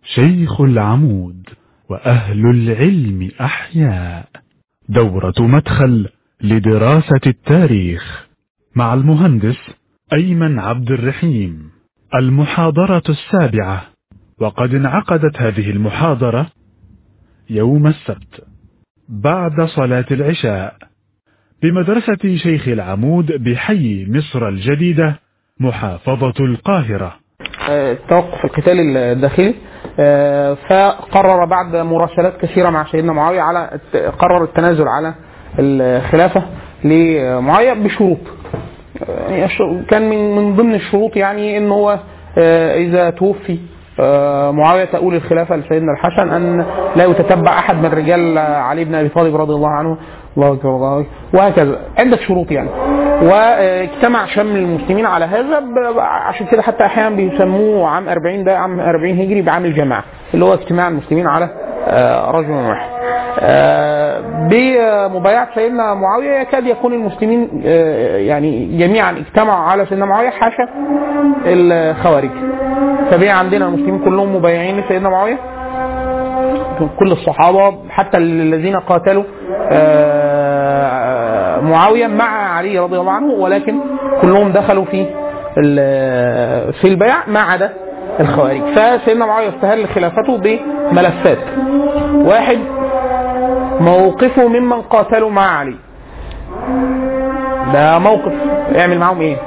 شيخ العمود وأهل العلم أحياء دورة مدخل لدراسة التاريخ مع المهندس أيمن عبد الرحيم المحاضرة السابعة وقد انعقدت هذه المحاضرة يوم السبت بعد صلاة العشاء بمدرسة شيخ العمود بحي مصر الجديدة محافظة القاهرة توقف القتال الداخلي آه، فقرر بعد مراسلات كثيره مع سيدنا معاويه على قرر التنازل على الخلافه لمعاويه بشروط آه، كان من من ضمن الشروط يعني ان هو آه، اذا توفي معاويه تؤول الخلافه لسيدنا الحسن ان لا يتتبع احد من رجال علي بن ابي طالب رضي الله عنه الله اكبر الله أكبر وهكذا عده شروط يعني واجتمع شمل المسلمين على هذا عشان كده حتى احيانا بيسموه عام 40 ده عام 40 هجري بعام الجماعه اللي هو اجتماع المسلمين على رجل واحد بمبايعة سيدنا معاوية يكاد يكون المسلمين يعني جميعا اجتمعوا على سيدنا معاوية حاشا الخوارج فبقي عندنا المسلمين كلهم مبايعين لسيدنا معاوية كل الصحابة حتى الذين قاتلوا معاوية مع علي رضي الله عنه ولكن كلهم دخلوا في في البيع ما عدا الخوارج فسيدنا معاوية استهل خلافته بملفات واحد موقفه ممن قاتلوا مع علي ده موقف يعمل معاهم ايه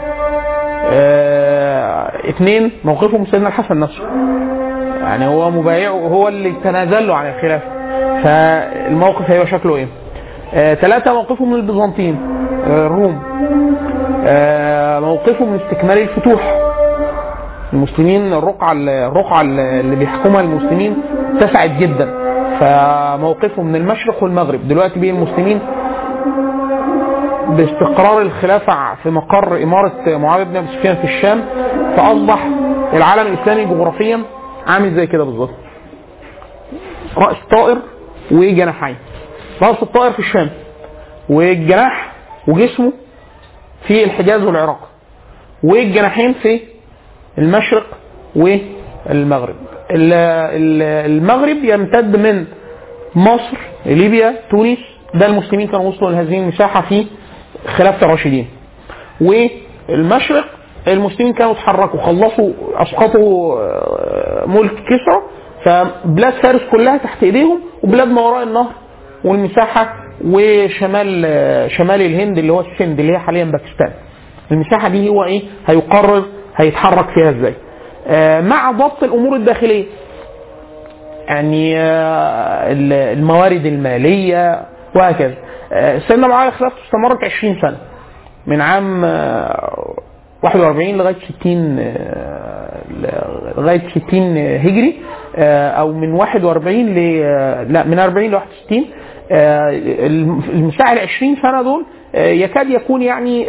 اه اثنين موقفه من سيدنا الحسن نفسه يعني هو مبايعه هو اللي تنازل له عن الخلافه فالموقف هيبقى شكله ايه آه، ثلاثة موقفه من البيزنطيين آه، الروم آه، موقفه من استكمال الفتوح المسلمين الرقعة الرقعة اللي بيحكمها المسلمين اتسعت جدا فموقفه من المشرق والمغرب دلوقتي بيه المسلمين باستقرار الخلافة في مقر إمارة معاوية بن أبي سفيان في الشام فأصبح العالم الإسلامي جغرافيا عامل زي كده بالظبط رأس طائر وجناحين رأس الطائر في الشام والجناح وجسمه في الحجاز والعراق والجناحين في المشرق والمغرب المغرب يمتد من مصر ليبيا تونس ده المسلمين كانوا وصلوا لهذه المساحة في خلافة الراشدين والمشرق المسلمين كانوا تحركوا خلصوا اسقطوا ملك كسرى فبلاد فارس كلها تحت ايديهم وبلاد ما وراء النهر والمساحه وشمال شمال الهند اللي هو السند اللي هي حاليا باكستان. المساحه دي هو ايه؟ هيقرر هيتحرك فيها ازاي. آه مع ضبط الامور الداخليه. يعني آه الموارد الماليه وهكذا. آه سيدنا معاويه خلافته استمرت 20 سنه. من عام 41 لغايه 60 لغايه 60 هجري او من 41 ل لا من 40 ل 61 المساحه ال 20 سنه دول يكاد يكون يعني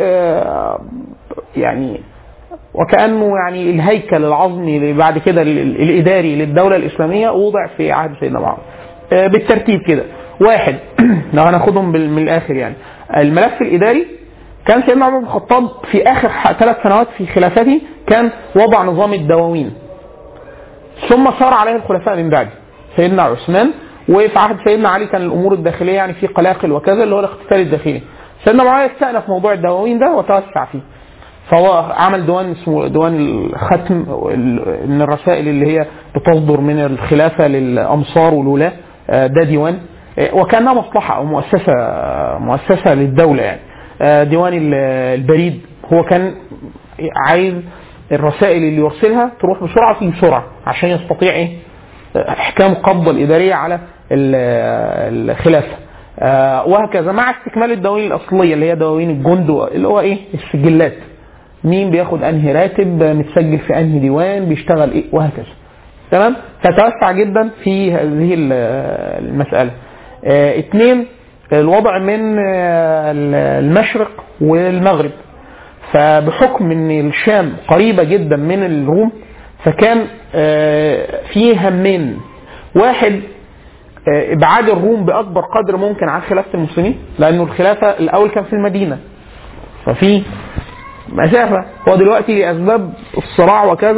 يعني وكانه يعني الهيكل العظمي بعد كده الاداري للدوله الاسلاميه وضع في عهد سيدنا معاويه بالترتيب كده واحد لو هناخدهم من الاخر يعني الملف الاداري كان سيدنا عمر بن الخطاب في اخر ثلاث سنوات في خلافته كان وضع نظام الدواوين ثم سار عليه الخلفاء من بعده سيدنا عثمان وفي عهد سيدنا علي كان الامور الداخليه يعني في قلاقل وكذا اللي هو الاقتتال الداخلي سيدنا معاويه استأنف موضوع الدواوين ده وتوسع فيه فهو عمل ديوان اسمه ديوان الختم من الرسائل اللي هي بتصدر من الخلافه للامصار والولاة ده ديوان وكانها مصلحه او مؤسسه مؤسسه للدوله يعني ديوان البريد هو كان عايز الرسائل اللي يرسلها تروح بسرعه تيجي بسرعه عشان يستطيع ايه احكام القبضه الاداريه على الخلافه وهكذا مع استكمال الدواوين الاصليه اللي هي دواوين الجند اللي هو ايه السجلات مين بياخد انهي راتب متسجل في انهي ديوان بيشتغل ايه وهكذا تمام فتوسع جدا في هذه المساله اثنين الوضع من المشرق والمغرب فبحكم ان الشام قريبه جدا من الروم فكان في همين واحد ابعاد الروم باكبر قدر ممكن عن خلافه المسلمين لانه الخلافه الاول كان في المدينه ففي مسافه هو دلوقتي لاسباب الصراع وكذا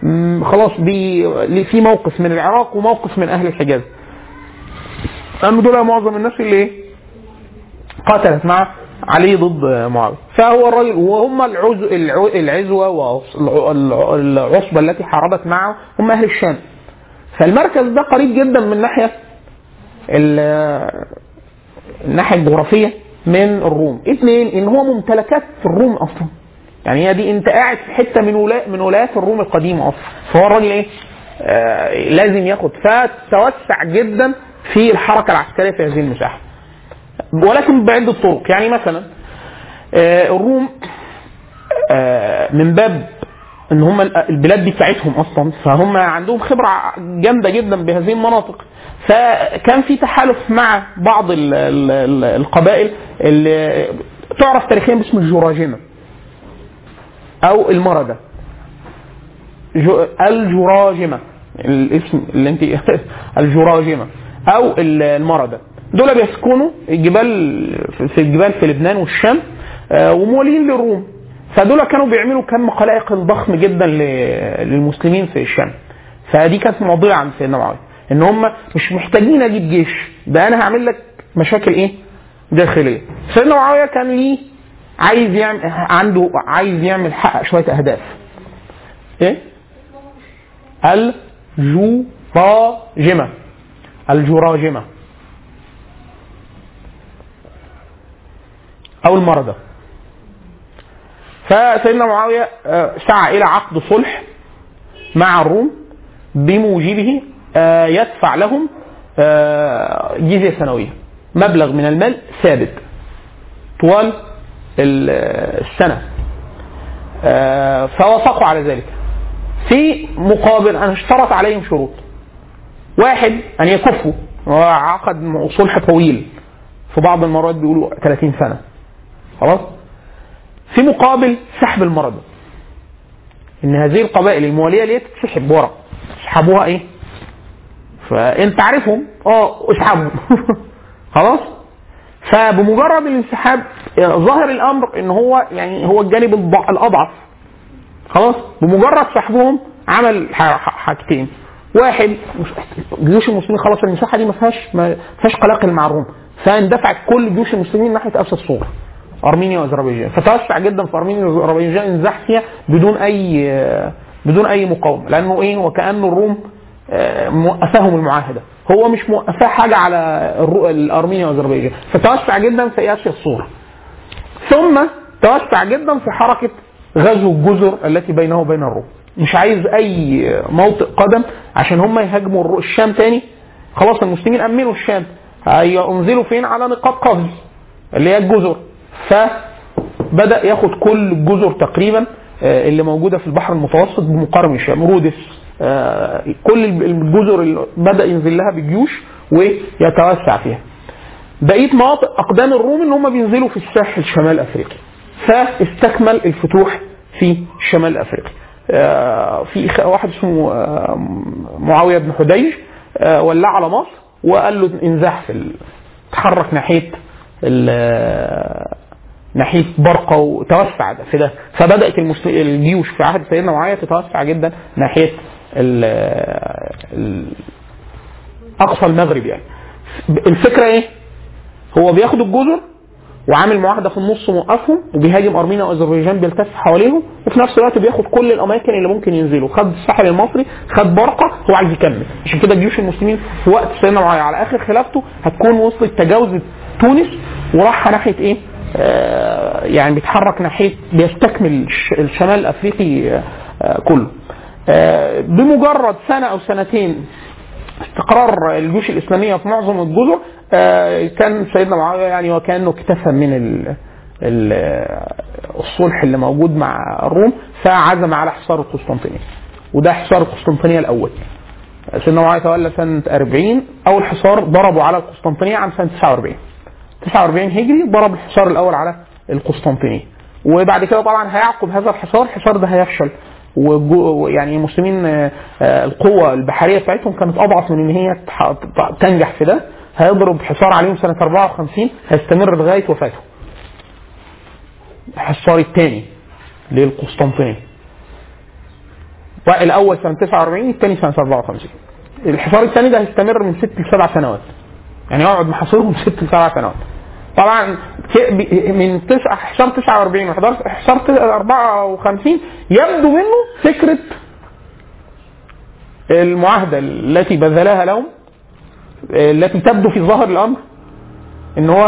مم، خلاص بي في موقف من العراق وموقف من اهل الحجاز لان دول معظم الناس اللي ايه قاتلت مع علي ضد معاويه فهو الراجل وهم العز الع- العزوه والعصبه التي حاربت معه هم اهل الشام فالمركز ده قريب جدا من ناحيه ال- الناحيه الجغرافيه من الروم اثنين ان هو ممتلكات في الروم اصلا يعني هي دي انت قاعد في حته من ولا من ولايات الروم القديمه اصلا فهو الراجل ايه آه لازم ياخد فتوسع جدا في الحركه العسكريه في هذه المساحه ولكن بعده طرق يعني مثلا آه الروم آه من باب ان هم البلاد دي بتاعتهم اصلا فهم عندهم خبره جامده جدا بهذه المناطق فكان في تحالف مع بعض ال ال ال القبائل اللي تعرف تاريخيا باسم الجراجمه او المردة جو- الجراجمة الاسم اللي انت الجراجمة او ال- المردة دول بيسكنوا الجبال في الجبال في لبنان والشام آه، وموالين للروم فدول كانوا بيعملوا كم قلائق ضخم جدا ل- للمسلمين في الشام فدي كانت معضله عند سيدنا معاويه ان هم مش محتاجين اجيب جيش ده انا هعمل لك مشاكل ايه داخليه سيدنا معاويه كان ليه عايز يعمل عنده عايز يعمل حقق شويه اهداف ايه الجراجمه الجراجمه او المرضى فسيدنا معاويه آه، سعى الى عقد صلح مع الروم بموجبه آه، يدفع لهم آه، جزيه سنويه مبلغ من المال ثابت طوال ال- السنه آه، فوافقوا على ذلك في مقابل ان اشترط عليهم شروط واحد ان يكفوا وعقد صلح طويل في بعض المرات بيقولوا 30 سنه خلاص في مقابل سحب المرضى ان هذه القبائل المواليه ليه تتسحب ورا اسحبوها ايه فانت عارفهم اه اسحبهم خلاص فبمجرد الانسحاب ظاهر الامر ان هو يعني هو الجانب الضع- الاضعف خلاص بمجرد سحبهم عمل ح- ح- حاجتين واحد مش جيوش المسلمين خلاص المساحه دي ما فيهاش ما فيهاش قلاقل مع الروم فاندفعت كل جيوش المسلمين ناحيه اسد الصغرى ارمينيا واذربيجان فتوسع جدا في ارمينيا واذربيجان انزاح فيها بدون اي بدون اي مقاومه لانه ايه وكان الروم آه، موقفاهم المعاهده هو مش موقفاه حاجه على الرو- الارمينيا واذربيجان فتوسع جدا في اسيا الصغرى ثم توسع جدا في حركه غزو الجزر التي بينه وبين الروم مش عايز اي موطئ قدم عشان هم يهاجموا الرو- الشام تاني خلاص المسلمين امنوا الشام هينزلوا فين على نقاط قفز اللي هي الجزر فبدا ياخد كل الجزر تقريبا آه، اللي موجوده في البحر المتوسط بمقارنه الشام رودس آه، كل الجزر اللي بدا ينزل لها بجيوش ويتوسع فيها بقيه مناطق اقدام الروم ان هم بينزلوا في الساحل شمال افريقيا فاستكمل الفتوح في شمال افريقيا آه، في خ- واحد اسمه آه، معاويه بن حديج آه، ولاه على مصر وقال له انزاح في ال- تحرك ناحيه ال- ناحيه برقه وتوسع ده في ده فبدات المسل- الجيوش في عهد سيدنا معاويه تتوسع جدا ناحيه ال ال اقصى المغرب يعني الفكره ايه؟ هو بياخد الجزر وعامل معاهده في النص موقفهم وبيهاجم ارمينيا واذربيجان بيلتف حواليهم وفي نفس الوقت بياخد كل الاماكن اللي ممكن ينزلوا خد الساحل المصري خد برقه هو عايز يكمل عشان كده جيوش المسلمين في وقت سيدنا معاويه على اخر خلافته هتكون وصلت تجاوزت تونس وراح ناحيه ايه؟ آه يعني بيتحرك ناحيه بيستكمل الش- الشمال الافريقي آه كله. آه بمجرد سنه او سنتين استقرار الجيوش الاسلاميه في معظم الجزر آه، كان سيدنا معاويه يعني وكانه اكتفى من ال ال الصلح اللي موجود مع الروم فعزم على حصار القسطنطينيه وده حصار القسطنطينيه الاول سيدنا معاويه تولى سنه 40 اول حصار ضربوا على القسطنطينيه عام سنه 49 49 هجري ضرب الحصار الاول على القسطنطينية وبعد كده طبعا هيعقب هذا الحصار الحصار ده هيفشل وجو- يعني المسلمين آه، آه، القوة البحرية بتاعتهم كانت أضعف من إن هي تح- تنجح في ده هيضرب حصار عليهم سنة 54 هيستمر لغاية وفاته الحصار الثاني للقسطنطينية الاول سنه 49 الثاني سنه 54 الحصار الثاني ده هيستمر من ست لسبع سنوات يعني يقعد محاصرهم ست لسبع سنوات طبعا ك- ب- من تسعة حصار 49 وحصار حصار 54 يبدو منه فكره المعاهده التي بذلها لهم التي تبدو في ظاهر الامر ان هو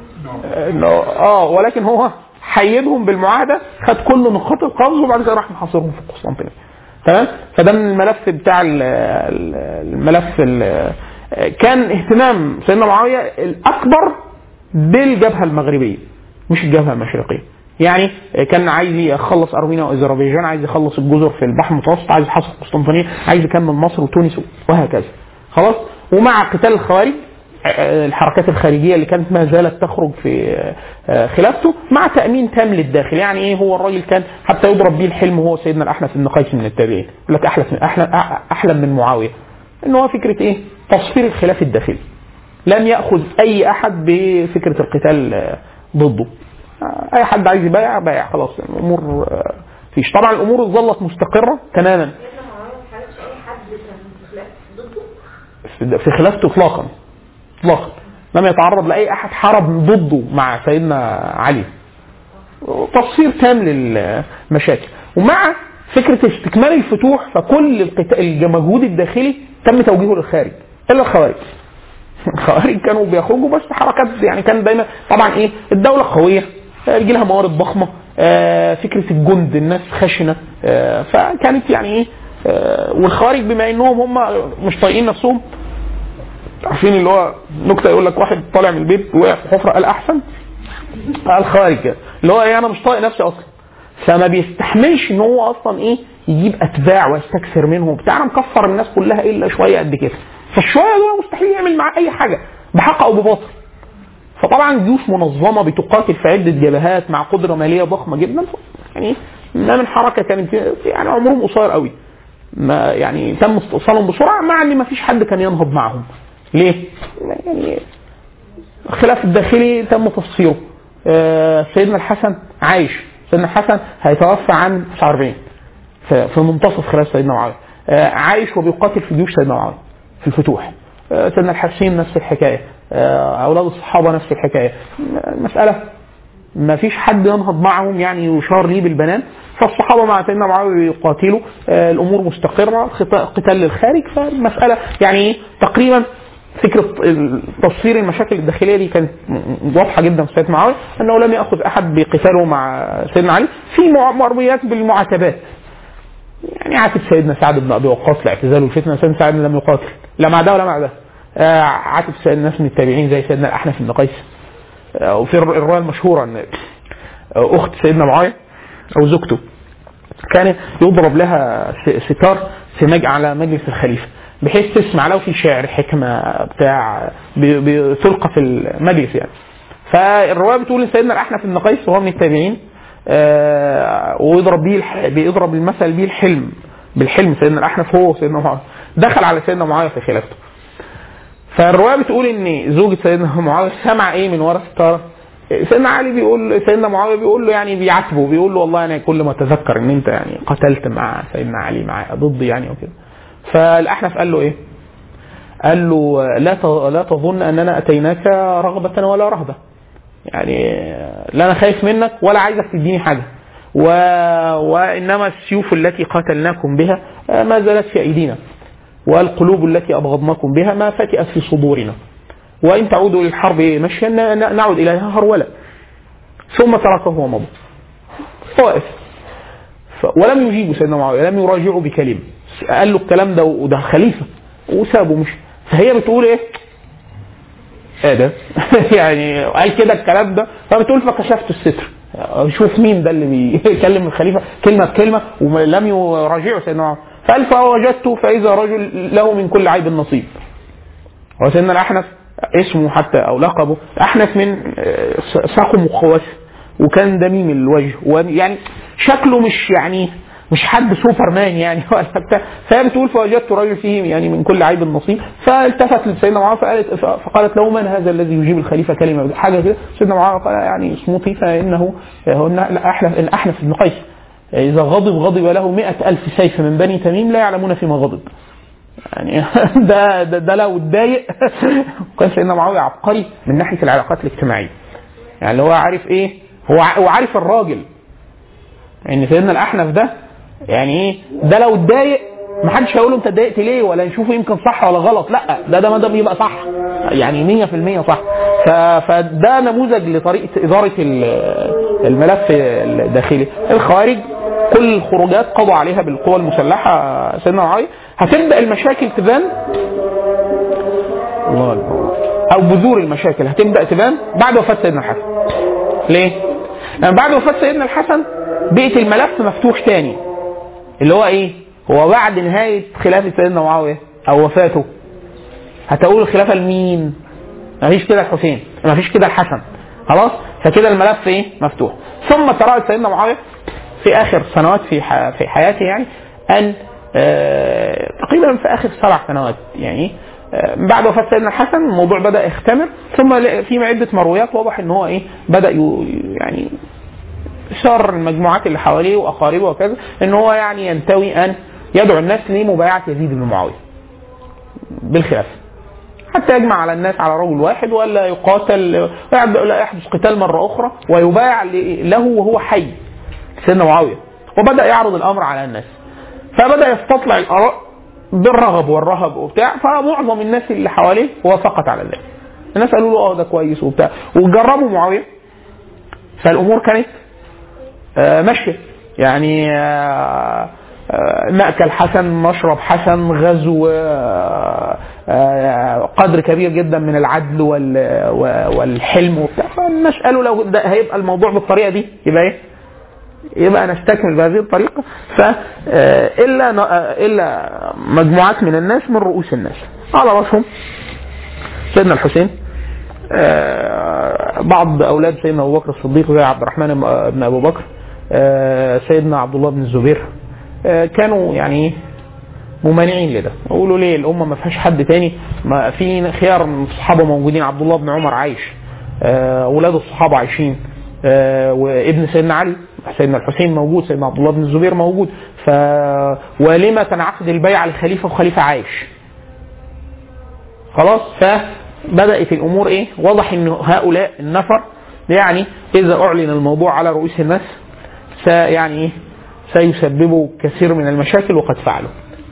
إنه اه ولكن هو حيدهم بالمعاهده خد كل نقاط القفز وبعد كده راح محاصرهم في قسطنطينيه تمام فده من الملف بتاع ال- ال- الملف ال- كان اهتمام سيدنا معاويه الاكبر بالجبهه المغربيه مش الجبهه المشرقيه يعني كان عايز يخلص ارمينيا واذربيجان عايز يخلص الجزر في البحر المتوسط عايز يحاصر قسطنطينيه عايز يكمل مصر وتونس وهكذا خلاص ومع قتال الخوارج آه، الحركات الخارجيه اللي كانت ما زالت تخرج في آه، خلافته مع تامين تام للداخل يعني ايه هو الراجل كان حتى يضرب بيه الحلم هو سيدنا الاحنف بن قيس من التابعين يقول لك احلم احلم احلم من معاويه ان هو فكره ايه تصفير الخلاف الداخلي لم ياخذ اي احد بفكره القتال آه، ضده آه، اي حد عايز يبايع بايع خلاص الامور آه، فيش طبعا الامور ظلت مستقره تماما سيدنا معاوية ما حاربش اي حد كان في خلاف ضده في خلافته اطلاقا اطلاقا لم يتعرض لاي احد حرب ضده مع سيدنا علي تفسير تام للمشاكل ومع فكره استكمال الفتوح فكل القتا- المجهود الداخلي تم توجيهه للخارج الا الخوارج الخوارج كانوا بيخرجوا بس حركات يعني كان دايما طبعا ايه الدوله قويه آه، يجي لها موارد ضخمه آه، فكره الجند الناس خشنه آه، فكانت يعني ايه آه، والخوارج بما انهم هم مش طايقين نفسهم عارفين اللي هو نكته يقول لك واحد طالع من البيت وقع في حفره قال احسن قال خارج كده اللي هو ايه انا مش طايق نفسي اصلا فما بيستحملش ان هو اصلا ايه يجيب اتباع ويستكثر منهم بتاع انا مكفر الناس كلها الا شويه قد كده فالشويه دول مستحيل يعمل معاه اي حاجه بحق او بباطل فطبعا جيوش منظمه بتقاتل في عده جبهات مع قدره ماليه ضخمه جدا يعني ما من حركه كانت يعني عمرهم قصير قوي ما يعني تم استئصالهم بسرعه مع ان ما فيش حد كان ينهض معهم ليه؟ يعني الخلاف الداخلي تم تفسيره آه، سيدنا الحسن عايش سيدنا الحسن هيتوفى عن 49 في في منتصف خلاف سيدنا معاويه آه، عايش وبيقاتل في جيوش سيدنا معاويه في الفتوح آه، سيدنا الحسين نفس الحكايه آه، اولاد الصحابه نفس الحكايه المساله ما فيش حد ينهض معهم يعني يشار ليه بالبنان فالصحابه مع سيدنا معاويه يقاتلوا آه، الامور مستقره خط- قتال للخارج فالمساله يعني إيه؟ تقريبا فكره تصوير المشاكل الداخليه دي كانت م- واضحه جدا في سيدنا معاويه انه لم ياخذ احد بقتاله مع سيدنا علي في مع- مرميات بالمعاتبات يعني عاتب سيدنا سعد بن ابي وقاص لاعتزاله الفتنه سيدنا سعد لم يقاتل لا مع ده ولا مع ده آه، عاتب سيدنا ناس من التابعين زي سيدنا الاحنف بن قيس آه، وفي الر- الروايه المشهوره ان آه، اخت سيدنا معاويه او زوجته كان يضرب لها س- ستار في مج... على مجلس الخليفه بحيث تسمع لو في شعر حكمه بتاع ب- بتلقى في المجلس يعني فالروايه بتقول ان سيدنا الاحنف بن قيس وهو من التابعين آه ويضرب بيه الح... بيضرب المثل بيه الحلم بالحلم سيدنا الاحنف هو وسيدنا معاويه دخل على سيدنا معاويه في خلافته فالروايه بتقول ان زوجة سيدنا معاويه سمع ايه من ورا الستاره سيدنا علي بيقول سيدنا معاويه بيقول له يعني بيعاتبه بيقول له والله انا كل ما اتذكر ان انت يعني قتلت مع سيدنا علي مع ضدي يعني وكده فالاحنف قال له ايه؟ قال له لا ت- لا تظن اننا اتيناك رغبه ولا رهبه يعني لا انا خايف منك ولا عايزك تديني حاجه و... وانما السيوف التي قاتلناكم بها ما زالت في ايدينا والقلوب التي ابغضناكم بها ما فتئت في صدورنا وان تعودوا للحرب مشيا ن- ن- نعود اليها هرولا ثم تركه ومضى طائف ف... ولم يجيبوا سيدنا معاويه لم يراجعوا بكلمه قال له الكلام ده وده خليفه وسابه مش فهي بتقول ايه ايه ده يعني قال كده الكلام ده فبتقول فكشفت الستر شوف مين ده اللي بيكلم الخليفه كلمه بكلمه ولم يراجعوا سيدنا معاويه فقال فوجدت فاذا رجل له من كل عيب نصيب وسيدنا الاحنف اسمه حتى او لقبه احنف من آه، ساقه مقوس وكان دميم الوجه ويعني شكله مش يعني مش حد سوبرمان يعني ولا بتاع فهي بتقول فوجدت رجل فيه يعني من كل عيب نصيب فالتفت لسيدنا معاويه فقالت فقالت له من هذا الذي يجيب الخليفه كلمه حاجه كده سيدنا معاويه قال يعني اصمتي فانه هن احلف ان احنف بن قيس إذا غضب غضب له مئة ألف سيف من بني تميم لا يعلمون فيما غضب يعني ده ده, ده لو اتضايق كان سيدنا معاويه عبقري من ناحيه العلاقات الاجتماعيه يعني اللي هو عارف ايه هو ع- هو عارف الراجل ان سيدنا الاحنف ده يعني ايه ده لو اتضايق ما حدش هيقول له انت اتضايقت ليه ولا نشوفه يمكن صح ولا غلط لا ده ده ما ده بيبقى صح يعني 100% صح ف- فده نموذج لطريقه اداره ال- الملف الداخلي الخوارج كل الخروجات قضوا عليها بالقوى المسلحه سيدنا معاويه هتبدا المشاكل تبان الله أكبر. او بذور المشاكل هتبدا تبان بعد وفاه سيدنا الحسن ليه؟ لان بعد وفاه سيدنا الحسن بقت الملف مفتوح تاني اللي هو ايه؟ هو بعد نهايه خلافه سيدنا معاويه او وفاته هتقول الخلافه لمين؟ مفيش كده الحسين مفيش كده الحسن خلاص فكده الملف ايه مفتوح ثم ترى سيدنا معاويه في اخر سنوات في ح- في حياته يعني ان آه، تقريبا في اخر سبع سنوات يعني آه، بعد وفاه سيدنا الحسن الموضوع بدا يختمر ثم ل- في عده مرويات واضح ان هو ايه بدا ي- يعني شر المجموعات اللي حواليه واقاربه وكذا ان هو يعني ينتوي ان يدعو الناس لمبايعه يزيد بن معاويه بالخلافه حتى يجمع على الناس على رجل واحد ولا يقاتل لا يحدث قتال مره اخرى ويبايع ل- له وهو حي سيدنا معاويه وبدا يعرض الامر على الناس فبدا يستطلع الاراء بالرغب والرهب وبتاع فمعظم الناس اللي حواليه وافقت على ذلك الناس قالوا له اه ده كويس وبتاع وجربوا معاويه فالامور كانت آه، ماشيه يعني آه، آه، مأكل حسن مشرب حسن غزو آه، آه، قدر كبير جدا من العدل وال- و- والحلم وبتاع فالناس قالوا لو ده هيبقى الموضوع بالطريقه دي يبقى ايه؟ يبقى نستكمل بهذه الطريقه ف آه، الا ن- آه، الا مجموعات من الناس من رؤوس الناس على راسهم سيدنا الحسين آه، بعض اولاد سيدنا ابو بكر الصديق زي عبد الرحمن بن ابو بكر آه، سيدنا عبد الله بن الزبير آه، كانوا يعني إيه؟ ممانعين لده يقولوا ليه الامه ما فيهاش حد تاني ما في خيار من الصحابه موجودين عبد الله بن عمر عايش آه، اولاد الصحابه عايشين آه، وابن سيدنا علي سيدنا الحسين موجود سيدنا عبد الله بن الزبير موجود ف ولما تنعقد البيعه لخليفه وخليفه عايش خلاص فبدات الامور ايه واضح ان هؤلاء النفر يعني اذا اعلن الموضوع على رؤوس الناس سيعني ايه سيسببوا كثير من المشاكل وقد فعلوا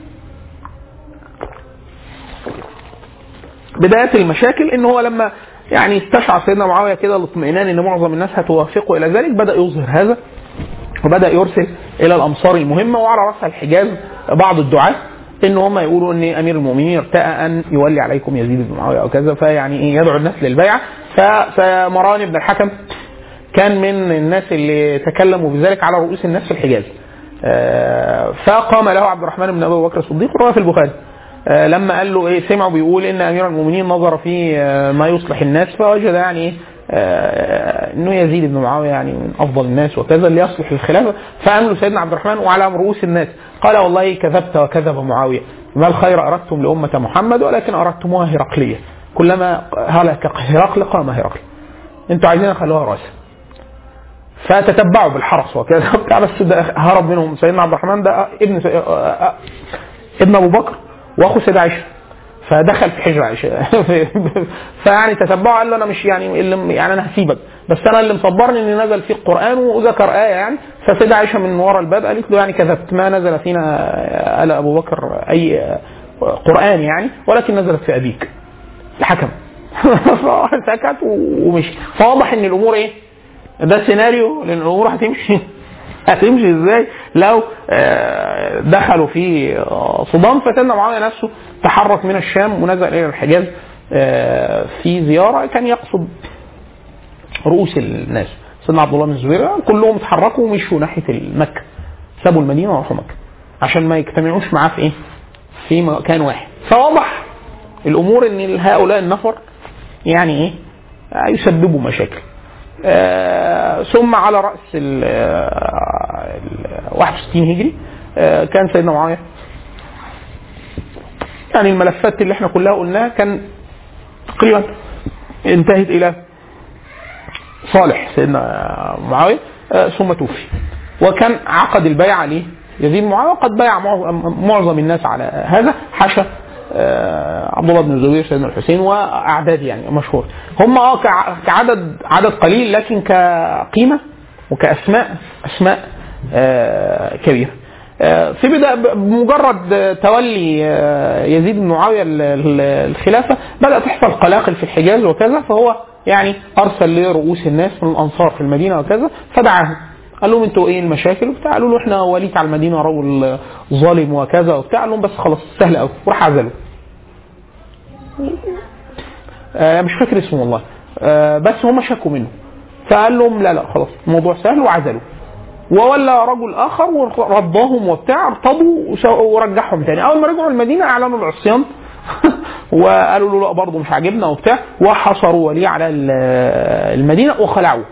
بداية المشاكل ان هو لما يعني استشعر سيدنا معاوية كده الاطمئنان ان معظم الناس هتوافقه الى ذلك بدأ يظهر هذا وبدأ يرسل الى الامصار المهمة وعلى رأسها الحجاز بعض الدعاة ان هم يقولوا ان امير المؤمنين ارتأى ان يولي عليكم يزيد بن معاوية او كذا فيعني ايه يدعو الناس للبيعة ف- فمروان بن الحكم كان من الناس اللي تكلموا بذلك على رؤوس الناس في الحجاز آه، فقام له عبد الرحمن بن ابي بكر الصديق رواه في البخاري آه، لما قال له ايه سمعوا بيقول ان امير المؤمنين نظر في آه، ما يصلح الناس فوجد يعني ايه آه، انه يزيد بن معاويه يعني من افضل الناس وكذا اللي يصلح للخلافه فقام له سيدنا عبد الرحمن وعلى رؤوس الناس قال والله كذبت وكذب معاويه ما الخير اردتم لامه محمد ولكن اردتموها هرقليه كلما هلك هرقل قام هرقل انتوا عايزين خلوها راسا فتتبعوا بالحرس وكذا بتاع بس ده هرب منهم سيدنا عبد الرحمن ده ابن سي... ابن ابو بكر واخو سيدة عائشه فدخل في حجر عائشه فيعني تتبعوا قال له انا مش يعني اللي يعني انا هسيبك بس انا اللي مصبرني ان نزل فيه القران وذكر ايه يعني فسيدة عائشه من ورا الباب قالت له يعني كذبت ما نزل فينا ال ابو بكر اي قران يعني ولكن نزلت في ابيك الحكم فسكت ومشي فواضح ان الامور ايه ده سيناريو لان الامور هتمشي هتمشي ازاي لو آه، دخلوا في آه، صدام فسيدنا معاويه نفسه تحرك من الشام ونزل الى الحجاز آه، في زياره كان يقصد رؤوس الناس سيدنا عبد الله بن الزبير كلهم اتحركوا ومشوا ناحيه مكه سابوا المدينه وراحوا مكه عشان ما يجتمعوش معاه في ايه؟ في مكان واحد فواضح الامور ان هؤلاء النفر يعني ايه؟ آه، يسببوا مشاكل آه، ثم على راس ال آه، ال 61 هجري آه، كان سيدنا معاويه يعني الملفات اللي احنا كلها قلناها كان تقريبا انتهت الى صالح سيدنا معاويه آه، ثم توفي وكان عقد البيعه ليه؟ يزيد معاويه وقد بايع معظم- معظم الناس على هذا حاشا آه، عبد الله بن الزبير سيدنا الحسين واعداد يعني مشهور هم اه كع- كعدد عدد قليل لكن كقيمه وكاسماء اسماء آه، كبيره آه، في بدأ بمجرد آه، تولي آه، يزيد بن معاويه ال- ال- الخلافه بدا تحصل قلاقل في الحجاز وكذا فهو يعني ارسل لرؤوس الناس من الانصار في المدينه وكذا فدعاهم قال لهم انتوا ايه المشاكل وبتاع قالوا له احنا وليك على المدينه رجل ظالم وكذا وبتاع قال لهم بس خلاص سهل قوي وراح عزله آه مش فاكر اسمه والله آه بس هم شكوا منه فقال لهم لا لا خلاص الموضوع سهل وعزلوا وولى رجل اخر ورداهم وبتاع ارتضوا وس- ورجعهم تاني اول ما رجعوا المدينه اعلنوا العصيان وقالوا له لا برضه مش عاجبنا وبتاع وحصروا وليه على ال- المدينه وخلعوه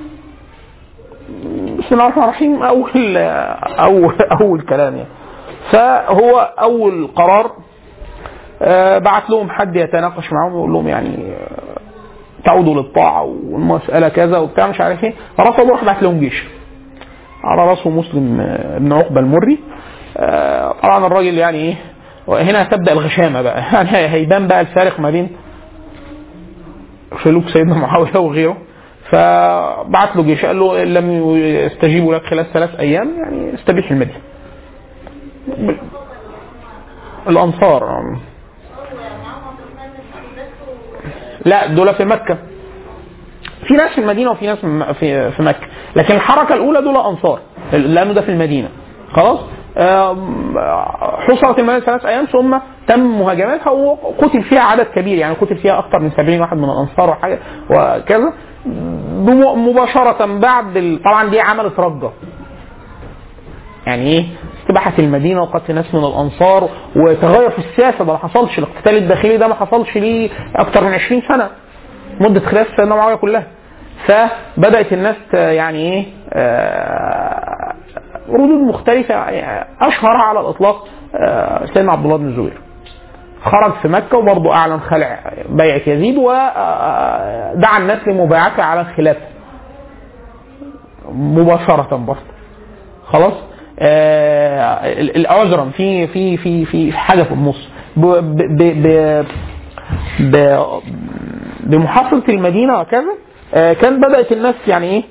بسم الله الرحمن الرحيم اول اول اول كلام يعني فهو اول قرار آه، بعت لهم حد يتناقش معاهم ويقول لهم يعني آه، تعودوا للطاعه والمساله كذا وبتاع مش عارف ايه رفضوا راح بعت لهم جيش على راسه مسلم آه، بن عقبه المري آه، طبعا الراجل يعني ايه وهنا تبدا الغشامه بقى يعني هيبان بقى الفارق ما بين سلوك سيدنا معاويه وغيره فبعت له جيش قال له ان لم يستجيبوا لك خلال ثلاث ايام يعني استبيح المدينه الانصار لا دول في مكه في ناس في المدينه وفي ناس في في مكه لكن الحركه الاولى دول انصار لانه ده في المدينه خلاص آم، حصرت المدينه ثلاث ايام ثم تم مهاجمتها وقتل فيها عدد كبير يعني قتل فيها اكثر من 70 واحد من الانصار وحاجه وكذا بم- مباشره بعد ال- طبعا دي عملت رجه يعني ايه استباحة المدينة وقتل ناس من الأنصار وتغير في السياسة ده ما حصلش الاقتتال الداخلي ده ما حصلش ليه أكتر من 20 سنة مدة خلافة سيدنا معاوية كلها فبدأت الناس ت- يعني ايه آه، ردود مختلفة يعني أشهرها على الإطلاق آه، سيدنا عبد الله بن الزبير خرج في مكة وبرضه أعلن خلع بيعة يزيد ودعا الناس لمبايعته على الخلافة مباشرة برضه خلاص آه ال- ال- عذرا في في في في حاجه في النص ب ب ب ب ب بمحاصره المدينه وكذا آه كان بدات الناس يعني ايه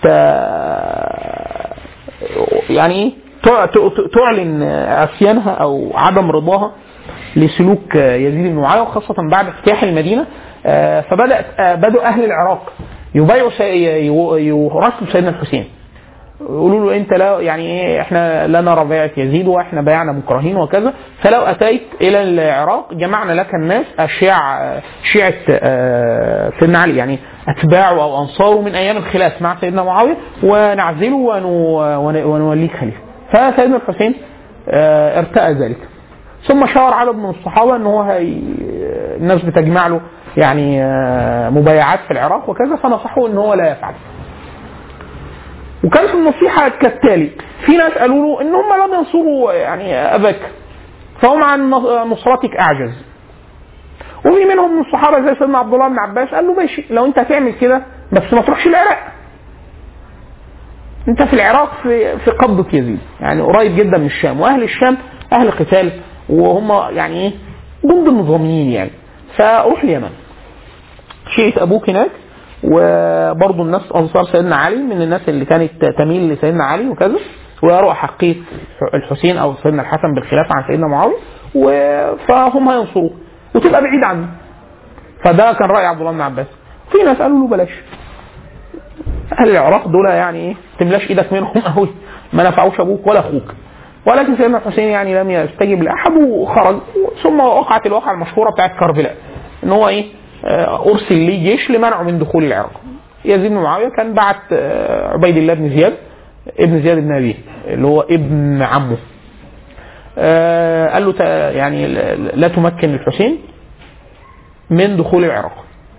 ت- يعني ايه تع- ت- تعلن عصيانها او عدم رضاها لسلوك يزيد بن معاويه وخاصه بعد افتتاح المدينه آه، فبدات آه، بدأوا اهل العراق يبايعوا سي- يو- يراسلوا سيدنا الحسين يقولوا له انت لا يعني ايه احنا لا نرى بيعه يزيد واحنا بايعنا مكرهين وكذا فلو اتيت الى العراق جمعنا لك الناس اشياع شيعه آه، سيدنا علي يعني اتباعه او انصاره من ايام الخلاف مع سيدنا معاويه ونعزله ونو- ون- ونوليك خليفه فسيدنا الحسين آه، ارتأى ذلك ثم شاور عدد من الصحابه ان هو هي الناس بتجمع له يعني آه، مبايعات في العراق وكذا فنصحوه ان هو لا يفعل وكانت النصيحه كالتالي في ناس قالوا له ان هم لم ينصروا يعني اباك فهم عن نصرتك اعجز وفي منهم من الصحابه زي سيدنا عبد الله بن عباس قال له ماشي لو انت هتعمل كده بس ما تروحش العراق انت في العراق في في قبضه يزيد يعني قريب جدا من الشام واهل الشام اهل قتال وهم يعني ايه جند نظاميين يعني فروح اليمن شيعة ابوك هناك وبرضه الناس انصار سيدنا علي من الناس اللي كانت تميل لسيدنا علي وكذا ويروا حقية الحسين او سيدنا الحسن بالخلافة عن سيدنا معاوية و- فهم هينصروه وتبقى بعيد عنه فده كان رأي عبد الله بن عباس في ناس قالوا له بلاش اهل العراق دول يعني ايه تملاش ايدك منهم قوي ما نفعوش ابوك ولا اخوك ولكن سيدنا الحسين يعني لم يستجب لاحد وخرج ثم وقعت الواقعه المشهوره بتاعت كربلاء ان هو ايه آه، ارسل ليه جيش لمنعه من دخول العراق يزيد بن معاويه كان بعت آه، عبيد الله بن زياد ابن زياد بن ابيه اللي هو ابن عمه آه، قال له تا- يعني لا تمكن الحسين من دخول العراق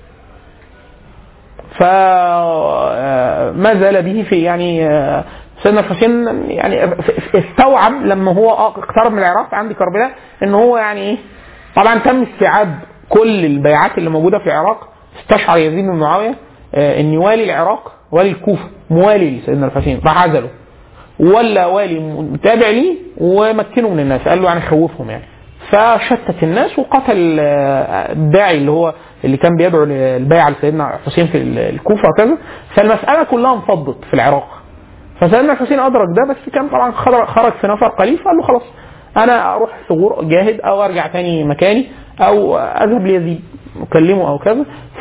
فما زال به في يعني آه، سيدنا الحسين يعني استوعب لما هو اقترب من العراق عند كربلاء ان هو يعني ايه طبعا تم استيعاب كل البيعات اللي موجوده في العراق استشعر يزيد بن معاويه آه، ان والي العراق والي الكوفه موالي لسيدنا الحسين راح عزله ولا والي متابع ليه ومكنه من الناس قال له يعني خوفهم يعني فشتت الناس وقتل آه، الداعي اللي هو اللي كان بيدعو للبيعه لسيدنا حسين في الكوفه وكذا فالمساله كلها انفضت في العراق فسيدنا الحسين ادرك ده بس كان طبعا خرج خرج في نفر قليل فقال له خلاص انا اروح ثغور جاهد او ارجع تاني مكاني او اذهب ليزيد اكلمه او كذا ف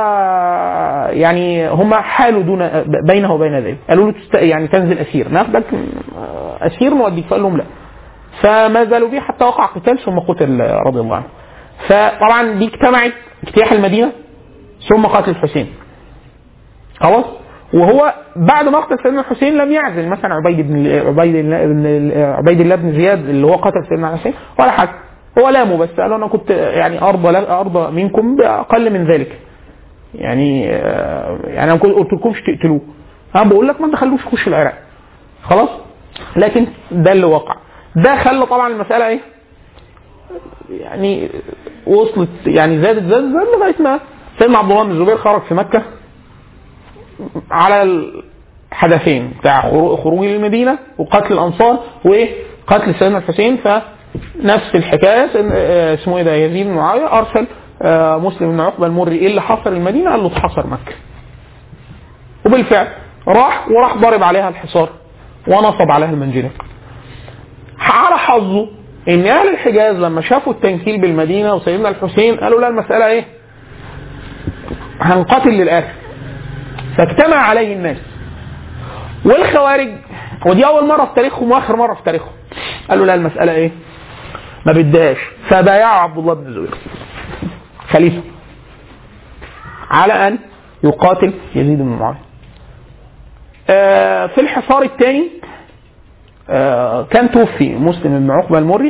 يعني هم حالوا دون بينه وبين ذلك قالوا له تست... يعني تنزل اسير ناخدك اسير نوديك فقال لهم لا فما زالوا به حتى وقع قتال ثم قتل رضي الله عنه فطبعا دي اجتمعت اجتياح المدينه ثم قتل الحسين خلاص وهو بعد مقتل سيدنا الحسين لم يعزل مثلا عبيد بن عبيد الله بن عبيد الله بن زياد اللي هو قتل سيدنا الحسين ولا حاجه هو لامه بس قال له انا كنت يعني ارضى ارضى منكم باقل من ذلك يعني آه، يعني انا قلت لكمش تقتلوه انا بقول لك ما تخلوش يخش العراق خلاص لكن ده اللي وقع ده خلى طبعا المساله ايه يعني وصلت يعني زادت زادت زادت لغايه ما سيدنا عبد الله بن الزبير خرج في مكه على الحدثين بتاع خرو- خروج المدينه وقتل الانصار وايه قتل سيدنا الحسين فنفس الحكايه سيدنا- آه، اسمه ايه ده يزيد بن معاويه ارسل آه، مسلم بن عقبه المري ايه اللي حصر المدينه قال له اتحصر مكه وبالفعل راح وراح ضرب عليها الحصار ونصب عليها المنجنيق على حظه ان اهل الحجاز لما شافوا التنكيل بالمدينه وسيدنا الحسين قالوا لا المساله ايه هنقاتل للاخر فاجتمع عليه الناس والخوارج ودي اول مره في تاريخهم واخر مره في تاريخهم قالوا لا المساله ايه ما بدهاش فبايعوا عبد الله بن الزبير خليفه على ان يقاتل يزيد بن معاويه آه، في الحصار الثاني كان توفي مسلم بن عقبه المري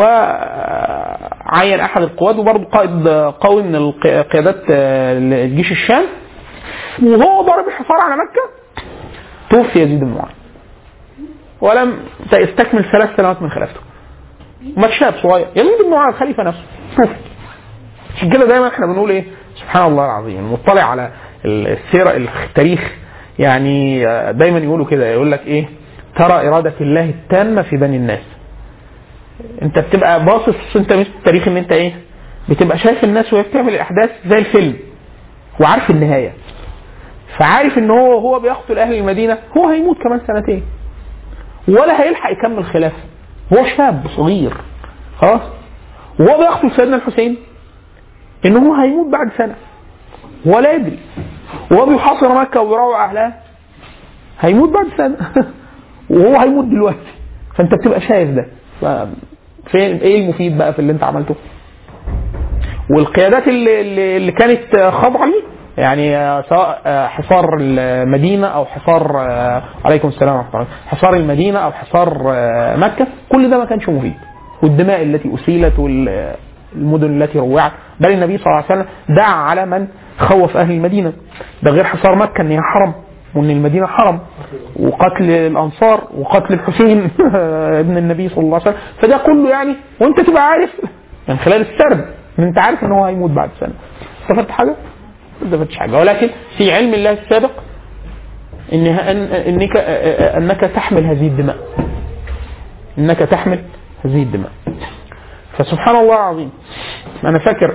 وعين احد القوات وبرضه قائد قوي من الق- قيادات آه، جيش الشام وهو ضرب الحصار على مكه توفي يزيد بن معاويه ولم يستكمل ثلاث سنوات من خلافته مات شاب صغير يزيد بن معاويه الخليفه نفسه توفي عشان كده دايما احنا بنقول ايه سبحان الله العظيم المطلع على السيره التاريخ يعني آه، دايما يقولوا كده يقول لك ايه ترى اراده الله التامه في بني الناس انت بتبقى باصص انت مش التاريخ ان انت ايه بتبقى شايف الناس وهي بتعمل الاحداث زي الفيلم وعارف النهايه فعارف ان هو هو بيقتل اهل المدينه هو هيموت كمان سنتين ولا هيلحق يكمل خلافه هو شاب صغير خلاص وهو بيقتل سيدنا الحسين ان هو هيموت بعد سنه ولا يدري وهو بيحاصر مكه ويروع اهلها هيموت بعد سنه وهو هيموت دلوقتي فانت بتبقى شايف ده ف- فين ايه المفيد بقى في اللي انت عملته والقيادات اللي, اللي اللي كانت خاضعه ليه يعني آه، سواء آه، حصار المدينه او حصار آه، عليكم السلام ورحمه الله حصار المدينه او حصار آه، مكه كل ده ما كانش مفيد والدماء التي اسيلت والمدن التي روعت بل النبي صلى الله عليه وسلم دعا على من خوف اهل المدينه ده غير حصار مكه ان هي حرم وان المدينه حرم وقتل الانصار وقتل الحسين ابن النبي صلى الله عليه وسلم فده كله يعني وانت تبقى عارف من خلال السرد ان انت عارف ان هو هيموت بعد سنه استفدت حاجه؟ ما استفدتش حاجه ولكن في علم الله السابق إن أن- انك انك تحمل هذه الدماء انك تحمل هذه الدماء فسبحان الله العظيم انا فاكر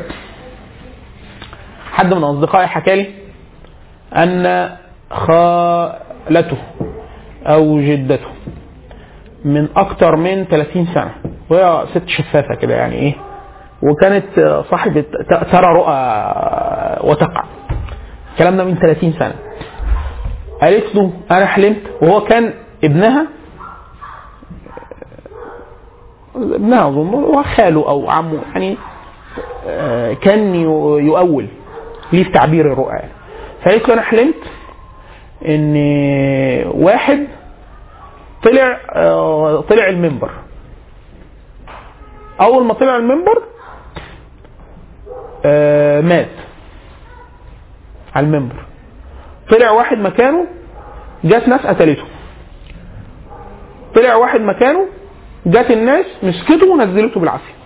حد من اصدقائي حكى لي ان خالته او جدته من اكتر من 30 سنه وهي ست شفافه كده يعني ايه وكانت صاحبة ت- ترى رؤى وتقع الكلام ده من 30 سنه قالت له انا حلمت وهو كان ابنها ابنها اظن وخاله او عمه يعني آه، كان يو- يؤول ليه في تعبير الرؤى يعني. فقالت له انا حلمت ان واحد طلع آه، طلع المنبر اول ما طلع المنبر آه، مات على المنبر طلع واحد مكانه جات ناس قتلته طلع واحد مكانه جات الناس مسكته ونزلته بالعافيه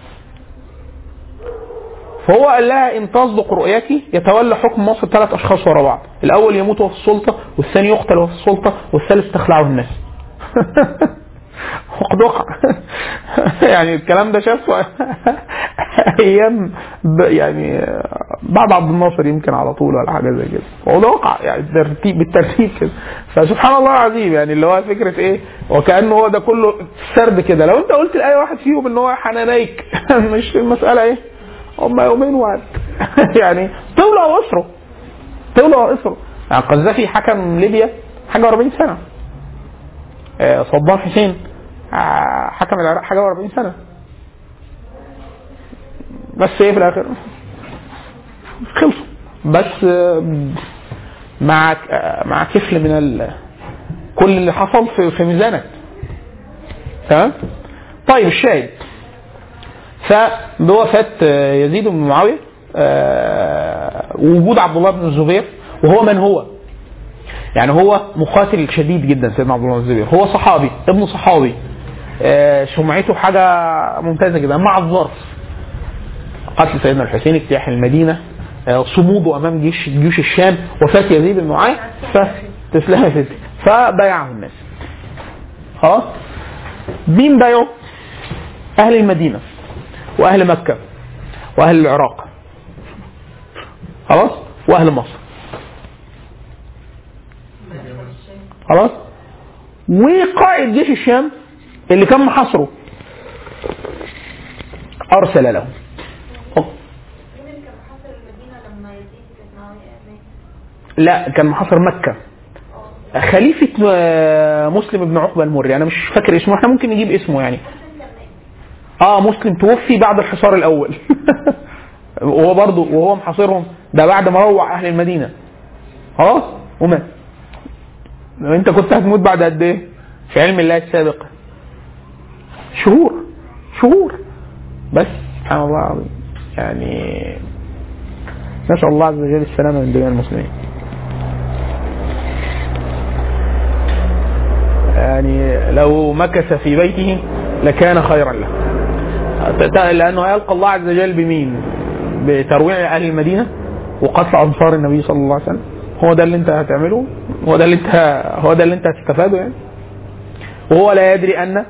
فهو قال لها ان تصدق رؤيتي يتولى حكم مصر ثلاث اشخاص ورا بعض الاول يموت وهو في السلطه والثاني يقتل وهو في السلطه والثالث تخلعه الناس وقد وقع يعني الكلام ده شافه ايام ب- يعني بعد عبد الناصر يمكن على طول ولا حاجه زي كده وهو ده وقع يعني بالترتيب بالترتيب كده فسبحان الله العظيم يعني اللي هو فكره ايه وكانه هو ده كله سرد كده لو انت قلت لاي واحد فيهم ان هو حنانيك مش المساله ايه هم يومين وعد يعني طلعوا واسروا طلعوا واسروا يعني القذافي حكم ليبيا حاجه 40 سنه آه، صدام حسين آه، حكم العراق حاجه 40 سنه بس ايه في الاخر خلصوا بس آه، مع آه، مع كفل من ال... كل اللي حصل في, في ميزانك تمام طيب الشاهد فبوفاة آه، يزيد بن معاوية آه، وجود عبد الله بن الزبير وهو من هو يعني هو مقاتل شديد جدا سيدنا عبد الله بن الزبير هو صحابي ابن صحابي آه، سمعته حاجة ممتازة جدا مع الظرف قتل سيدنا الحسين اجتياح المدينة آه، صموده أمام جيش جيوش الشام وفاة يزيد بن معاوية فتسلم يا ستي فبايعه الناس خلاص مين بايعه؟ أهل المدينة وأهل مكة وأهل العراق خلاص وأهل مصر خلاص وقائد جيش الشام اللي كان محاصره أرسل له مين اللي كان محاصر المدينة لما يزيد كان معاوية مات؟ لا كان محاصر مكة خليفة آه، مسلم بن عقبة المري أنا مش فاكر اسمه احنا ممكن نجيب اسمه يعني اه مسلم توفي بعد الحصار الأول وهو برضه وهو محاصرهم ده بعد ما روع أهل المدينة خلاص ومات لو أنت كنت هتموت بعد قد إيه؟ في علم الله السابق شهور شهور بس سبحان الله العظيم يعني نسأل الله عز وجل السلامة من دنيا المسلمين يعني لو مكث في بيته لكان خيرا له ت- لأنه يلقى الله عز وجل بمين بترويع أهل المدينة وقتل أنصار النبي صلى الله عليه وسلم هو ده اللي انت هتعمله هو ده اللي انت هو ده اللي انت هتستفاده يعني وهو لا يدري ان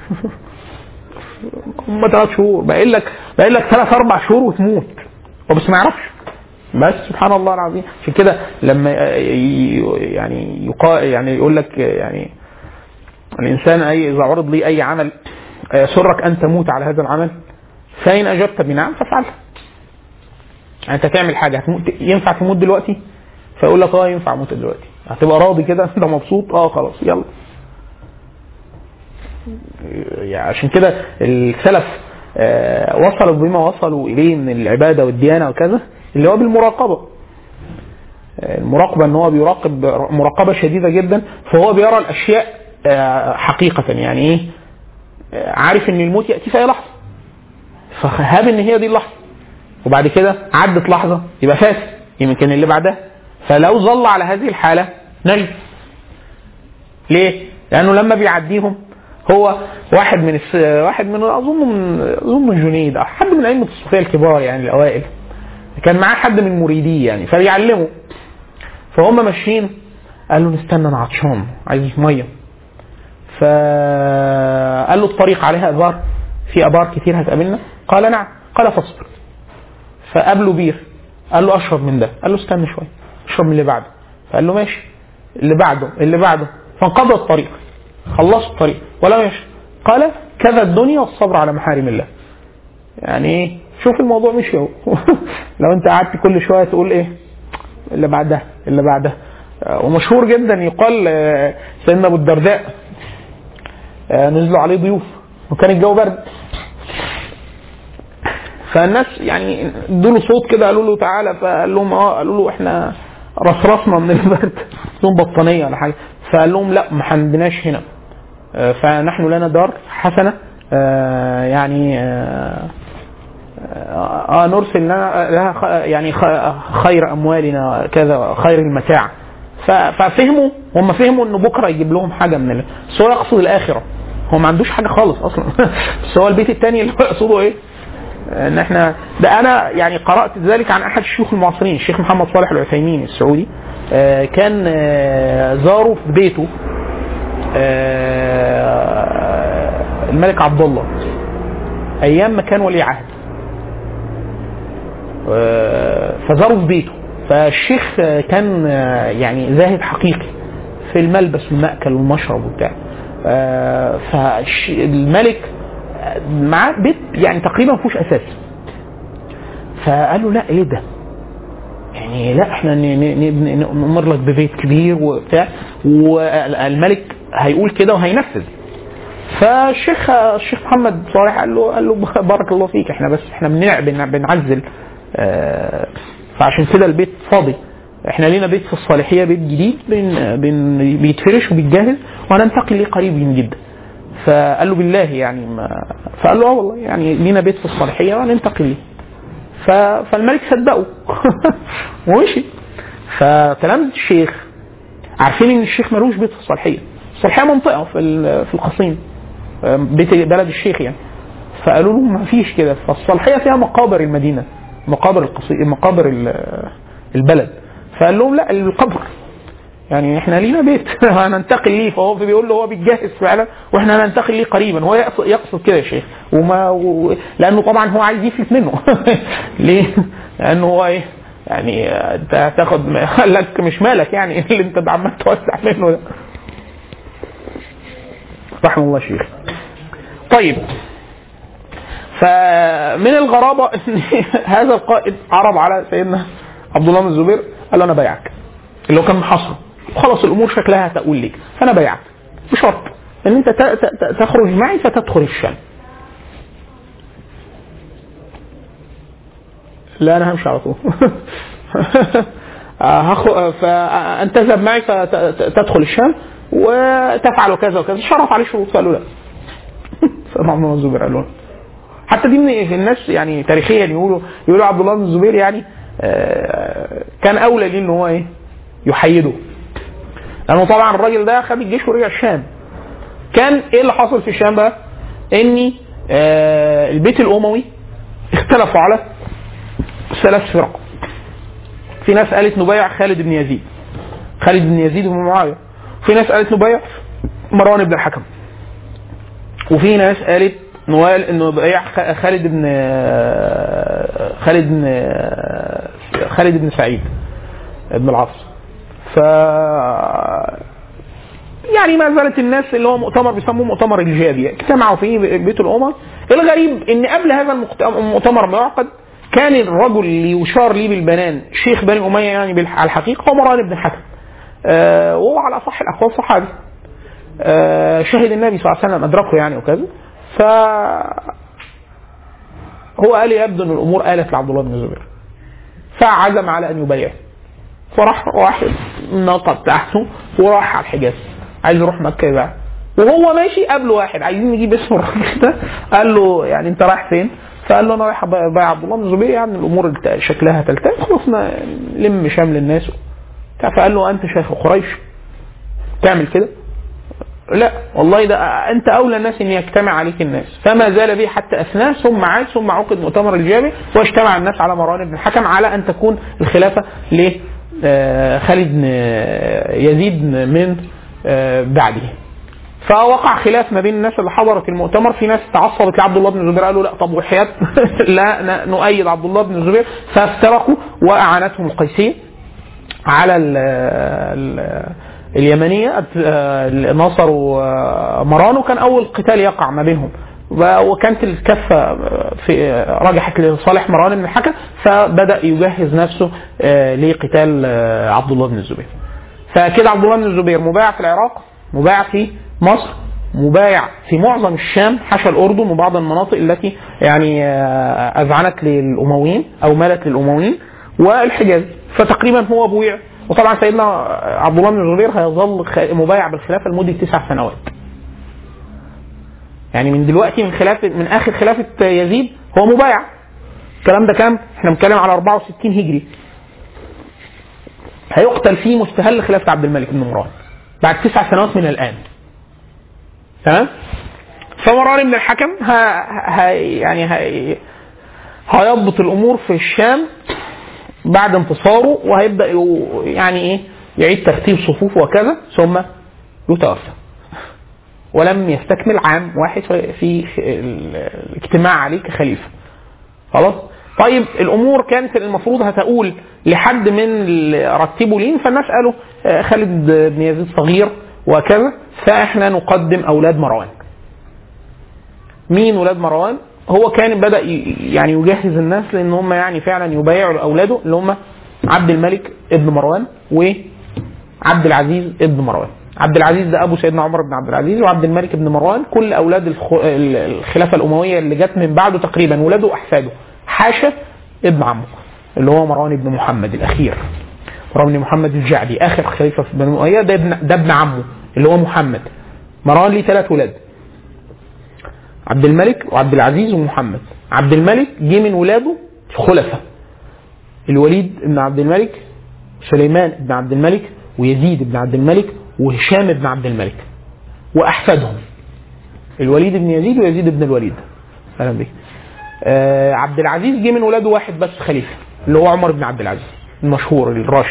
هم ثلاث شهور باقي لك باقي لك ثلاث اربع شهور وتموت هو بس ما يعرفش بس سبحان الله العظيم عشان كده لما ي- ي- يعني يقا يعني يقول لك يعني الانسان اي اذا عرض لي اي عمل آه، سرك ان تموت على هذا العمل فان اجبت بنعم فافعلها يعني انت تعمل حاجه هتموت ينفع تموت دلوقتي فيقول لك اه ينفع اموت دلوقتي هتبقى راضي كده انت مبسوط اه خلاص يلا يعني عشان كده السلف آه، وصلوا بما وصلوا اليه من العباده والديانه وكذا اللي هو بالمراقبه آه، المراقبه ان هو بيراقب مراقبه شديده جدا فهو بيرى الاشياء آه، حقيقه يعني ايه آه، عارف ان الموت ياتي في اي لحظه فهاب ان هي دي اللحظه وبعد كده عدت لحظه يبقى فات يمكن اللي بعدها فلو ظل على هذه الحاله نجم ليه؟ لانه لما بيعديهم هو واحد من الس... واحد من اظن من اظن الجنيد او حد من ائمه الصوفيه الكبار يعني الاوائل كان معاه حد من مريديه يعني فبيعلمه فهم ماشيين قال له نستنى انا عطشان عايز ميه فقال له الطريق عليها ابار في ابار كتير هتقابلنا قال نعم قال فاصبر فقابله بير قال له اشرب من ده قال له استنى شويه اشرب من اللي بعده فقال له ماشي اللي بعده اللي بعده فانقضى الطريق خلصوا الطريق ولم يشرب قال كذا الدنيا والصبر على محارم الله يعني ايه شوف الموضوع مشي اهو لو انت قعدت كل شويه تقول ايه اللي بعدها اللي بعدها آه، ومشهور جدا يقال آه، سيدنا ابو الدرداء آه، نزلوا عليه ضيوف وكان الجو برد فالناس يعني ادوا له صوت كده قالوا له تعالى فقال لهم اه قالوا له احنا رصرصنا من البرد لهم بطانيه ولا حاجه فقال لهم لا ما عندناش هنا آه، فنحن لنا دار حسنه آه، يعني آه، اه نرسل لنا لها خ- يعني خ- خير اموالنا كذا خير المتاع ف- ففهموا هم فهموا انه بكره يجيب لهم حاجه من ال... بس هو يقصد الاخره هو ما عندوش حاجه خالص اصلا بس هو البيت الثاني اللي هو يقصده ايه؟ ان احنا ده انا يعني قرات ذلك عن احد الشيوخ المعاصرين الشيخ محمد صالح العثيمين السعودي آه، كان آه، زاره في بيته آه، الملك عبد الله ايام ما كان ولي عهد آه، فزاروا في بيته فالشيخ آه، كان آه، يعني زاهد حقيقي في الملبس والمأكل والمشرب وبتاع آه، فالملك معاه بيت يعني تقريبا ما فيهوش اساس فقال له لا ايه ده يعني لا احنا ن- ن- ن- ن- نمر لك ببيت كبير وبتاع والملك هيقول كده وهينفذ فالشيخ الشيخ محمد صالح قال له قال له بارك الله فيك احنا بس احنا بنع- بن- بنعزل آه، فعشان كده البيت فاضي احنا لينا بيت في الصالحيه بيت جديد بن بن بيتفرش وبيتجهز وهننتقل ليه قريب جدا فقال له بالله يعني ما فقال له اه والله يعني لينا بيت في الصالحيه وهننتقل ليه ف- فالملك صدقه ومشي فتلامذة الشيخ عارفين ان الشيخ ملوش بيت في الصالحيه الصالحيه منطقه في ال- في القصيم بيت بلد الشيخ يعني فقالوا له ما فيش كده فالصالحيه فيها مقابر المدينه مقابر القصيم مقابر ال- البلد فقال لهم لا القبر يعني احنا لينا بيت هننتقل ليه فهو بيقول له هو بيتجهز فعلا واحنا هننتقل ليه قريبا هو يقصد, يقصد كده يا شيخ وما و... لانه طبعا هو عايز يفلت منه ليه؟ لانه هو ايه يعني انت هتاخد قال لك مش مالك يعني اللي انت عمال توسع منه ده رحمه الله شيخ طيب فمن الغرابه ان هذا القائد عرض على سيدنا عبد الله بن الزبير قال له انا بايعك اللي هو كان محاصره خلاص الامور شكلها تقول لك فانا بايعك بشرط ان انت ت- ت- ت- تخرج معي فتدخل الشام لا انا همشي على طول هخ- فان تذهب معي فتدخل الشام وتفعل كذا وكذا شرف عليه شروط قالوا لا سيدنا عبد الله بن الزبير قالوا لا. حتى دي من الناس يعني تاريخيا يقولوا يقولوا عبد الله بن الزبير يعني آه، كان اولى ليه ان هو ايه يحيده لانه طبعا الراجل ده خد الجيش ورجع الشام كان ايه اللي حصل في الشام بقى ان آه، البيت الاموي اختلفوا على ثلاث فرق في ناس قالت نبايع خالد بن يزيد خالد بن يزيد بن معاويه في ناس قالت نبايع مروان بن الحكم وفي ناس قالت نوال انه بيع خ- خالد بن خالد بن خالد بن سعيد بن العاص ف يعني ما زالت الناس اللي هو مؤتمر بيسموه مؤتمر الجابية اجتمعوا فيه بيت الأمم الغريب ان قبل هذا المقت- المؤتمر ما يعقد كان الرجل اللي يشار لي بالبنان شيخ بني أمية يعني بالح- على الحقيقة هو مروان بن الحكم آه وهو على أصح الأقوال صحابي آه شهد النبي صلى الله عليه وسلم أدركه يعني وكذا ف هو قال يبدو ان الامور آلت لعبد الله بن الزبير فعزم على ان يبايعه فراح راح الناقه بتاعته وراح على الحجاز عايز يروح مكه يبايع وهو ماشي قابله واحد عايزين نجيب اسم الراجل ده قال له يعني انت رايح فين؟ فقال له انا رايح ابايع عبد الله بن الزبير يعني الامور شكلها تلتئم خلاص نلم شمل الناس فقال له انت شيخ قريش تعمل كده؟ لا والله ده انت اولى الناس ان يجتمع عليك الناس فما زال به حتى اثناء ثم عاد ثم عقد مؤتمر الجامع واجتمع الناس على مروان بن الحكم على ان تكون الخلافه ل آه، خالد بن آه، يزيد من آه، بعده فوقع خلاف ما بين الناس اللي حضرت المؤتمر في ناس تعصبت لعبد الله بن الزبير قالوا لا طب وحياه لا ن- نؤيد عبد الله بن الزبير فافترقوا واعانتهم القيسيه على ال ال اليمنية آه، نصروا آه، مران وكان أول قتال يقع ما بينهم و- وكانت الكفة في رجحت لصالح مروان بن الحكم فبدأ يجهز نفسه آه، لقتال آه، عبد الله بن الزبير فكده عبد الله بن الزبير مبايع في العراق مبايع في مصر مبايع في معظم الشام حاشا الأردن وبعض المناطق التي يعني آه، أذعنت للأمويين أو مالت للأمويين والحجاز فتقريبا هو بويع وطبعا سيدنا عبد الله بن الزبير هيظل خ- مبايع بالخلافه لمده تسع سنوات. يعني من دلوقتي من خلافه من اخر خلافه يزيد هو مبايع. الكلام ده كام؟ احنا بنتكلم على 64 هجري. هيقتل فيه مستهل خلافه عبد الملك بن مروان بعد تسع سنوات من الان. تمام؟ فمروان بن الحكم ه... ه... يعني ه... هيضبط الامور في الشام بعد انتصاره وهيبدا يو- يعني ايه يعيد ترتيب صفوفه وكذا ثم يتوفى ولم يستكمل عام واحد في في ال- الاجتماع عليه كخليفه خلاص طيب الامور كانت المفروض هتقول لحد من اللي رتبوا لين فالناس قالوا آه، خالد بن يزيد صغير وكذا فاحنا نقدم اولاد مروان مين ولاد مروان هو كان بدا ي- يعني يجهز الناس لان هم يعني فعلا يبايعوا اولاده اللي هم عبد الملك ابن مروان وعبد العزيز ابن مروان عبد العزيز ده ابو سيدنا عمر بن عبد العزيز وعبد الملك بن مروان كل اولاد الخ- ال- الخلافه الامويه اللي جت من بعده تقريبا ولاده واحفاده حاشا ابن عمه اللي هو مروان بن محمد الاخير مروان بن محمد الجعدي اخر خليفه في بني اميه ده ابن ده ابن عمه اللي هو محمد مروان ليه ثلاث ولاد عبد الملك وعبد العزيز ومحمد عبد الملك جه من ولاده خلفاء الوليد بن عبد الملك سليمان بن عبد الملك ويزيد بن عبد الملك وهشام بن عبد الملك واحفادهم الوليد بن يزيد ويزيد بن الوليد اهلا بك آه عبد العزيز جه من ولاده واحد بس خليفه اللي هو عمر بن عبد العزيز المشهور الراشد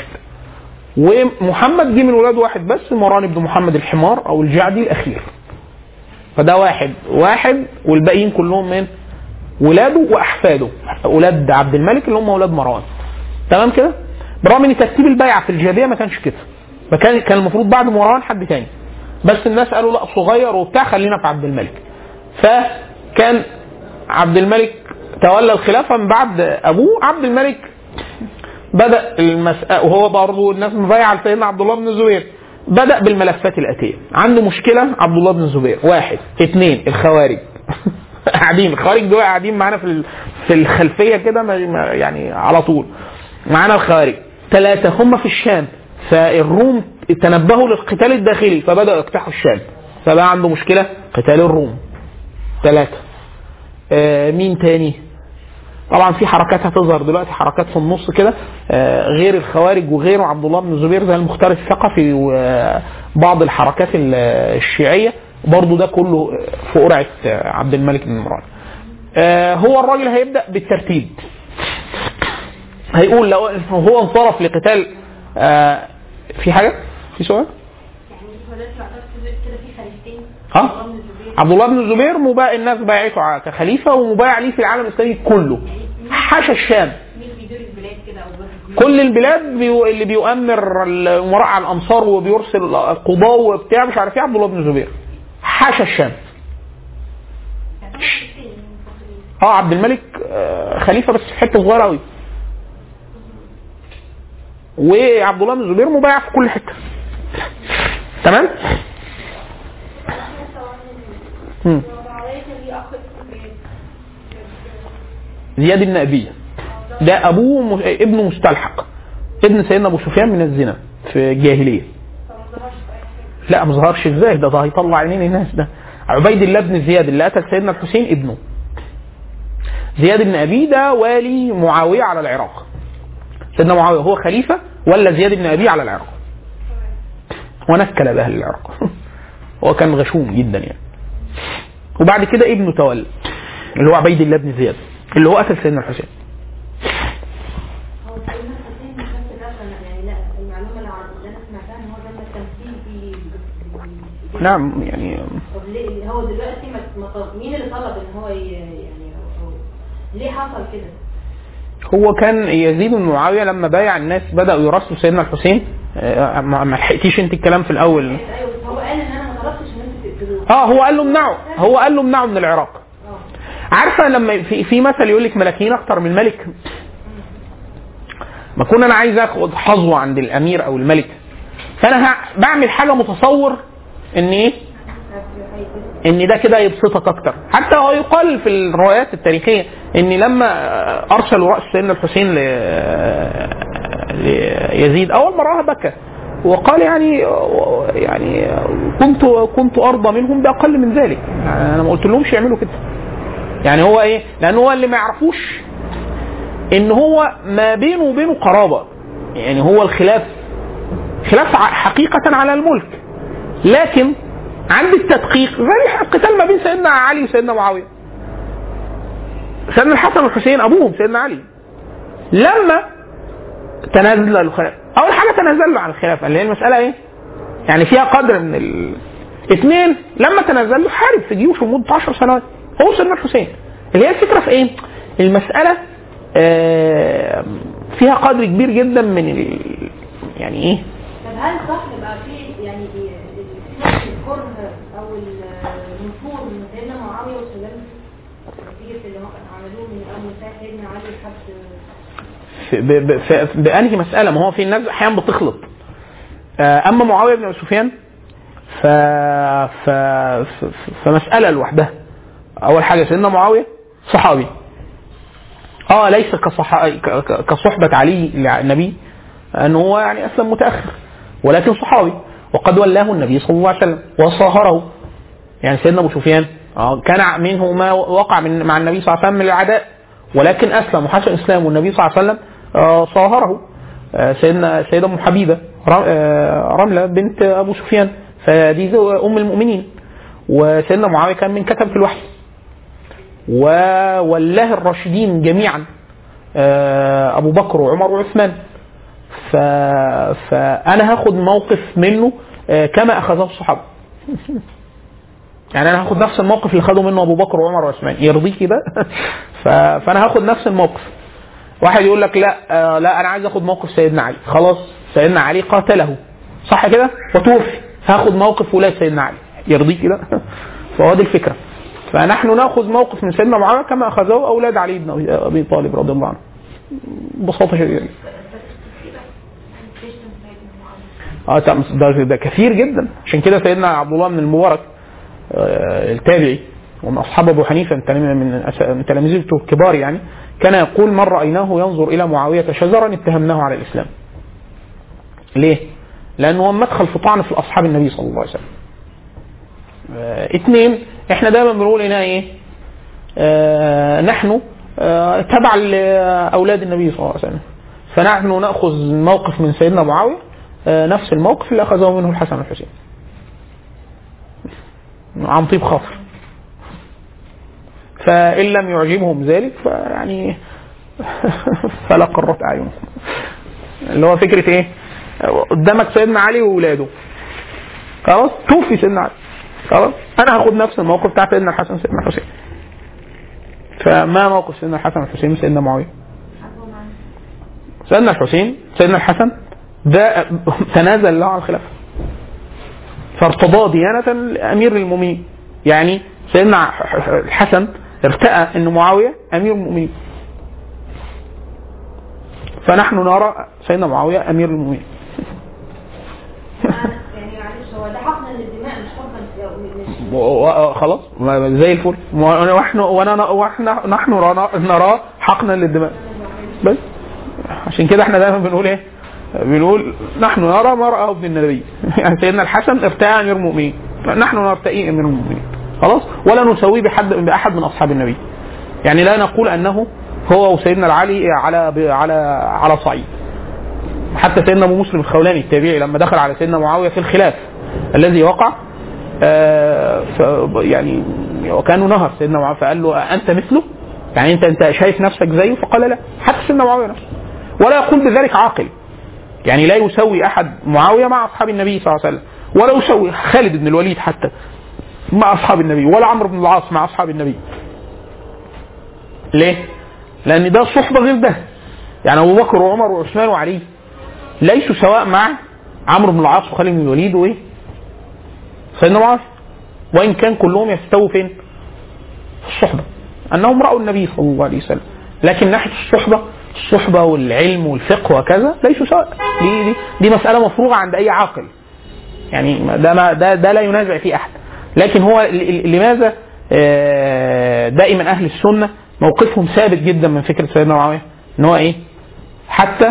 ومحمد جه من ولاده واحد بس مروان بن محمد الحمار او الجعدي الاخير فده واحد واحد والباقيين كلهم من ولاده واحفاده اولاد عبد الملك اللي هم اولاد مروان تمام كده برغم ان ترتيب البيعه في الجاهليه ما كانش كده ما كان كان المفروض بعد مروان حد تاني بس الناس قالوا لا صغير وبتاع خلينا في عبد الملك فكان عبد الملك تولى الخلافه من بعد ابوه عبد الملك بدا المسألة وهو برضه الناس مبايعه لسيدنا عبد الله بن الزبير بدا بالملفات الاتيه عنده مشكله عبد الله بن الزبير واحد اثنين الخوارج قاعدين الخوارج دول قاعدين معانا في ال- في الخلفيه كده ما- ما- يعني على طول معانا الخوارج ثلاثه هم في الشام فالروم تنبهوا للقتال الداخلي فبداوا يقتحموا الشام فبقى عنده مشكله قتال الروم ثلاثه آه مين تاني طبعا في حركات هتظهر دلوقتي حركات في النص كده آه، غير الخوارج وغيره عبد الله بن الزبير زي المختار الثقفي وبعض الحركات ال- الشيعيه برضو ده كله في قرعه آه، عبد الملك بن مروان. آه، هو الراجل هيبدا بالترتيب. هيقول لو هو انصرف لقتال آه، في حاجه؟ في سؤال؟ يعني هو دلوقتي يعتبر كده في خليفتين اه عبد الله بن الزبير. عبد الله بن الزبير مبايع الناس بايعته ع- كخليفه ومبايع ليه في العالم الاسلامي كله حاشا الشام مين بيدير البلاد كده او بيروح كل البلاد بيو... اللي بيؤمر الامراء على الامصار وبيرسل القضاء وبتاع مش عارف ايه عبد الله بن الزبير حاشا الشام اه عبد الملك آه، خليفه بس في حته صغيره قوي وعبد الله بن الزبير مبايع في كل حته تمام مم. معاوية كان ليه اخ اسمه زياد. زياد بن ابيه ده ابوه م... ابنه مستلحق ابن سيدنا ابو سفيان من الزنا في الجاهليه فما ظهرش في اي حاجه لا ما ظهرش ازاي ده ده هيطلع عينين الناس ده عبيد الله بن زياد اللي قتل سيدنا الحسين ابنه زياد بن ابي ده والي معاويه على العراق سيدنا معاويه هو خليفه ولا زياد بن ابي على العراق ونكل باهل العراق هو كان غشوم جدا يعني وبعد كده ابنه تولى اللي هو عبيد الله بن زياد اللي هو قتل سيدنا الحسين هو سيدنا الحسين ما كانش ده يعني لا المعلومه اللي عن- اللي انا سمعتها ان هو ده التمثيل في نعم يعني طب ليه هو دلوقتي ما ما طلب مين اللي طلب ان هو ي- يعني أو- أو ليه حصل كده؟ هو كان يزيد بن معاويه لما بايع الناس بداوا يراسلوا سيدنا الحسين آه، ما ما لحقتيش انت الكلام في الاول ايوه بس هو قال ان انا ما طلبتش ان انتوا تقتلوه اه هو قال له امنعه هو قال له امنعه من العراق اه عارفه لما في, في مثل يقول لك ملاكين اكتر من الملك ما كون انا عايز اخد حظوه عند الامير او الملك فانا ه- بعمل حاجه متصور ان ايه ان ده كده يبسطك اكتر حتى هو يقال في الروايات التاريخيه ان لما ارسلوا راس سيدنا الحسين ل ليزيد اول ما راه بكى وقال يعني يعني كنت كنت ارضى منهم باقل من ذلك يعني انا ما قلت لهمش يعملوا كده يعني هو ايه لان هو اللي ما يعرفوش ان هو ما بينه وبينه قرابه يعني هو الخلاف خلاف ع- حقيقه على الملك لكن عند التدقيق زي القتال ما بين سيدنا علي وسيدنا معاويه سيدنا الحسن والحسين ابوهم سيدنا علي لما تنازل الخلافه اول حاجه تنازلوا عن الخلافه اللي هي المساله ايه يعني فيها قدر من ال... اثنين لما تنزل له حارب في جيوش لمده 10 سنوات هو سيدنا الحسين اللي هي الفكره في ايه؟ المساله آه، فيها قدر كبير جدا من ال... يعني ايه؟ طب هل صح يبقى في يعني نفس الكره او النفور من سيدنا معاويه وسلام نتيجه اللي هو عملوه من اول ساعه سيدنا علي لحد في ب... ب... في... بانهي مساله ما هو في الناس احيانا بتخلط آه، اما معاويه بن ابي سفيان ف... ف... ف... فمساله لوحدها اول حاجه سيدنا معاويه صحابي اه ليس كصح... ك- ك- كصحبه علي للنبي ان هو يعني اسلم متاخر ولكن صحابي وقد ولاه النبي صلى الله عليه وسلم وصاهره يعني سيدنا ابو سفيان آه، كان منه ما وقع من مع النبي صلى الله عليه وسلم من العداء ولكن اسلم وحسن اسلام والنبي صلى الله عليه وسلم آه، صاهره آه، سيدنا سيدة ام حبيبه ر- آه، رمله بنت ابو سفيان فدي زو- ام المؤمنين وسيدنا معاويه كان من كتب في الوحي وولاه الراشدين جميعا آه، ابو بكر وعمر وعثمان ف... فانا هاخد موقف منه آه، كما اخذه الصحابه يعني انا هاخد نفس الموقف اللي خده منه ابو بكر وعمر وعثمان يرضيكي ده ف... فانا هاخد نفس الموقف واحد يقول لك لا آه لا انا عايز اخد موقف سيدنا علي خلاص سيدنا علي قاتله صح كده وتوفي هاخد موقف ولاد سيدنا علي يرضيكي ده فهو دي الفكره فنحن ناخذ موقف من سيدنا معاويه كما اخذه اولاد علي بن أبي- ابي طالب رضي الله عنه ببساطه شديده اه طبعاً ده, ده كثير جدا عشان كده سيدنا عبد الله بن المبارك آه، التابعي ومن اصحاب ابو حنيفه من تلاميذ- من أس- من تلاميذه الكبار يعني كان يقول من رايناه ينظر الى معاويه شجرا اتهمناه على الاسلام. ليه؟ لانه هو مدخل في طعن في اصحاب النبي صلى الله عليه وسلم. آه، اثنين احنا دايما بنقول هنا ايه؟ آه، نحن آه، تبع لاولاد النبي صلى الله عليه وسلم. فنحن ناخذ موقف من سيدنا معاويه آه، نفس الموقف اللي اخذه منه الحسن والحسين. عن طيب خاطر. فإن لم يعجبهم ذلك فيعني فلا قرت أعينهم اللي هو فكرة إيه؟ قدامك سيدنا علي وولاده خلاص توفي سيدنا علي خلاص أنا هاخد نفس الموقف بتاع سيدنا الحسن سيدنا الحسين فما موقف سيدنا الحسن والحسين من سيدنا معاوية؟ سيدنا الحسين سيدنا الحسن ده تنازل له عن الخلافة فارتضى ديانة لأمير المؤمنين يعني سيدنا الحسن ارتأى أن معاوية أمير المؤمنين فنحن نرى سيدنا معاوية أمير المؤمنين يعني معلش هو ده حقنا للدماء مش حقنا مش و- و- خلاص ما- زي الفل ونحن وانا واحنا نحن رنا- نرى حقنا للدماء بس عشان كده احنا دايما بنقول ايه؟ بنقول نحن نرى ما رآه ابن النبي يعني سيدنا الحسن ارتأى امير المؤمنين نحن نرتئي امير المؤمنين خلاص ولا نسويه بحد باحد من اصحاب النبي يعني لا نقول انه هو وسيدنا العلي على على على صعيد حتى سيدنا ابو مسلم الخولاني التابعي لما دخل على سيدنا معاويه في الخلاف الذي وقع آه ف يعني وكانوا نهر سيدنا معاويه فقال له انت مثله؟ يعني انت انت شايف نفسك زيه؟ فقال لا حتى سيدنا معاويه نفسه ولا يقول بذلك عاقل يعني لا يسوي احد معاويه مع اصحاب النبي صلى الله عليه وسلم ولا يسوي خالد بن الوليد حتى مع اصحاب النبي ولا عمرو بن العاص مع اصحاب النبي ليه؟ لان ده صحبه غير ده يعني ابو بكر وعمر وعثمان وعلي ليسوا سواء مع عمرو بن العاص وخالد بن الوليد وايه؟ سيدنا معاذ وان كان كلهم يستووا فين؟ في الصحبه انهم راوا النبي صلى الله عليه وسلم لكن ناحيه الصحبه الصحبه والعلم والفقه وكذا ليسوا سواء دي دي, دي مساله مفروغه عند اي عاقل يعني ما- ده ما ده ده لا ينازع فيه احد لكن هو ل- ل- لماذا آه، دائما اهل السنه موقفهم ثابت جدا من فكره سيدنا معاويه ان هو ايه؟ حتى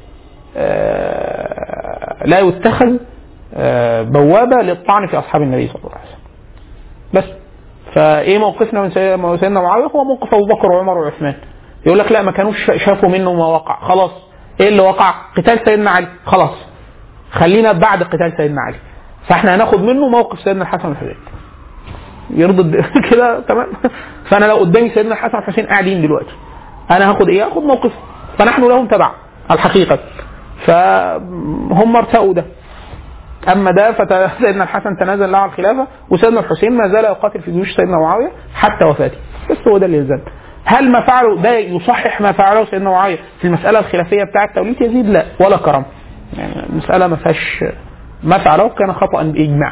آه، لا يتخذ آه، بوابه للطعن في اصحاب النبي صلى الله عليه وسلم. بس فايه موقفنا من سيد- من سيدنا معاويه هو موقف ابو بكر وعمر وعثمان يقول لك لا ما كانوش شافوا منه ما وقع خلاص ايه اللي وقع قتال سيدنا علي خلاص خلينا بعد قتال سيدنا علي فاحنا هناخد منه موقف سيدنا الحسن والحسين يرضي الد- كده تمام فانا لو قدامي سيدنا الحسن والحسين قاعدين دلوقتي انا هاخد ايه هاخد موقف فنحن لهم تبع الحقيقه فهم ارتأوا ده اما ده فسيدنا الحسن تنازل له على الخلافه وسيدنا الحسين ما زال يقاتل في جيوش سيدنا معاويه حتى وفاته بس هو ده اللي يلزم هل ما فعله ده يصحح ما فعله سيدنا معاويه في المساله الخلافيه بتاعه توليد يزيد لا ولا كرم يعني المساله ما فيهاش ما فعله كان خطا باجماع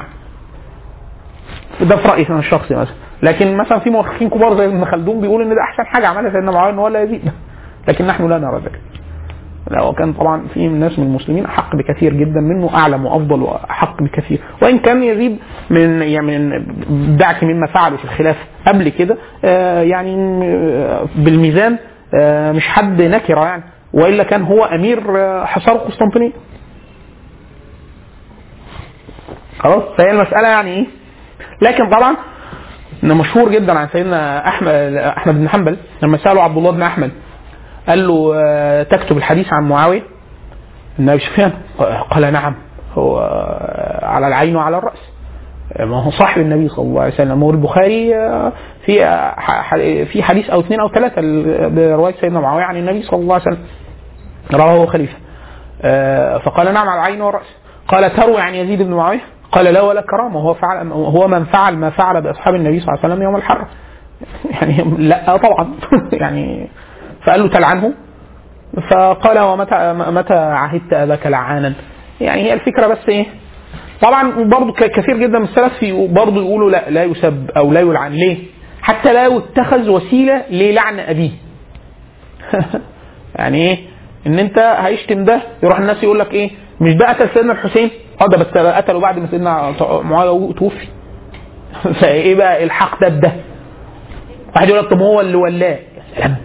ده في رايي انا الشخصي مثلا لكن مثلا في مؤرخين كبار زي ابن خلدون بيقول ان ده احسن حاجه عملها سيدنا معاويه ان هو لا يزيد لكن نحن لا نرى ذلك لا وكان طبعا في ناس من المسلمين احق بكثير جدا منه اعلم وافضل واحق بكثير وان كان يزيد من يعني من دعك مما فعله في الخلافه قبل كده آه، يعني آه، بالميزان آه، مش حد نكره يعني والا كان هو امير آه، حصار قسطنطينيه خلاص فهي المساله يعني ايه لكن طبعا انه مشهور جدا عن سيدنا احمد احمد بن حنبل لما سالوا عبد الله بن احمد قال له آه، تكتب الحديث عن معاويه بن ابي سفيان قال نعم هو آه، على العين وعلى الراس آه، ما هو صاحب النبي صلى الله عليه وسلم والبخاري آه، في آه، ح- ح- في حديث او اثنين او ثلاثه ال- بروايه سيدنا معاويه عن النبي صلى الله عليه وسلم رواه خليفه آه، فقال نعم على العين والراس قال تروي عن يزيد بن معاويه قال لا ولا كرامه هو فعل هو من فعل ما فعل باصحاب النبي صلى الله عليه وسلم يوم الحرة يعني لا طبعا يعني فقال له تلعنه فقال ومتى متى عهدت اباك لعانا يعني هي الفكره بس ايه طبعا برضه ك- كثير جدا من السلف في- برضه يقولوا لا لا يسب او لا يلعن ليه؟ حتى لا يتخذ وسيله للعن ابيه يعني ايه؟ ان انت هيشتم ده يروح الناس يقول لك ايه؟ مش ده قتل سيدنا الحسين؟ اه ده بس قتله بعد ما سيدنا معاويه توفي. فايه بقى الحق ده بده؟ واحد يقول لك طب هو اللي ولاه يا سلام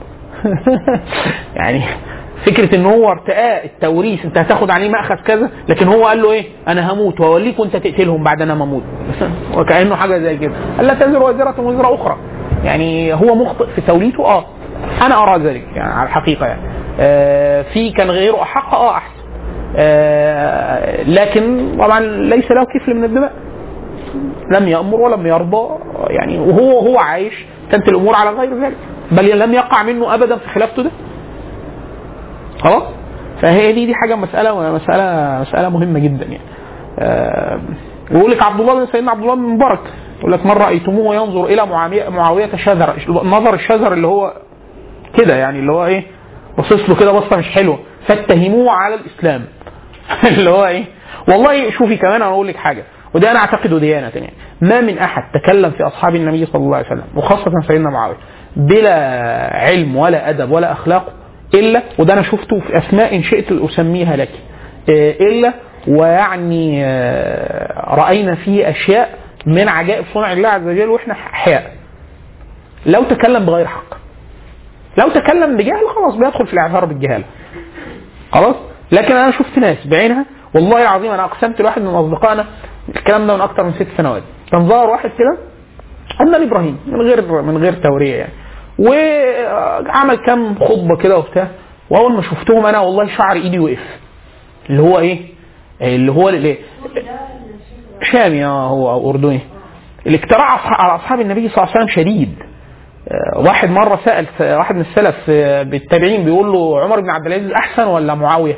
يعني فكره ان هو ارتقاء التوريث انت هتاخد عليه ماخذ كذا لكن هو قال له ايه انا هموت واوليك وانت تقتلهم بعد انا ما اموت وكانه حاجه زي كده الا تزر وازره وزر اخرى يعني هو مخطئ في توليته اه انا ارى ذلك يعني على الحقيقه يعني آه في كان غيره احق اه احسن آه لكن طبعا ليس له كفل من الدماء لم يأمر ولم يرضى يعني وهو هو عايش كانت الامور على غير ذلك بل لم يقع منه ابدا في خلافته ده خلاص فهي دي دي حاجه مساله مساله مساله مهمه جدا يعني آه يقول لك عبد الله بن سيدنا عبد الله بن مبارك يقول لك من رايتموه ينظر الى معاويه معاويه شذر نظر الشذر اللي هو كده يعني اللي هو ايه بصص له كده بصه مش حلوه فاتهموه على الاسلام اللي هو ايه والله شوفي كمان انا اقول لك حاجه وده انا اعتقده ديانه يعني ما من احد تكلم في اصحاب النبي صلى الله عليه وسلم وخاصه سيدنا معاويه بلا علم ولا ادب ولا اخلاق الا وده انا شفته في اسماء ان شئت اسميها لك إيه الا ويعني آه، راينا فيه اشياء من عجائب صنع الله عز وجل واحنا احياء لو تكلم بغير حق لو تكلم بجهل خلاص بيدخل في الاعتراف بالجهاله خلاص لكن انا شفت ناس بعينها والله العظيم انا اقسمت لواحد من اصدقائنا الكلام ده من اكتر من ست سنوات كان ظهر واحد كده عندنا ابراهيم من غير من غير توريه يعني وعمل كام خطبه كده وبتاع واول ما شفتهم انا والله شعر ايدي وقف اللي هو ايه اللي هو اللي شامي اه هو او اردني الاقتراع أصح- على اصحاب النبي صلى الله عليه وسلم شديد آه، واحد مره سال ف- واحد من السلف آه، بالتابعين بيقول له عمر بن عبد العزيز احسن ولا معاويه؟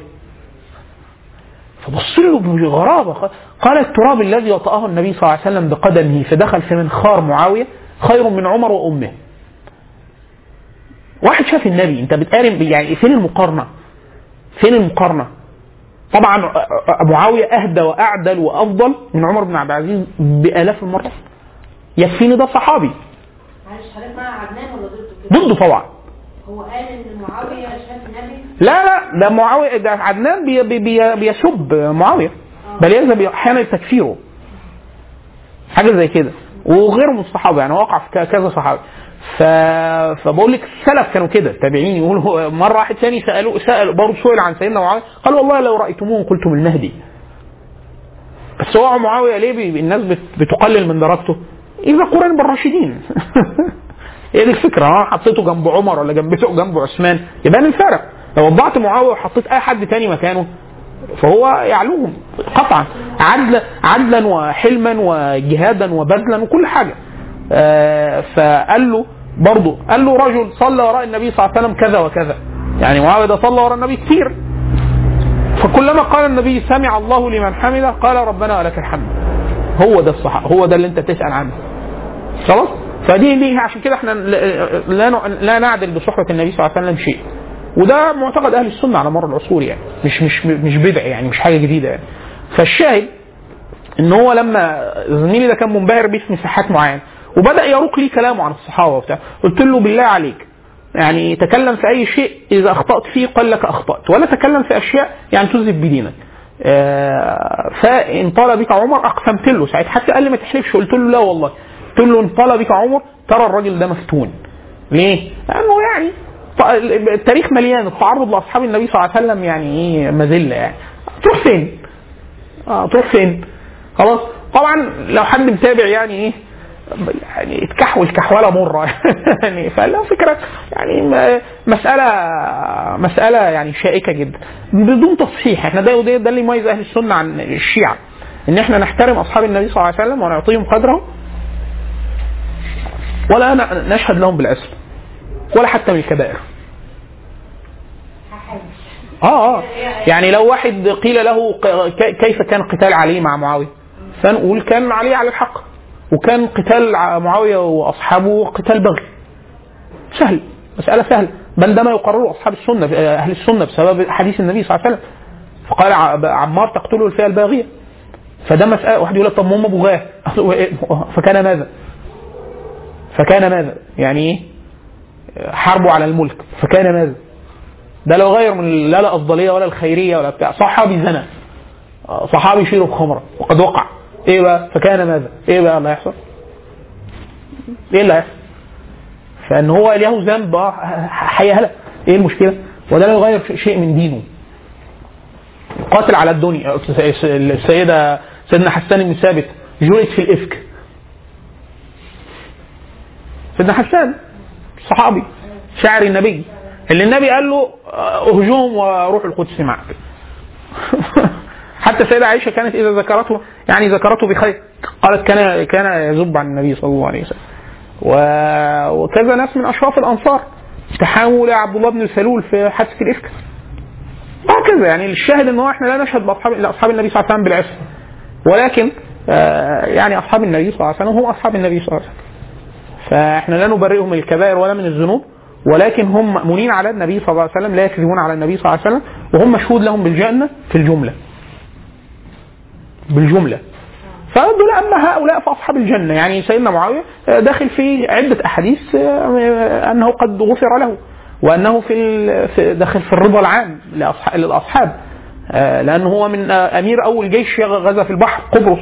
فبص له بغرابه ق- قال التراب الذي وطأه النبي صلى الله عليه وسلم بقدمه فدخل في منخار معاويه خير من عمر وامه. واحد شاف النبي انت بتقارن يعني فين المقارنه؟ فين المقارنه؟ طبعا آه، آه، معاويه اهدى واعدل وافضل من عمر بن عبد العزيز بالاف المرات. يكفيني ده صحابي معلش حضرتك مع عدنان ولا ضده كده؟ ضده طبعا هو قال ان معاويه شاف النبي لا لا ده معاويه ده عدنان بي بي بي بيسب معاويه بل يذهب احيانا تكفيره حاجه زي كده وغيره من الصحابه يعني وقع في ك- كذا صحابي ف... فبقول لك السلف كانوا كده تابعين يقولوا مره واحد ثاني سالوه سال برضه سئل عن سيدنا معاويه قال والله لو رايتموه قلتم المهدي بس هو معاويه ليه بي... الناس بت... بتقلل من درجته؟ اذا قرن بالراشدين هي دي الفكره اه حطيته جنب عمر ولا جنبته جنب عثمان يبان الفرق لو وضعت معاويه وحطيت اي حد تاني مكانه فهو يعلوهم قطعا عدلا عدلا وحلما وجهادا وبذلا وكل حاجه آه فقال له برضه قال له رجل صلى وراء النبي صلى الله عليه وسلم كذا وكذا يعني معاويه ده صلى وراء النبي كتير فكلما قال النبي سمع الله لمن حمده قال ربنا ولك الحمد هو ده الصح هو ده اللي انت تسال عنه خلاص فدي دي عشان كده احنا لا لا, لا نعدل بصحبه النبي صلى الله عليه وسلم شيء وده معتقد اهل السنه على مر العصور يعني مش مش مش بدع يعني مش حاجه جديده يعني فالشاهد ان هو لما زميلي ده كان منبهر بيه في مساحات معينه وبدا يروق لي كلامه عن الصحابه وبتاع قلت له بالله عليك يعني تكلم في اي شيء اذا اخطات فيه قال لك اخطات ولا تكلم في اشياء يعني تذهب بدينك آه، فان طال بك عمر اقسمت له ساعتها حتى قال لي ما تحلفش قلت له لا والله قلت له ان طال بك عمر ترى الراجل ده مفتون ليه؟ لانه يعني ط- التاريخ مليان التعرض لاصحاب النبي صلى الله عليه وسلم يعني ايه مذله يعني تروح فين؟ اه تروح فين؟ خلاص طبعا لو حد متابع يعني ايه يعني اتكحول كحوله مره يعني فلا فكره يعني م- مساله مساله يعني شائكه جدا بدون تصحيح احنا ده وده ده اللي يميز اهل السنه عن الشيعه ان احنا نحترم اصحاب النبي صلى الله عليه وسلم ونعطيهم قدرهم ولا ن- نشهد لهم بالاسم ولا حتى من الكبائر اه اه يعني لو واحد قيل له ق- ك- كيف كان قتال علي مع معاويه فنقول كان علي على الحق وكان قتال ع- معاويه واصحابه قتال بغي سهل مساله سهله بل ده ما يقرره اصحاب السنه اهل السنه بسبب حديث النبي صلى الله عليه وسلم فقال ع- عمار تقتله الفئه الباغيه فده مساله واحد يقول لك طب ما هم بغاه فكان ماذا؟ فكان ماذا؟ يعني ايه؟ حربوا على الملك فكان ماذا؟ ده لو غير من لا لا افضليه ولا الخيريه ولا بتاع صحابي زنى آه، صحابي يشيروا بخمره وقد وقع ايه بقى فكان ماذا ايه بقى اللي هيحصل ايه اللي هيحصل فان هو له ذنب آه، هيهلك ايه المشكله وده لا يغير شيء من دينه قاتل على الدنيا السيده سيدنا حسان بن ثابت جلد في الافك سيدنا حسان صحابي شاعر النبي اللي النبي قال له آه، اهجوم وروح القدس معك حتى السيدة عائشة كانت إذا ذكرته يعني ذكرته بخير قالت كان كان يذب عن النبي صلى الله عليه وسلم و- وكذا ناس من أشراف الأنصار تحاموا لعبد الله بن سلول في حادثة الإفك وهكذا يعني الشاهد ان هو احنا لا نشهد باصحاب لاصحاب النبي صلى الله عليه وسلم بالعصر ولكن آه، يعني اصحاب النبي صلى الله عليه وسلم هم اصحاب النبي صلى الله عليه وسلم فاحنا لا نبرئهم من الكبائر ولا من الذنوب ولكن هم مأمونين على النبي صلى الله عليه وسلم لا يكذبون على النبي صلى الله عليه وسلم وهم مشهود لهم بالجنة في الجملة بالجملة فدول أما هؤلاء فأصحاب الجنة يعني سيدنا معاوية آه، داخل في عدة أحاديث آه، أنه قد غفر له وأنه في ال- في- داخل في الرضا العام لأصح- للأصحاب آه، لأنه هو من آه، أمير أول جيش غزا في البحر قبرص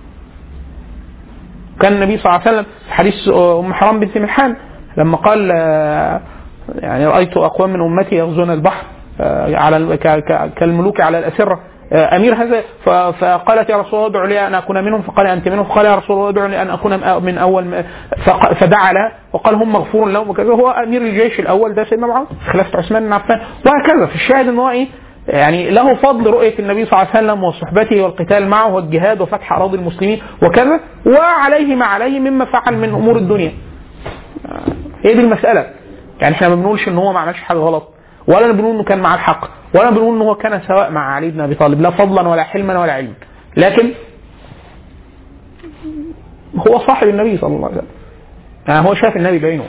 كان النبي صلى الله عليه وسلم في حديث ام حرام بنت ملحان لما قال آه، يعني رايت اقوام من امتي يغزون البحر آه، على ال- ك- ك- كالملوك على الاسره آه، امير هذا ف- فقالت يا رسول الله ادعو لي ان اكون منهم فقال انت منهم فقال يا رسول الله ادعو لي ان اكون من اول م- فق- فدعا لها وقال هم مغفور لهم وكذا هو امير الجيش الاول ده سيدنا معاويه خلافه عثمان بن عفان وهكذا في الشاهد ان هو ايه يعني له فضل رؤية النبي صلى الله عليه وسلم وصحبته والقتال معه والجهاد وفتح أراضي المسلمين وكذا وعليه ما عليه مما فعل من أمور الدنيا هي دي المسألة يعني احنا ما بنقولش ان هو ما عملش حاجة غلط ولا بنقول انه كان مع الحق ولا بنقول ان هو كان سواء مع علي بن ابي طالب لا فضلا ولا حلما ولا علما لكن هو صاحب النبي صلى الله عليه وسلم يعني هو شاف النبي بعينه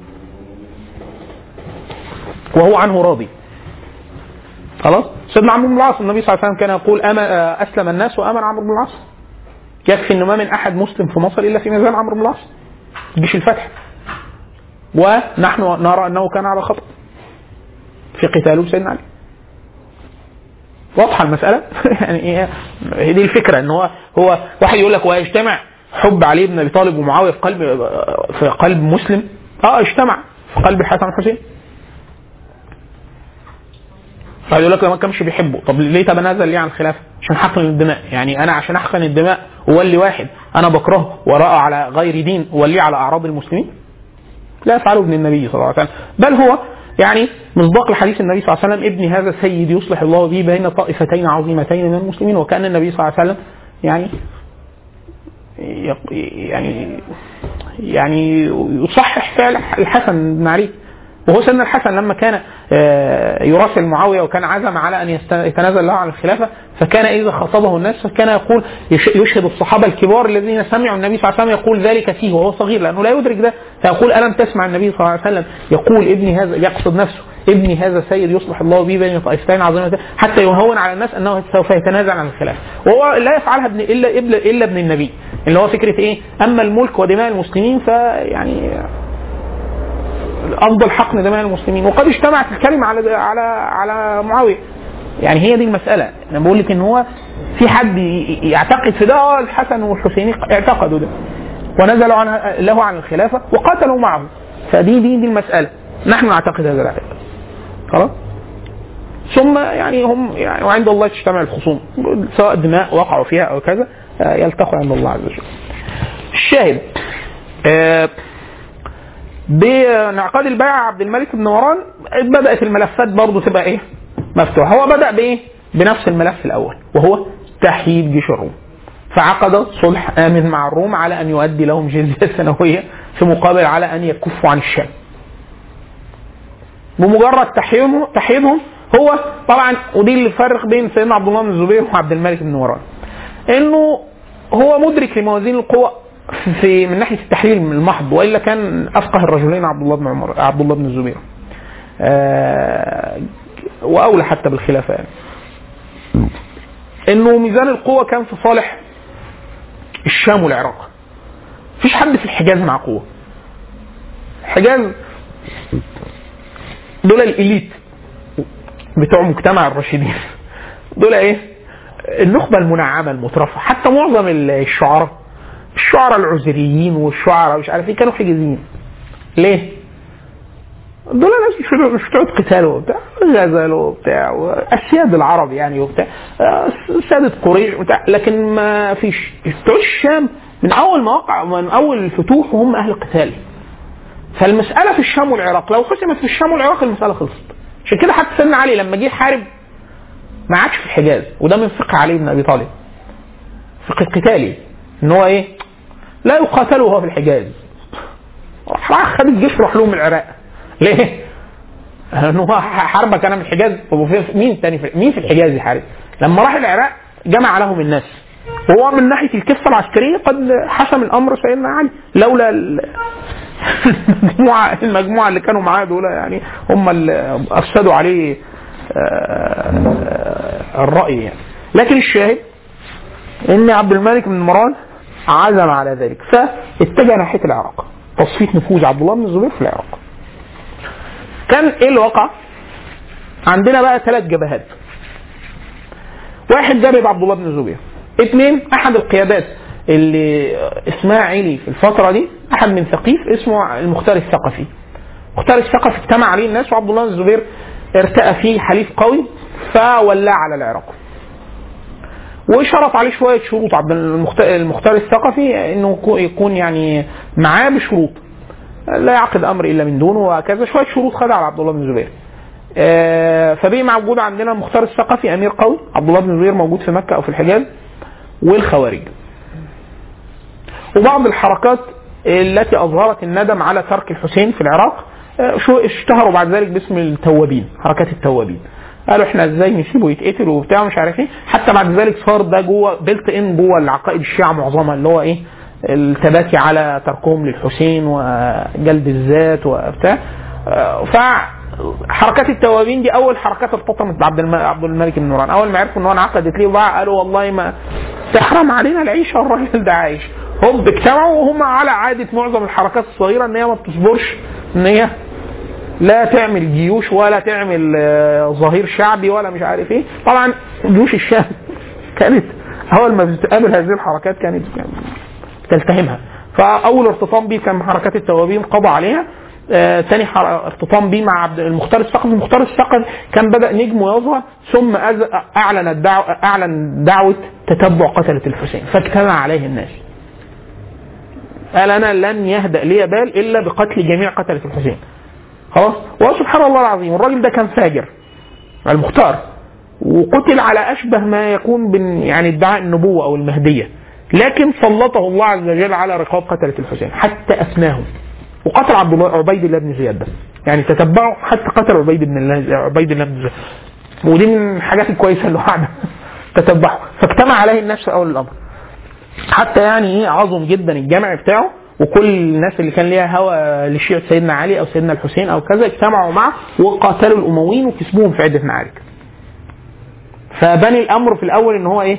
وهو عنه راضي خلاص سيدنا عمرو بن العاص النبي صلى الله عليه وسلم كان يقول أما آه، اسلم الناس وامن عمرو بن العاص يكفي انه ما من احد مسلم في مصر الا في ميزان عمرو بن العاص جيش الفتح ونحن نرى انه كان على خطأ في قتاله بسيدنا علي واضحه المساله يعني إيه؟ هي دي الفكره ان هو هو واحد يقول لك ويجتمع حب علي بن ابي طالب ومعاويه في قلب في قلب مسلم اه اجتمع في قلب الحسن والحسين فيقول لك ما كانش بيحبه طب ليه تنازل ليه عن الخلافه عشان حقن الدماء يعني انا عشان احقن الدماء اولي واحد انا بكرهه وراء على غير دين اوليه على اعراض المسلمين لا يفعله ابن النبي صلى الله عليه وسلم بل هو يعني مصداق لحديث النبي صلى الله عليه وسلم ابني هذا سيد يصلح الله به بين طائفتين عظيمتين من المسلمين وكان النبي صلى الله عليه وسلم يعني يق- يعني يعني يصحح فعل الحسن بن علي وهو سيدنا الحسن لما كان آه، يراسل معاويه وكان عزم على ان يست- يتنازل له عن الخلافه فكان اذا خاطبه الناس فكان يقول يش- يشهد الصحابه الكبار الذين سمعوا النبي صلى الله عليه وسلم يقول ذلك فيه وهو صغير لانه لا يدرك ده فيقول الم تسمع النبي صلى الله عليه وسلم يقول ابني هذا يقصد نفسه ابني هذا سيد يصلح الله به بين طائفتين عظيمتين حتى يهون على الناس انه سوف يتنازل عن الخلافه وهو لا يفعلها ابن الا الا الا ابن النبي اللي هو فكره ايه اما الملك ودماء المسلمين فيعني افضل حقن دماء المسلمين وقد اجتمعت الكلمه على على على معاويه يعني هي دي المساله انا بقول لك ان هو في حد ي- يعتقد في ده اه الحسن والحسيني اعتقدوا ده ونزلوا عن له عن الخلافه وقاتلوا معه فدي دي دي المساله نحن نعتقد هذا الاعتقاد خلاص ثم يعني هم يعني وعند الله تجتمع الخصوم سواء دماء وقعوا فيها او كذا آه، يلتقوا عند الله عز وجل. الشاهد آه، بانعقاد البيعة عبد الملك بن مروان بدأت الملفات برضه تبقى ايه؟ مفتوحة هو بدأ بايه؟ بنفس الملف الأول وهو تحييد جيش الروم فعقد صلح آمن مع الروم على أن يؤدي لهم جزية سنوية في مقابل على أن يكفوا عن الشام بمجرد تحييدهم تحييدهم هو طبعا ودي اللي الفرق بين سيدنا عبد الله بن الزبير وعبد الملك بن مروان انه هو مدرك لموازين القوى في من ناحيه التحليل المحض والا كان افقه الرجلين عبد الله بن عمر عبد الله بن الزبير آه واولى حتى بالخلافه يعني انه ميزان القوه كان في صالح الشام والعراق مفيش حد في الحجاز مع قوه الحجاز دول الاليت بتوع مجتمع الراشدين دول ايه النخبه المنعمه المترفه حتى معظم الشعراء الشعراء العزريين والشعراء مش عارف ايه كانوا حجازيين ليه؟ دول ناس مش مش بتوع قتال وبتاع غزل وبتاع اسياد العرب يعني وبتاع آه، سادة قريش وبتاع لكن ما فيش بتوع الشام من اول ما وقع من اول الفتوح وهم اهل قتال فالمساله في الشام والعراق لو حسمت في الشام والعراق المساله خلصت عشان كده حتى سيدنا علي لما جه يحارب ما عادش في الحجاز وده من فقه علي بن ابي طالب فقه قتالي ان هو ايه لا يقاتل وهو في الحجاز راح خد الجيش وراح لهم العراق ليه؟ لانه هو حاربك انا من الحجاز طب وفي- مين تاني في مين في الحجاز يحارب؟ لما راح العراق جمع لهم الناس وهو من ناحيه الكفه العسكريه قد حسم الامر سيدنا علي لولا ال- المجموعه المجموعه اللي كانوا معاه دول يعني هم اللي افسدوا عليه آه، الراي يعني لكن الشاهد ان عبد الملك بن مروان عزم على ذلك فاتجه ناحيه العراق تصفيه نفوذ عبد الله بن الزبير في العراق كان ايه اللي وقع؟ عندنا بقى ثلاث جبهات واحد جبهه عبد الله بن الزبير اثنين احد القيادات اللي اسمها علي في الفتره دي احد من ثقيف اسمه المختار الثقفي المختار الثقفي اجتمع عليه الناس وعبد الله بن الزبير ارتأى فيه حليف قوي فولاه على العراق وشرط عليه شويه شروط عبد المختار, المختار الثقفي انه يكون- يكون يعني معاه بشروط لا يعقد امر الا من دونه وهكذا شويه شروط خدها على عبد الله بن الزبير. آه، فبقي موجود عندنا المختار الثقفي امير قوي عبد الله بن الزبير موجود في مكه او في الحجاز والخوارج. وبعض الحركات التي اظهرت الندم على ترك الحسين في العراق آه، شو اشتهروا بعد ذلك باسم التوابين حركات التوابين قالوا احنا ازاي نسيبه يتقتل وبتاع مش عارف ايه حتى بعد ذلك صار ده جوه بيلت ان جوه العقائد الشيعه معظمها اللي هو ايه التباكي على تركهم للحسين وجلد الذات وبتاع آه، فحركات التوابين دي اول حركات ارتطمت بعبد الم- عبد الملك بن نوران اول ما عرفوا ان هو انعقدت ليه بقى قالوا والله ما تحرم علينا العيشه والراجل ده عايش هم اجتمعوا وهم على عاده معظم الحركات الصغيره ان هي ما بتصبرش ان هي لا تعمل جيوش ولا تعمل آه، ظهير شعبي ولا مش عارف ايه طبعا جيوش الشام كانت اول ما بتقابل هذه الحركات كانت تلتهمها فاول ارتطام بيه كان حركات التوابين قضى عليها آه، تاني حر- ارتطام بيه مع عبد المختار الثقفي المختار الثقفي كان بدا نجمه يظهر ثم أز- اعلن الدعوه اعلن دعوه تتبع قتله الحسين فاجتمع عليه الناس قال انا لن يهدأ لي بال الا بقتل جميع قتله الحسين خلاص وسبحان الله العظيم الراجل ده كان فاجر المختار وقتل على اشبه ما يكون بن يعني ادعاء النبوه او المهديه لكن سلطه الله عز وجل على رقاب قتله الحسين حتى افناهم وقتل عبد الله عبيد الله بن زياد ده يعني تتبعوا حتى قتل عبيد بن الله عبيد الله بن زيد ودي من الحاجات الكويسه اللي وعد تتبعوا فاجتمع عليه الناس في اول الامر حتى يعني ايه عظم جدا الجمع بتاعه وكل الناس اللي كان ليها هوى لشيعة سيدنا علي او سيدنا الحسين او كذا اجتمعوا معه وقاتلوا الامويين وكسبوهم في عده معارك. فبني الامر في الاول ان هو ايه؟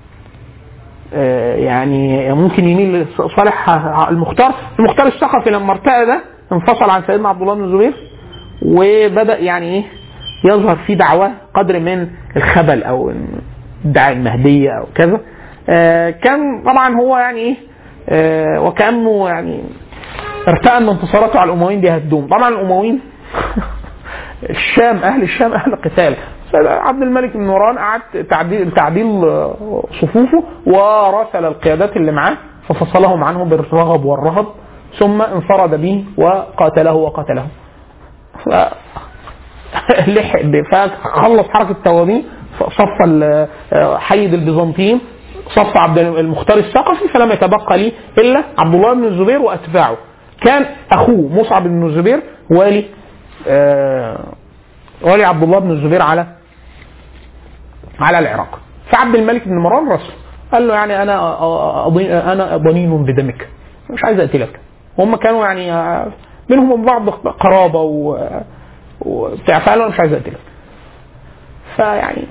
آه يعني ممكن يميل لصالح المختار، المختار الثقفي لما ارتأى ده انفصل عن سيدنا عبد الله بن الزبير وبدا يعني ايه؟ يظهر في دعواه قدر من الخبل او ادعاء المهديه او كذا. آه كان طبعا هو يعني ايه؟ آه وكانه يعني ارتأى ان انتصاراته على الامويين دي هتدوم، طبعا الامويين الشام اهل الشام اهل قتال عبد الملك بن نوران قعد تعديل تعديل صفوفه وراسل القيادات اللي معاه ففصلهم عنه بالرغب والرهب ثم انفرد به وقاتله وقتله ف... لحق فخلص حركه التوابين صف حيد البيزنطيين صف عبد المختار الثقفي فلم يتبقى لي الا عبد الله بن الزبير واتباعه كان اخوه مصعب بن الزبير والي آه والي عبد الله بن الزبير على على العراق فعبد الملك بن مروان رسل قال له يعني انا أضي... انا ضنين بدمك مش عايز اقتلك هم كانوا يعني بينهم وبين بعض قرابه و وبتاع فقال له انا مش عايز اقتلك فيعني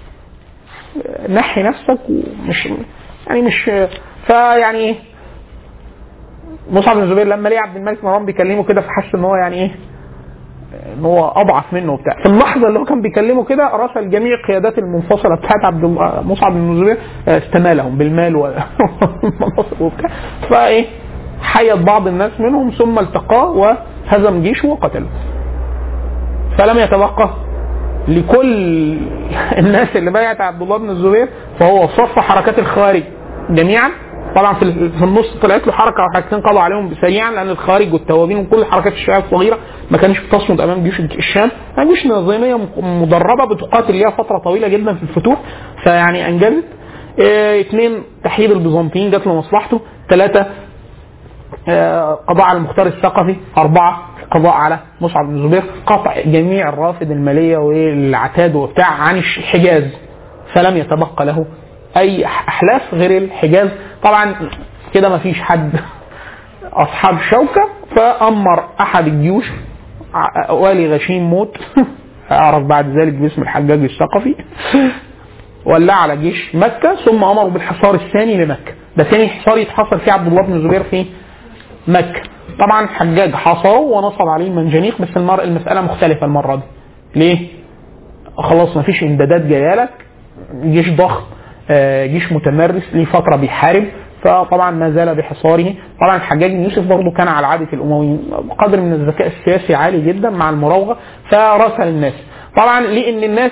نحي نفسك ومش يعني مش فيعني ايه مصعب بن الزبير لما لقي عبد الملك بن مروان بيكلمه كده فحس ان هو يعني ايه ان هو اضعف منه وبتاع في اللحظه اللي هو كان بيكلمه كده راسل جميع القيادات المنفصله بتاعت عبد مصعب بن الزبير استمالهم بالمال والمناصب وبتاع فايه حيت بعض الناس منهم ثم التقاه وهزم جيشه وقتله فلم يتبقى لكل الناس اللي بايعت عبد الله بن الزبير فهو صف حركات الخوارج جميعا طبعا في في النص طلعت له حركه او حركتين قضوا عليهم سريعا لان الخارج والتوابين وكل حركات الشيعه الصغيره ما كانش بتصمد امام جيوش الشام، جيوش نظاميه مدربه بتقاتل ليها فتره طويله جدا في الفتوح فيعني انجزت. اه اثنين تحييد البيزنطيين جات له مصلحته، ثلاثه اه قضاء على المختار الثقفي، اربعه قضاء على مصعب بن الزبير، قطع جميع الرافد الماليه والعتاد وبتاع عن الحجاز فلم يتبقى له اي احلاف غير الحجاز طبعا كده ما فيش حد اصحاب شوكه فامر احد الجيوش والي غشيم موت اعرف بعد ذلك باسم الحجاج الثقفي ولع على جيش مكه ثم امروا بالحصار الثاني لمكه ده ثاني حصار يتحصر فيه عبد الله بن الزبير في مكه طبعا الحجاج حاصره ونصب عليه المنجنيق بس المر... المساله مختلفه المره دي ليه؟ خلاص ما فيش امدادات جايه لك جيش ضخم جيش متمرس ليه فتره بيحارب فطبعا ما زال بحصاره طبعا الحجاج بن يوسف برضه كان على عاده الامويين قدر من الذكاء السياسي عالي جدا مع المراوغه فرسل الناس طبعا لان الناس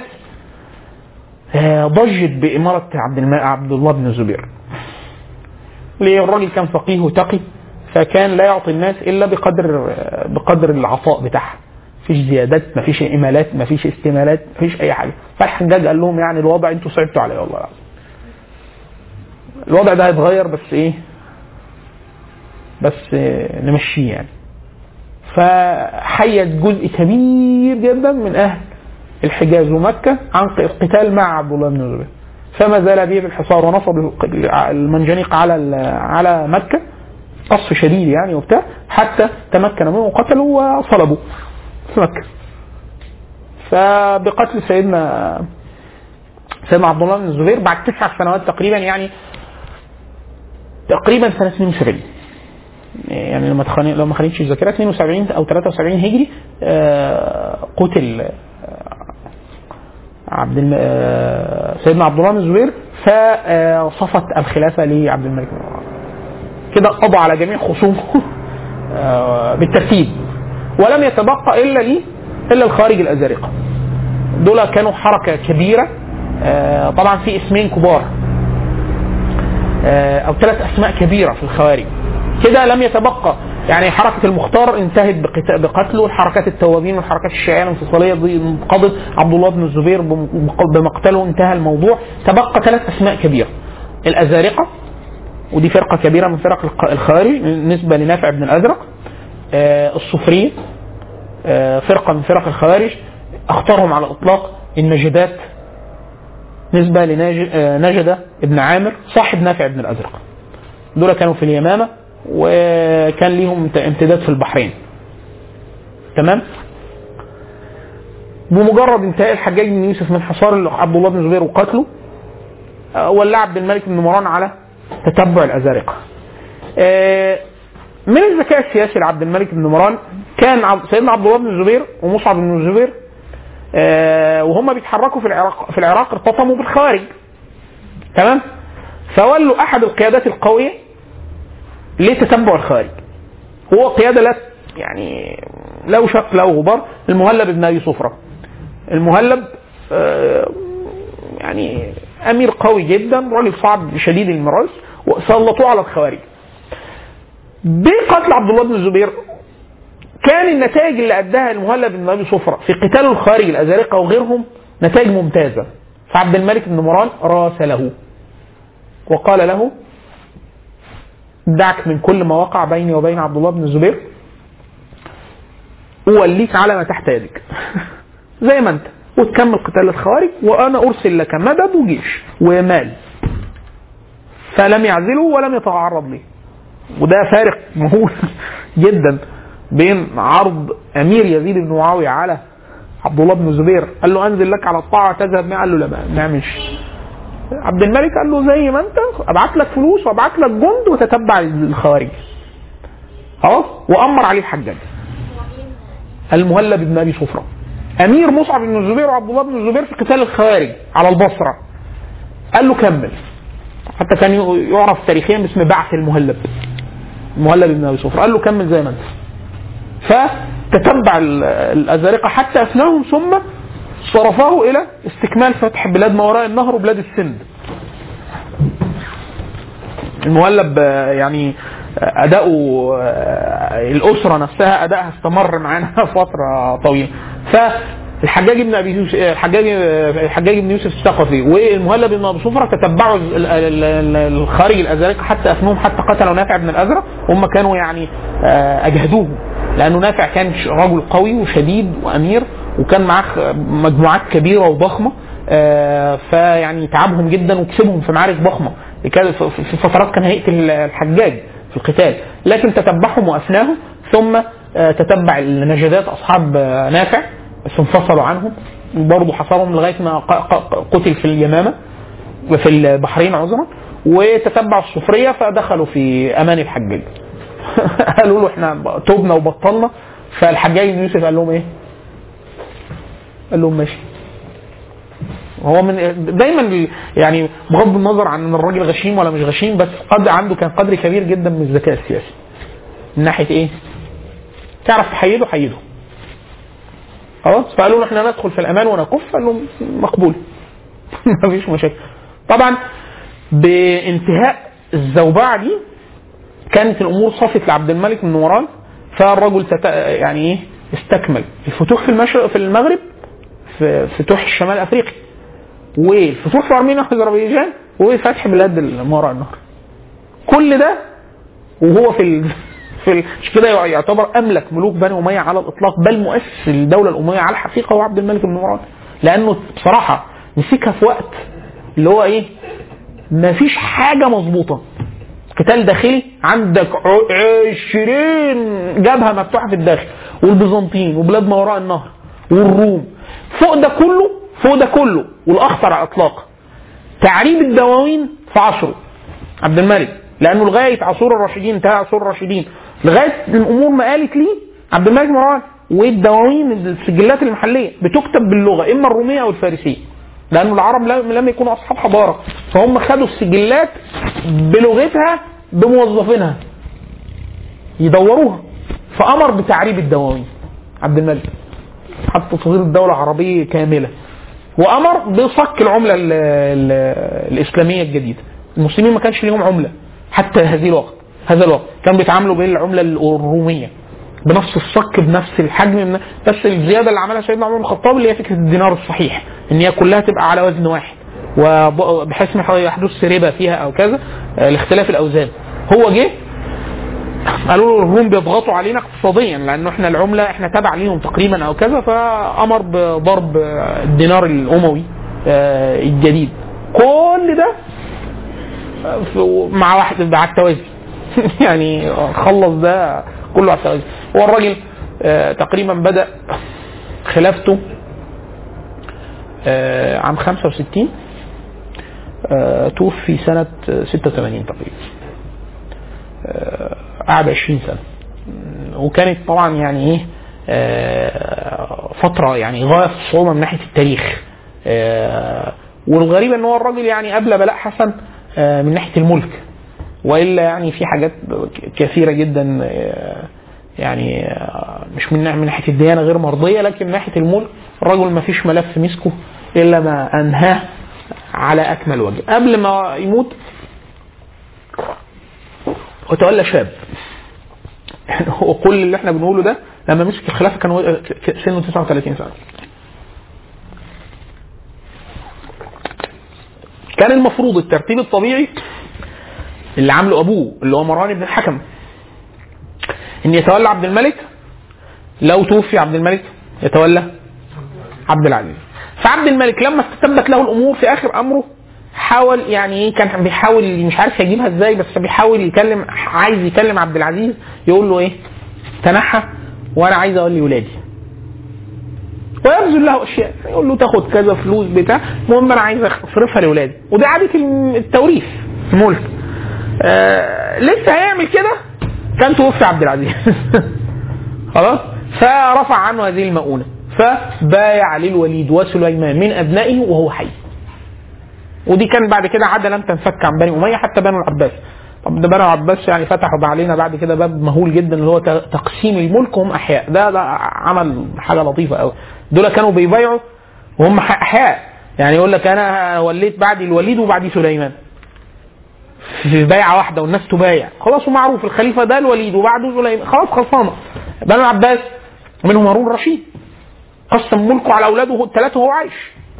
ضجت باماره عبد الم... عبد الله بن الزبير ليه الراجل كان فقيه وتقي فكان لا يعطي الناس الا بقدر بقدر العطاء بتاعها مفيش زيادات مفيش امالات مفيش استمالات مفيش اي حاجه فالحجاج قال لهم يعني الوضع انتوا صعبتوا عليه والله العظيم الوضع ده هيتغير بس ايه بس نمشيه يعني فحيت جزء كبير جدا من اهل الحجاز ومكه عن القتال مع عبد الله بن الزبير فما زال به بالحصار ونصب المنجنيق على على مكه قصف شديد يعني وبتاع حتى تمكن منه وقتلوا وصلبوا في مكه فبقتل سيدنا سيدنا عبد الله بن الزبير بعد تسع سنوات تقريبا يعني تقريبا سنه 72 يعني لما تخاني لو ما خانتش الذاكره 72 او 73 هجري آه قتل آه عبد الم... آه سيدنا عبد الله بن الزبير فصفت الخلافه لعبد الملك بن مروان كده قضى على جميع خصومه بالترتيب ولم يتبقى الا لي الا الخارج الازارقه دول كانوا حركه كبيره طبعا في اسمين كبار او ثلاث اسماء كبيره في الخوارج كده لم يتبقى يعني حركة المختار انتهت بقتله الحركات التوابين والحركات الشيعية الانفصالية دي انقضت عبد الله بن الزبير بمقتله انتهى الموضوع تبقى ثلاث أسماء كبيرة الأزارقة ودي فرقة كبيرة من فرق الخوارج بالنسبة لنافع بن الأزرق الصفرية آه، فرقه من فرق الخوارج اختارهم على الاطلاق النجدات نسبه لنجده ابن عامر صاحب نافع بن الازرق دول كانوا في اليمامه وكان ليهم امتداد في البحرين تمام بمجرد انتهاء الحجاج بن يوسف من حصار عبد الله بن زبير وقتله آه، ولى عبد الملك بن مروان على تتبع الازارقه. آه، من الذكاء السياسي لعبد الملك بن مروان كان عبد- سيدنا عبد الله بن الزبير ومصعب بن الزبير آه، وهم بيتحركوا في العراق في العراق ارتطموا بالخوارج. تمام؟ فولوا احد القيادات القويه لتتبع الخوارج. هو قياده لا يعني لا شك له غبار المهلب بن ابي صفره. المهلب آه، يعني امير قوي جدا راجل صعب شديد المراس وسلطوه على الخوارج بقتل عبد الله بن الزبير كان النتائج اللي اداها المهلب بن ابي صفره في قتال الخوارج الازارقه وغيرهم نتائج ممتازه فعبد الملك بن مروان راسله وقال له دعك من كل ما وقع بيني وبين عبد الله بن الزبير اوليك على ما تحت يدك زي ما انت وتكمل قتال الخوارج وانا ارسل لك مدد وجيش ومال فلم يعزله ولم يتعرض ليه وده فارق مهول جدا بين عرض امير يزيد بن معاويه على عبد الله بن الزبير قال له انزل لك على الطاعه تذهب معي قال له لا ما نعملش عبد الملك قال له زي ما انت ابعت لك فلوس وابعت لك جند وتتبع الخوارج خلاص وامر عليه الحجاج المهلب بن ابي صفره امير مصعب بن الزبير وعبد الله بن الزبير في قتال الخوارج على البصره قال له كمل حتى كان يعرف تاريخيا باسم بعث المهلب المهلب بن ابي صفر قال له كمل زي ما انت فتتبع ال- الازارقه حتى افناهم ثم صرفاه الى استكمال فتح بلاد ما وراء النهر وبلاد السند المهلب آه، يعني آه، اداؤه آه، الاسره نفسها ادائها استمر معانا فتره طويله فالحجاج بن ابي يوسف الحجاج الحجاج بن يوسف الثقفي والمهلب بن ابي صفره تتبعوا ال- ال- ال- الخارج الازارقه حتى افنوهم حتى قتلوا نافع بن الازرق هم كانوا يعني آه، اجهدوه لانه نافع كان ش- رجل قوي وشديد وامير وكان معاه خ- مجموعات كبيره وضخمه آه، فيعني تعبهم جدا وكسبهم في معارك ضخمه كان في في فترات كان هيقتل الحجاج في القتال لكن تتبعهم وافناهم ثم آه، تتبع النجدات اصحاب آه، نافع بس انفصلوا عنهم برضه حصرهم لغايه ما ق- ق- قتل في اليمامه في البحرين عذرا وتتبع الصفريه فدخلوا في امان الحجاج قالوا له احنا توبنا وبطلنا فالحجاج بن يوسف قال لهم ايه؟ قال لهم ماشي هو من دايما ال- يعني بغض النظر عن ان الراجل غشيم ولا مش غشيم بس قد عنده كان قدر كبير جدا من الذكاء السياسي من ناحيه ايه؟ تعرف تحيده حيده خلاص فقالوا له احنا ندخل في الامان ونكف قال لهم مقبول مفيش مشاكل طبعا بانتهاء الزوبعه دي كانت الامور صفت لعبد الملك بن مروان فالرجل تت... يعني ايه استكمل الفتوح في المشرق في المغرب في فتوح الشمال افريقيا والفتوح في ارمينيا واذربيجان وفتح بلاد ما وراء النهر كل ده وهو في ال... في ال... مش كده يعتبر املك ملوك بني اميه على الاطلاق بل مؤسس الدوله الامويه على الحقيقه هو عبد الملك بن مروان لانه بصراحه مسكها في وقت اللي هو ايه ما فيش حاجه مظبوطه قتال داخلي عندك ع- عشرين جبهه مفتوحه في الداخل والبيزنطيين وبلاد ما وراء النهر والروم فوق ده كله فوق ده كله والاخطر على الاطلاق تعريب الدواوين في عصره عبد الملك لانه لغايه عصور الراشدين انتهى عصور الراشدين لغايه الامور ما قالت ليه عبد الملك مروان والدواوين السجلات المحليه بتكتب باللغه اما الروميه او الفارسيه لانه العرب لم لم يكونوا اصحاب حضاره فهم خدوا السجلات بلغتها بموظفينها يدوروها فامر بتعريب الدواوين عبد الملك حتى تصغير الدوله العربيه كامله وامر بصك العمله ال ال الاسلاميه الجديده المسلمين ما كانش ليهم عمله حتى هذه الوقت هذا الوقت كانوا بيتعاملوا بالعمله الروميه بنفس الصك بنفس الحجم من بس الزياده اللي عملها سيدنا عمر بن الخطاب اللي هي فكره الدينار الصحيح ان هي كلها تبقى على وزن واحد وبحيث ما يحدث ربا فيها او كذا آه، لاختلاف الاوزان هو جه قالوا له الروم بيضغطوا علينا اقتصاديا لانه احنا العمله احنا تبع ليهم تقريبا او كذا فامر بضرب الدينار الاموي آه، الجديد كل ده آه، في- مع واحد على التوازي يعني خلص ده كله على التوازي هو الراجل آه، تقريبا بدا خلافته آه، عام 65 آه، توفي سنة 86 تقريبا آه، قعد 20 سنة م، وكانت طبعا يعني ايه آه، فترة يعني غاية في الصعوبة من ناحية التاريخ آه، والغريب ان هو الراجل يعني قبل بلاء حسن آه، من ناحية الملك والا يعني في حاجات كثيرة جدا آه، يعني آه، مش من من ناحية الديانة غير مرضية لكن من ناحية الملك الرجل ما فيش ملف مسكه الا ما انهاه على اكمل وجه قبل ما يموت وتولى شاب يعني هو كل اللي احنا بنقوله ده لما مسك الخلافه كان و- ك- سنه 39 سنه كان المفروض الترتيب الطبيعي اللي عامله ابوه اللي هو مروان بن الحكم ان يتولى عبد الملك لو توفي عبد الملك يتولى عبد العزيز فعبد الملك لما استتبت له الامور في اخر امره حاول يعني ايه كان بيحاول مش عارف يجيبها ازاي بس بيحاول يكلم عايز يكلم عبد العزيز يقول له ايه تنحى وانا عايز اولي ولادي ويبذل له اشياء يقول له تاخد كذا فلوس بتاع المهم انا عايز اصرفها لاولادي وده عاده التوريث في الملك آه لسه هيعمل كده كان توفي عبد العزيز خلاص فرفع عنه هذه المؤونة فبايع عليه الوليد وسليمان من أبنائه وهو حي ودي كان بعد كده عادة لم تنفك عن بني أمية حتى بنو العباس طب ده بنو العباس يعني فتحوا علينا بعد كده باب مهول جدا اللي هو ت- تقسيم الملك وهم أحياء ده ده عمل حاجة لطيفة قوي دول كانوا بيبايعوا وهم ح- أحياء يعني يقول لك أنا وليت بعدي الوليد وبعدي سليمان في بيعة واحدة والناس تبايع خلاص ومعروف الخليفة ده الوليد وبعده سليمان خلاص خلصانة بنو العباس منهم هارون رشيد قسم ملكه على اولاده الثلاثه وهو عايش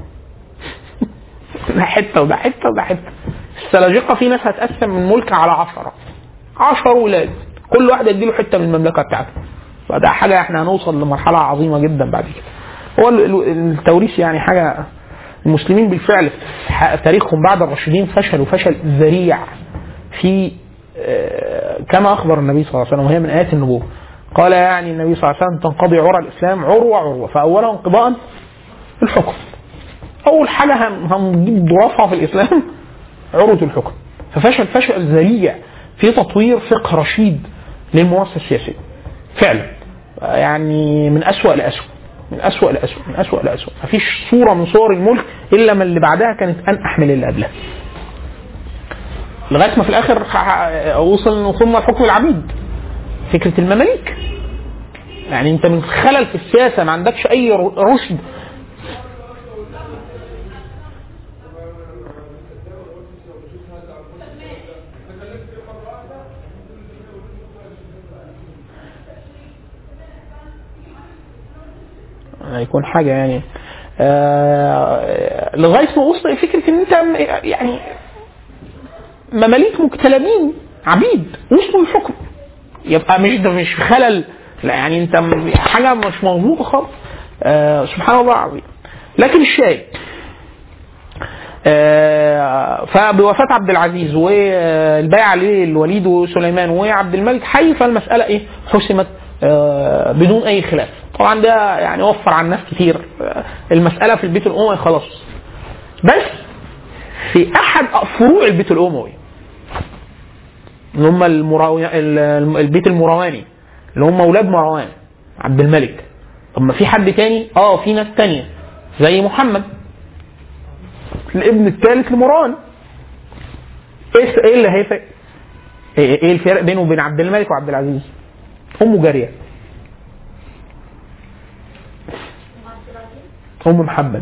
ده حته وده حته وده حته السلاجقه في ناس هتقسم من ملك على عشرة عشر ولاد كل واحد يديله حته من المملكه بتاعته فده حاجه احنا هنوصل لمرحله عظيمه جدا بعد كده هو ال- ال- التوريث يعني حاجه المسلمين بالفعل في ح- تاريخهم بعد الراشدين فشلوا فشل ذريع في آه، كما اخبر النبي صلى الله عليه وسلم وهي من ايات النبوه قال يعني النبي صلى الله عليه وسلم تنقضي عرى الاسلام عروه عروه فاولها انقضاء الحكم اول حاجه هن- هنجيب ضرافها في الاسلام عروه الحكم ففشل فشل ذريع في تطوير فقه رشيد للمؤسسه السياسيه فعلا يعني من اسوأ لاسوأ من اسوأ لاسوأ من اسوأ لاسوأ مفيش صوره من صور الملك الا ما اللي بعدها كانت انقح من اللي قبلها لغايه ما في الاخر ح- ح- وصل ثم الحكم العبيد فكره المماليك يعني انت من خلل في السياسه ما عندكش اي ر- رشد يكون حاجه يعني آه لغايه ما وصل فكره ان انت م- يعني مماليك مكتلبين عبيد وصلوا للحكم يبقى مش ده مش خلل لا يعني انت م- حاجه مش مظبوطه خالص آه سبحان الله العظيم لكن الشاهد آه فبوفاة عبد العزيز والبيع عليه الوليد وسليمان وعبد الملك حي فالمسألة ايه حسمت آه بدون اي خلاف طبعا ده يعني وفر عن ناس كتير آه المسألة في البيت الأموي خلاص بس في أحد فروع البيت الأموي اللي هم المراوي... ال- البيت المرواني اللي هم اولاد مروان عبد الملك طب ما في حد تاني اه في ناس تانية زي محمد الابن الثالث لمروان ايه ايه اللي هيفرق ايه إيه الفرق بينه وبين عبد الملك وعبد العزيز امه جاريه ام محمد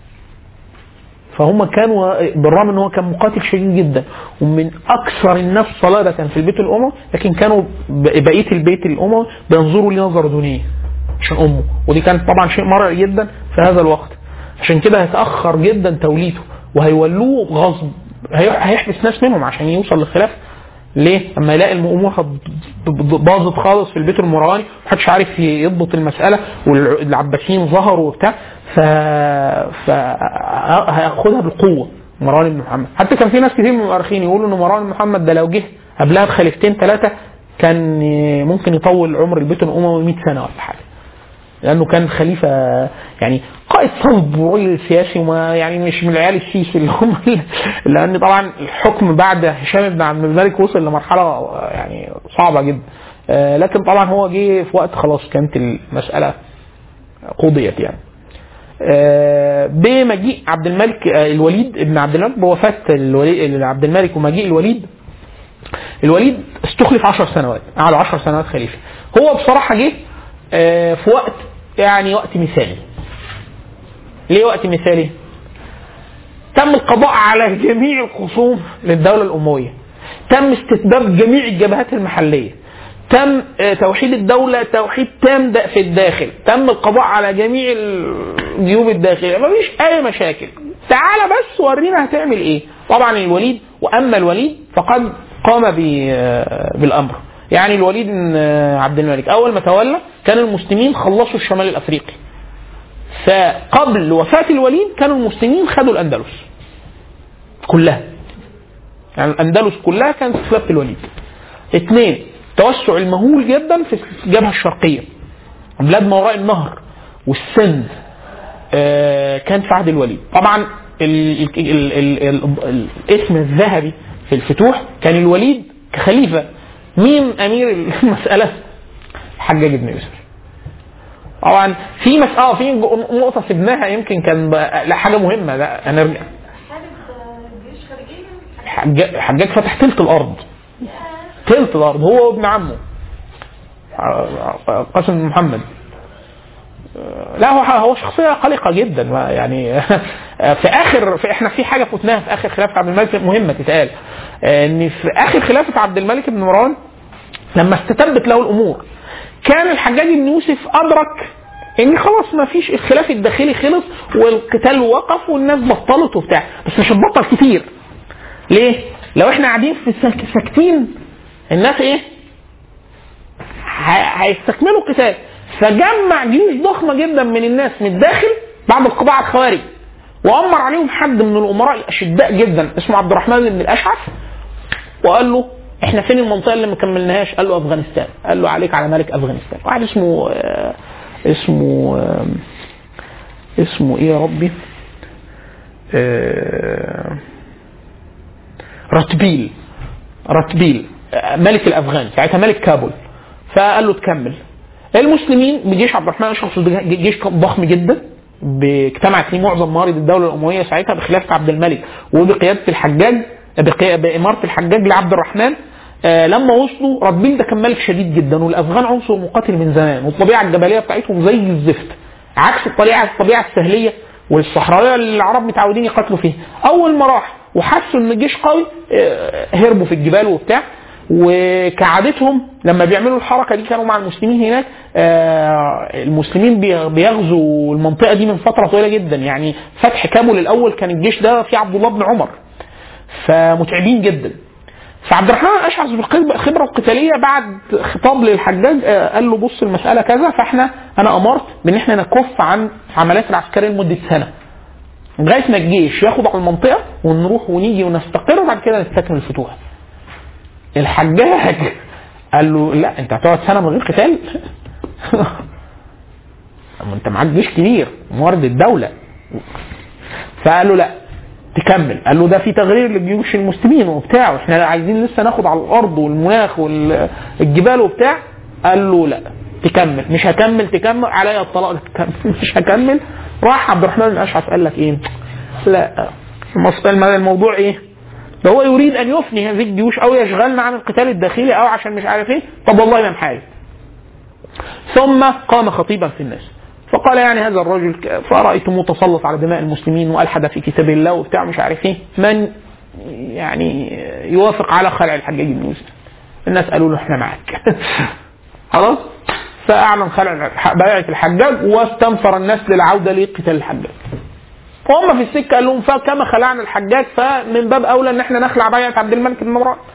فهم كانوا بالرغم ان هو كان مقاتل شديد جدا ومن اكثر الناس صلاده في البيت الاموي لكن كانوا ب- بقيه البيت الاموي بينظروا ليه نظره دونيه عشان امه ودي كانت طبعا شيء مرعي جدا في هذا الوقت عشان كده هيتاخر جدا توليته وهيولوه غصب هي- هيحبس ناس منهم عشان يوصل للخلافه ليه؟ اما يلاقي الامور هت- باظت خالص في البيت المرواني محدش عارف يضبط المساله والعباسيين ظهروا وبتاع ف ف هياخدها بالقوه مروان بن محمد حتى كان في ناس كتير من المؤرخين يقولوا ان مروان بن محمد ده لو جه قبلها بخليفتين ثلاثه كان ممكن يطول عمر البيت الاموي 100 سنه ولا حاجه لانه كان خليفه يعني قائد صلب وراجل سياسي وما يعني مش من العيال السيسي اللي هم لان طبعا الحكم بعد هشام بن عبد الملك وصل لمرحله يعني صعبه جدا آه، لكن طبعا هو جه في وقت خلاص كانت المساله قضيت يعني آه، بمجيء عبد الملك آه، الوليد ابن عبد الملك بوفاه الوليد عبد الملك ومجيء الوليد الوليد استخلف 10 سنوات قعد 10 سنوات خليفه هو بصراحه جه آه، في وقت يعني وقت مثالي ليه وقت مثالي تم القضاء على جميع الخصوم للدولة الأموية تم استتباب جميع الجبهات المحلية تم آه، توحيد الدولة توحيد تام د- في الداخل تم القضاء على جميع الجيوب الداخلية مفيش أي مشاكل تعال بس ورينا هتعمل إيه طبعا الوليد وأما الوليد فقد قام ب- آه، بالأمر يعني الوليد بن آه، عبد الملك أول ما تولى كان المسلمين خلصوا الشمال الأفريقي فقبل وفاة الوليد كانوا المسلمين خدوا الأندلس كلها يعني الأندلس كلها كانت في خلافة الوليد اثنين توسع المهول جدا في الجبهة الشرقية بلاد ما وراء النهر والسند آه، كان في عهد الوليد طبعا ال ال ال ال ال الاسم الذهبي في الفتوح كان الوليد كخليفة مين أمير المسألة حجاج بن يوسف طبعا في مسألة في نقطة سبناها يمكن كان بقى- لا حاجة مهمة لا هنرجع حارب جيش خارجي حجاج, حجاج فتح تلت الأرض تلت الأرض هو وابن عمه ع- قاسم بن محمد لا هو هو شخصية قلقة جدا ما يعني في آخر في احنا في حاجة فوتناها في آخر خلافة عبد الملك مهمة تتقال إن في آخر خلافة عبد الملك بن مروان لما استتبت له الأمور كان الحجاج بن يوسف أدرك ان خلاص ما فيش الخلاف الداخلي خلص والقتال وقف والناس بطلت وبتاع بس مش هتبطل كتير ليه؟ لو احنا قاعدين في سك- ساكتين الناس ايه؟ ه- هيستكملوا القتال فجمع جيوش ضخمه جدا من الناس من الداخل بعد القضاء على الخوارج وامر عليهم حد من الامراء الاشداء جدا اسمه عبد الرحمن بن الاشعث وقال له احنا فين المنطقه اللي ما كملناهاش؟ قال له افغانستان قال له عليك على ملك افغانستان واحد اسمه آه، اسمه آه، اسمه ايه يا ربي؟ آه، رتبيل رتبيل آه، ملك الافغان ساعتها ملك كابول فقال له تكمل المسلمين بجيش عبد الرحمن الشخص جيش ضخم جدا ب- اجتمعت فيه معظم موارد الدوله الامويه ساعتها بخلافه عبد الملك وبقياده الحجاج بقي- باماره الحجاج لعبد الرحمن آه لما وصلوا رتبيل ده كان ملك شديد جدا والافغان عنصر مقاتل من زمان والطبيعه الجبليه بتاعتهم زي الزفت عكس الطبيعه الطبيعه السهليه والصحراويه اللي العرب متعودين يقاتلوا فيها اول ما راح وحسوا ان الجيش قوي آه، هربوا في الجبال وبتاع وكعادتهم لما بيعملوا الحركه دي كانوا مع المسلمين هناك آه، المسلمين بي- بيغزوا المنطقه دي من فتره طويله جدا يعني فتح كابول الاول كان الجيش ده فيه عبد الله بن عمر فمتعبين جدا فعبد الرحمن الاشعث بالخبره القتاليه بعد خطاب للحجاج آه، قال له بص المساله كذا فاحنا انا امرت بان احنا نكف عن العمليات العسكريه لمده سنه لغايه ما الجيش ياخد على المنطقه ونروح ونيجي ونستقر وبعد كده نستكمل الفتوح. الحجاج قال له لا انت هتقعد سنه من غير قتال؟ أما انت معاك جيش كبير موارد الدوله فقال له لا تكمل قال له ده في تغيير لجيوش المسلمين وبتاع واحنا عايزين لسه ناخد على الارض والمناخ والجبال وبتاع قال له لا تكمل مش هكمل تكمل عليا الطلاق تكمل مش هكمل راح عبد الرحمن بن الاشعث قال لك ايه لا المص- الموضوع ايه ده هو يريد ان يفني هذه الجيوش او يشغلنا عن القتال الداخلي او عشان مش عارف ايه طب والله ما محارب ثم قام خطيبا في الناس فقال يعني هذا الرجل ك- فرأيت متسلط على دماء المسلمين وألحد في كتاب الله وبتاع مش عارف ايه من يعني يوافق على خلع الحجاج بن يوسف الناس قالوا له احنا معاك خلاص فأعلن خلع بيعة الحجاج واستنفر الناس للعودة لقتال الحجاج وهم في السكة قال لهم فكما خلعنا الحجاج فمن باب أولى إن احنا نخلع بيعة عبد الملك بن مروان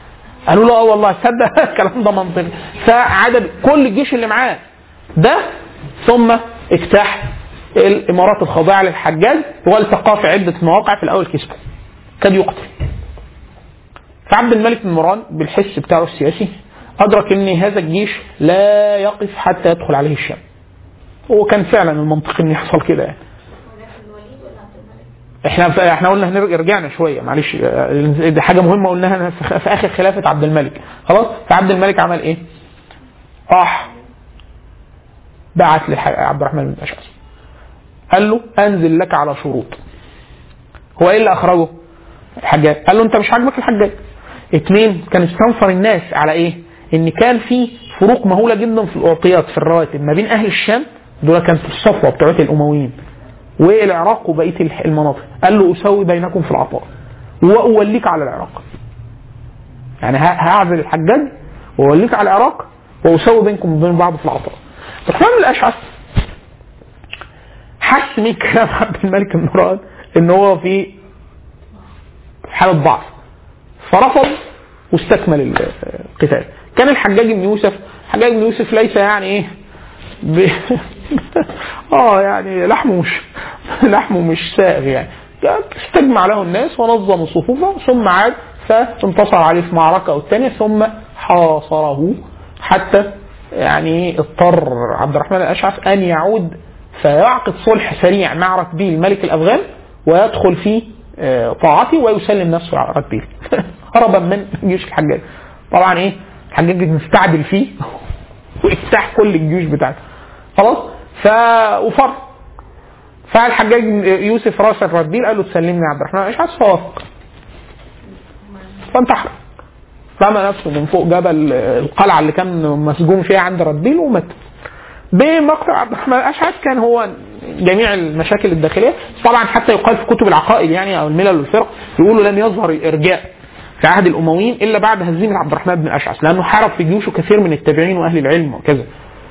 قالوا له اه والله تصدق الكلام ده منطقي فعدد كل الجيش اللي معاه ده ثم اجتاح الامارات الخاضعه للحجاج والتقاه في عده مواقع في الاول كسبه كاد يقتل فعبد الملك بن مروان بالحس بتاعه السياسي ادرك ان هذا الجيش لا يقف حتى يدخل عليه الشام وكان فعلا المنطقي ان يحصل كده يعني ولكن الوليد ولا عبد الملك؟ احنا احنا قلنا هنرجع رجعنا شويه معلش آه، دي حاجه مهمه قلناها في في اخر خلافه عبد الملك خلاص فعبد الملك عمل ايه؟ راح بعت لعبد الرحمن بن اشعث قال له انزل لك على شروط هو ايه اللي اخرجه؟ الحجاج قال له انت مش عاجبك الحجاج اثنين كان استنفر الناس على ايه؟ ان كان في فروق مهوله جدا في الاعطيات في الرواتب ما بين اهل الشام دول كانت الصفوه بتوعت الامويين والعراق وبقيه الح- المناطق قال له اسوي بينكم في العطاء واوليك على العراق يعني ه- هعزل الحجاج واوليك على العراق واسوي بينكم وبين بعض في العطاء الرحمن بن الاشعث حس من كلام عبد الملك بن مروان ان هو في حاله ضعف فرفض واستكمل القتال كان الحجاج بن يوسف الحجاج بن يوسف ليس يعني ايه ب... اه يعني لحمه مش لحمه مش سائغ يعني استجمع له الناس ونظم صفوفه ثم عاد فانتصر عليه في معركه او الثانيه ثم حاصره حتى يعني اضطر عبد الرحمن الاشعث ان يعود فيعقد صلح سريع مع رتبيل ملك الافغان ويدخل في آه، طاعته ويسلم نفسه على رتبيل هربا من جيش الحجاج طبعا ايه الحجاج مستعجل فيه واجتاح كل الجيوش بتاعته خلاص ف وفر فالحجاج يوسف راسل رتبيل قال له تسلمني يا عبد الرحمن الاشعث فوافق فانتحر رمى نفسه من فوق جبل القلعه اللي كان مسجون فيها عند رتبيل ومات بمقتل عبد الرحمن الاشعث كان هو جميع المشاكل الداخليه طبعا حتى يقال في كتب العقائد يعني او الملل والفرق يقولوا لم يظهر الارجاء في عهد الامويين الا بعد هزيمه عبد الرحمن بن الاشعث لانه حارب في جيوشه كثير من التابعين واهل العلم وكذا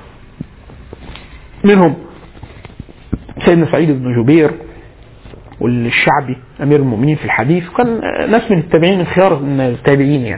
منهم سيدنا سعيد بن جبير والشعبي امير المؤمنين في الحديث وكان ناس من التابعين من خيار التابعين يعني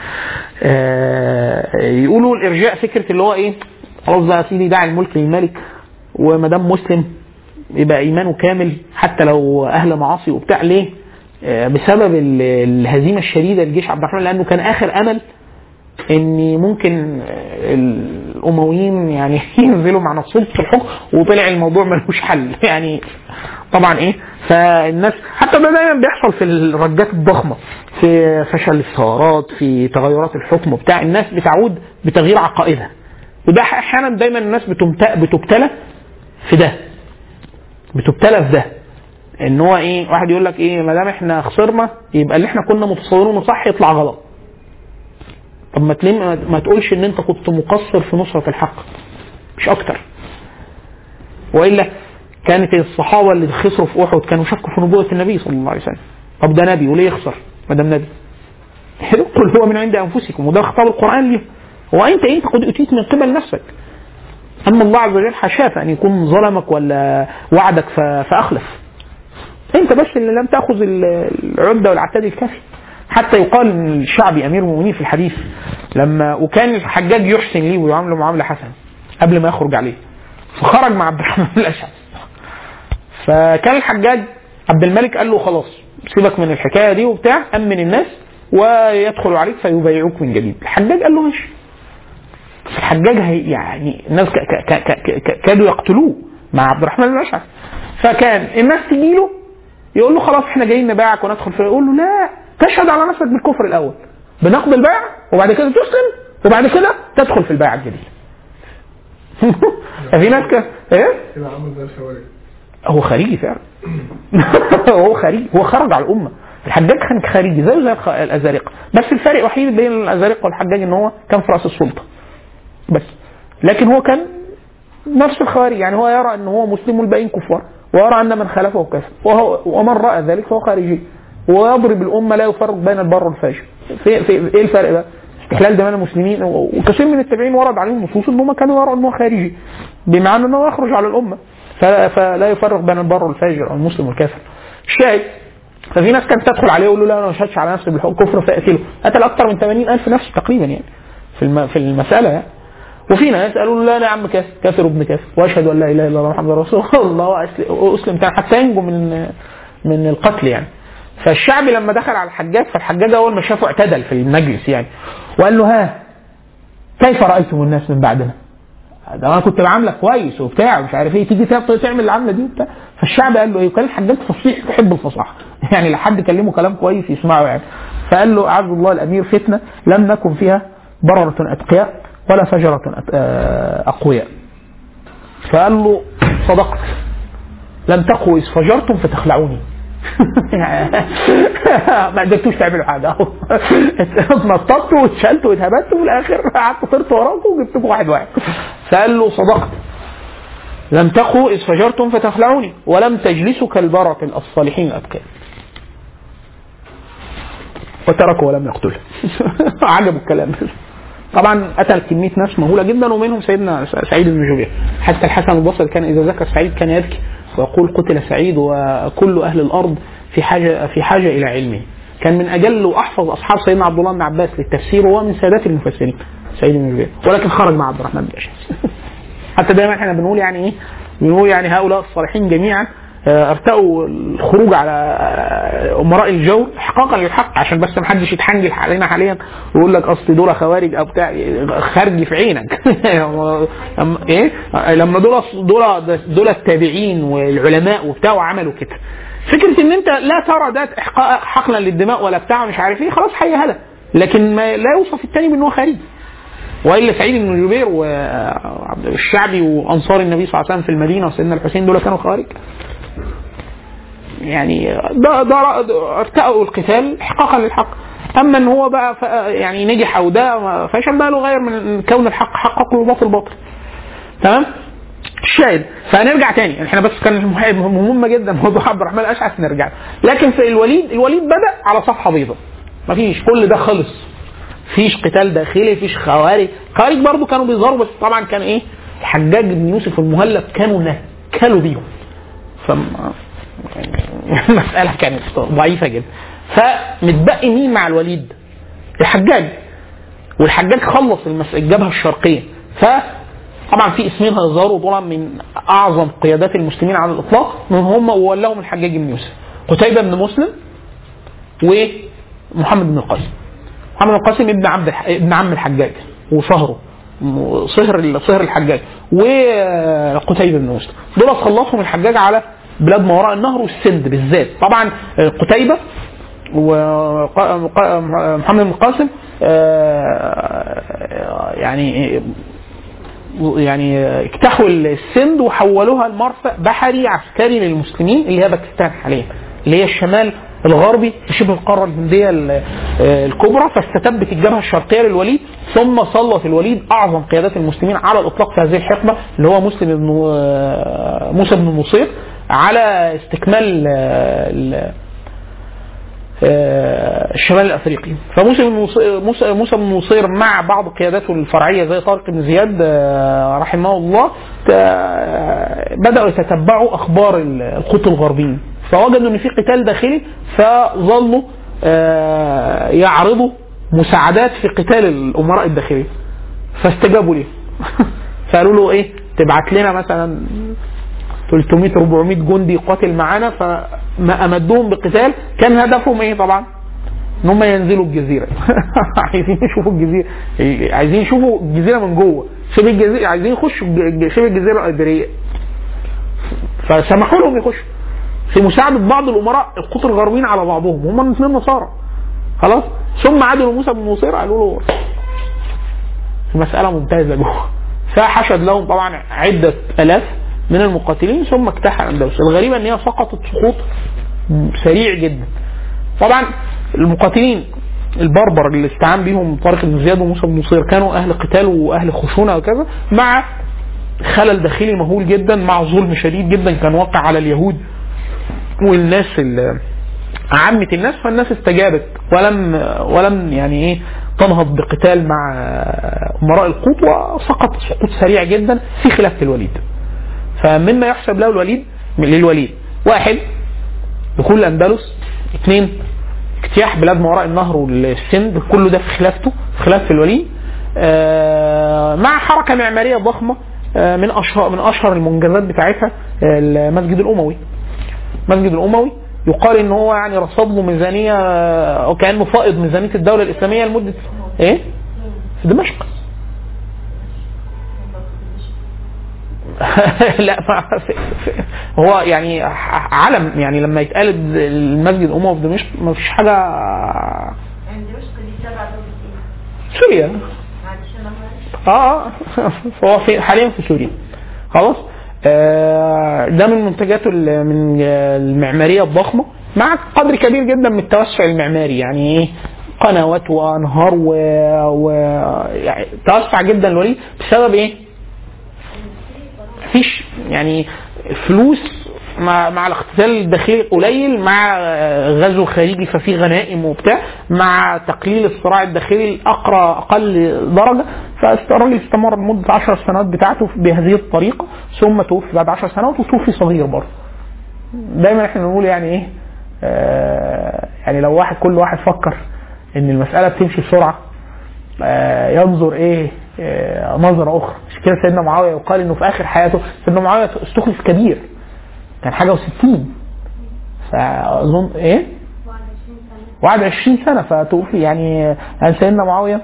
آه، يقولوا الارجاء فكره اللي هو ايه خلاص بقى يا سيدي دع الملك للملك وما دام مسلم يبقى ايمانه كامل حتى لو اهل معاصي وبتاع ليه؟ آه، بسبب ال- الهزيمه الشديده لجيش عبد الرحمن لانه كان اخر امل ان ممكن آه، الامويين يعني ينزلوا مع نفسهم في الحكم وطلع الموضوع ملوش حل يعني طبعا ايه فالناس حتى ده دايما بيحصل في الرجات الضخمه في فشل الثورات في تغيرات الحكم وبتاع الناس بتعود بتغيير عقائدها وده احيانا دايما الناس بتمت- بتبتلى في ده بتبتلى في ده ان هو ايه واحد يقول لك ايه ما دام احنا خسرنا يبقى اللي احنا كنا متصورينه صح يطلع غلط طب ما تلم ما- ما تقولش ان انت كنت مقصر في نصرة الحق مش اكتر والا كانت الصحابه اللي خسروا في احد كانوا شكوا في نبوه النبي صلى الله عليه وسلم طب ده نبي وليه يخسر ما دام نبي قل هو من عند انفسكم وده خطاب القران ليه هو انت انت قد اتيت من قبل نفسك اما الله عز وجل حاشاه ان يكون ظلمك ولا وعدك ف- فاخلف انت بس اللي لم تاخذ ال- العده والعتاد الكافي حتى يقال ان الشعبي امير المؤمنين في الحديث لما وكان الحجاج يحسن ليه ويعامله معامله حسنه قبل ما يخرج عليه فخرج مع عبد الرحمن بن الاشعث فكان الحجاج عبد الملك قال له خلاص سيبك من الحكايه دي وبتاع امن الناس ويدخلوا عليك فيبايعوك من جديد الحجاج قال له ماشي بس الحجاج هي يعني الناس ك- ك- ك- ك- ك- كادوا يقتلوه مع عبد الرحمن بن الاشعث فكان الناس تجي له يقول له خلاص احنا جايين نبايعك وندخل في يقول له لا تشهد على نفسك بالكفر الاول بنقض البيع وبعد كده تسلم وبعد كده تدخل في البيعه الجديده ففي ناس كده ايه كده عامل زي الخوارج هو خارجي فعلا هو خارجي هو خرج على الامه الحجاج كان خارجي زيه زي الخ- الازارقه بس الفرق الوحيد بين الازارقه والحجاج ان هو كان في راس السلطه بس لكن هو كان نفس الخوارج يعني هو يرى ان هو مسلم والباقيين كفار ويرى ان من خالفه كافر وهو ومن راى ذلك فهو خارجي ويضرب الامه لا يفرق بين البر والفاجر في, في ايه الفرق بقى؟ استحلال دماء المسلمين و- وكثير من التابعين ورد عليهم نصوص ان هم كانوا يروا ان هو خارجي بمعنى انه يخرج على الامه ف- فلا يفرق بين البر والفاجر او المسلم والكافر الشاهد ففي ناس كانت تدخل عليه يقول له لا انا ما اشهدش على نفسي بالكفر فيقتله قتل اكثر من 80000 نفس تقريبا يعني في الم... في المساله يعني وفي ناس قالوا له لا انا يا عم كافر كافر ابن كافر واشهد ان لا اله الا الله محمد رسول الله وأسل- واسلم تاني حتى ينجو من من القتل يعني فالشعب لما دخل على الحجاج فالحجاج اول ما شافه اعتدل في المجلس يعني وقال له ها كيف رايتم الناس من بعدنا؟ ده انا كنت بعاملك كويس وبتاع ومش عارف ايه تيجي تعمل تعمل العمله دي وبتاع فالشعب قال له ايه وكان الحجاج فصيح يحب الفصاحه يعني لو حد كلمه كلام كويس يسمعه يعني فقال له اعز الله الامير فتنه لم نكن فيها برره اتقياء ولا فجره أت- آه، اقوياء فقال له صدقت لم تقوا اذ فجرتم فتخلعوني ما قدرتوش تعملوا حاجه اهو اتنططتوا واتشلتوا واتهبدتوا وفي الاخر قعدت طرت وراكم وجبتكم واحد واحد فقال له صدقت لم تقوا اذ فجرتم فتخلعوني ولم تجلسوا كالبرة الصالحين الاتقياء وتركه ولم يقتله عجبه الكلام طبعا قتل كميه ناس مهوله جدا ومنهم سيدنا سعيد بن جبير حتى الحسن البصري كان اذا ذكر سعيد كان يبكي ويقول قتل سعيد وكل اهل الارض في حاجه في حاجه الى علمه كان من اجل واحفظ اصحاب سيدنا عبد الله بن عباس للتفسير وهو من سادات المفسرين سعيد بن جبير ولكن خرج مع عبد الرحمن بن اشعث حتى دايما احنا بنقول يعني ايه بنقول يعني هؤلاء الصالحين جميعا آه، ارتأوا الخروج على آه، امراء الجور احقاقا للحق عشان بس ما حدش يتحنجل علينا حاليا ويقول لك اصل دول خوارج او بتاع خارج في عينك أما- ايه لما دول دول دول التابعين والعلماء وبتاع وعملوا كده فكره ان انت لا ترى ده احقاق حقنا للدماء ولا بتاع مش عارف ايه خلاص حي هلا لكن ما لا يوصف الثاني بان هو خارجي والا سعيد بن جبير والشعبي وانصار النبي صلى الله عليه وسلم في المدينه وسيدنا الحسين دول كانوا خوارج يعني ده ده ده ارتأوا القتال احقاقا للحق اما ان هو بقى ف- يعني نجح او ده فشل بقى له غير من كون الحق حقق والباطل باطل تمام الشاهد فهنرجع تاني احنا بس كان مهم- مهمه جدا موضوع عبد الرحمن الاشعث نرجع لكن في الوليد الوليد بدا على صفحه بيضاء مفيش كل ده خلص فيش قتال داخلي فيش خوارج خوارج برضو كانوا بيظهروا بس طبعا كان ايه الحجاج بن يوسف المهلب كانوا نكلوا بيهم فم المسألة كانت ضعيفة جدا فمتبقي مين مع الوليد؟ الحجاج والحجاج خلص المس... الجبهة الشرقية ف طبعا في اسمين هيظهروا دول من اعظم قيادات المسلمين على الاطلاق من هم وولاهم الحجاج بن يوسف قتيبة بن مسلم ومحمد بن القاسم محمد بن القاسم ابن عبد الح... ابن عم الحجاج وصهره صهر صهر الحجاج وقتيبة بن مسلم دول خلصهم الحجاج على بلاد ما وراء النهر والسند بالذات طبعا قتيبة ومحمد بن القاسم آه، يعني يعني اجتاحوا السند وحولوها لمرفأ بحري عسكري للمسلمين اللي هي باكستان حاليا اللي هي الشمال الغربي في شبه القاره الهنديه ال- آه، الكبرى فاستتبت الجبهه الشرقيه للوليد ثم سلط الوليد اعظم قيادات المسلمين على الاطلاق في هذه الحقبه اللي هو مسلم بن آه، موسى بن نصير على استكمال آه، ال- آه، الشمال الافريقي فموسى بن نصير- موسى موسى بن نصير مع بعض قياداته الفرعيه زي طارق بن زياد آه، رحمه الله آه، بداوا يتتبعوا اخبار ال- القوط الغربيين فوجدوا ان في قتال داخلي فظلوا آه، يعرضوا مساعدات في قتال الامراء الداخليين فاستجابوا ليه فقالوا له ايه تبعت لنا مثلا 300 400 جندي يقاتل معانا فما امدوهم بقتال كان هدفهم ايه طبعا؟ ان هم ينزلوا الجزيره عايزين يشوفوا الجزيره عايزين يشوفوا الجزيره من جوه شبه الجزيره عايزين يخشوا الج- شبه الجزيره الادريه فسمحوا لهم يخشوا في مساعده بعض الامراء القطر الغربيين على بعضهم هم الاثنين نصارى خلاص ثم عادوا لموسى بن نصير قالوا له في مساله ممتازه جوه فحشد لهم طبعا عده الاف من المقاتلين ثم اجتاح الاندلس الغريبه ان هي سقطت سقوط سريع جدا طبعا المقاتلين البربر اللي استعان بيهم طارق بن زياد وموسى بن نصير كانوا اهل قتال واهل خشونه وكذا مع خلل داخلي مهول جدا مع ظلم شديد جدا كان واقع على اليهود والناس ال- عامة الناس فالناس استجابت ولم ولم يعني ايه تنهض بقتال مع امراء القوط وسقط سقوط سريع جدا في خلافة الوليد. فمما يحسب له الوليد للوليد واحد دخول الاندلس اثنين اجتياح بلاد ما وراء النهر والسند كله ده في خلافته في خلافه الولي آه، مع حركه معماريه ضخمه آه، من اشهر من اشهر المنجزات بتاعتها المسجد الاموي المسجد الاموي يقال ان هو يعني رصد له ميزانيه آه، وكانه فائض ميزانيه الدوله الاسلاميه لمده ايه؟ في دمشق لا ما في في هو يعني علم يعني لما يتقال المسجد الاموي في دمشق ما فيش حاجه يعني دمشق دي تبع دولة سوريا معلش انا معلش اه آه. فهو في حاليا في سوريا خلاص آه، ده من منتجاته ال- من المعماريه الضخمه مع قدر كبير جدا من التوسع المعماري يعني ايه قنوات وانهار و, و... يعني توسع جدا الوليد بسبب ايه؟ مفيش يعني فلوس مع مع الاقتتال الداخلي قليل مع غزو خارجي ففي غنائم وبتاع مع تقليل الصراع الداخلي الاقرى اقل درجه فالراجل استمر لمده 10 سنوات بتاعته بهذه الطريقه ثم توفي بعد 10 سنوات وتوفي صغير برضه. دايما احنا بنقول يعني ايه آه يعني لو واحد كل واحد فكر ان المساله بتمشي بسرعه آه، ينظر ايه آه، نظرة أخرى مش كده سيدنا معاوية يقال إنه في آخر حياته سيدنا معاوية استخلف كبير كان حاجة وستين فأظن إيه 21 سنة وقعد 20 سنة فتوفي يعني يعني سيدنا معاوية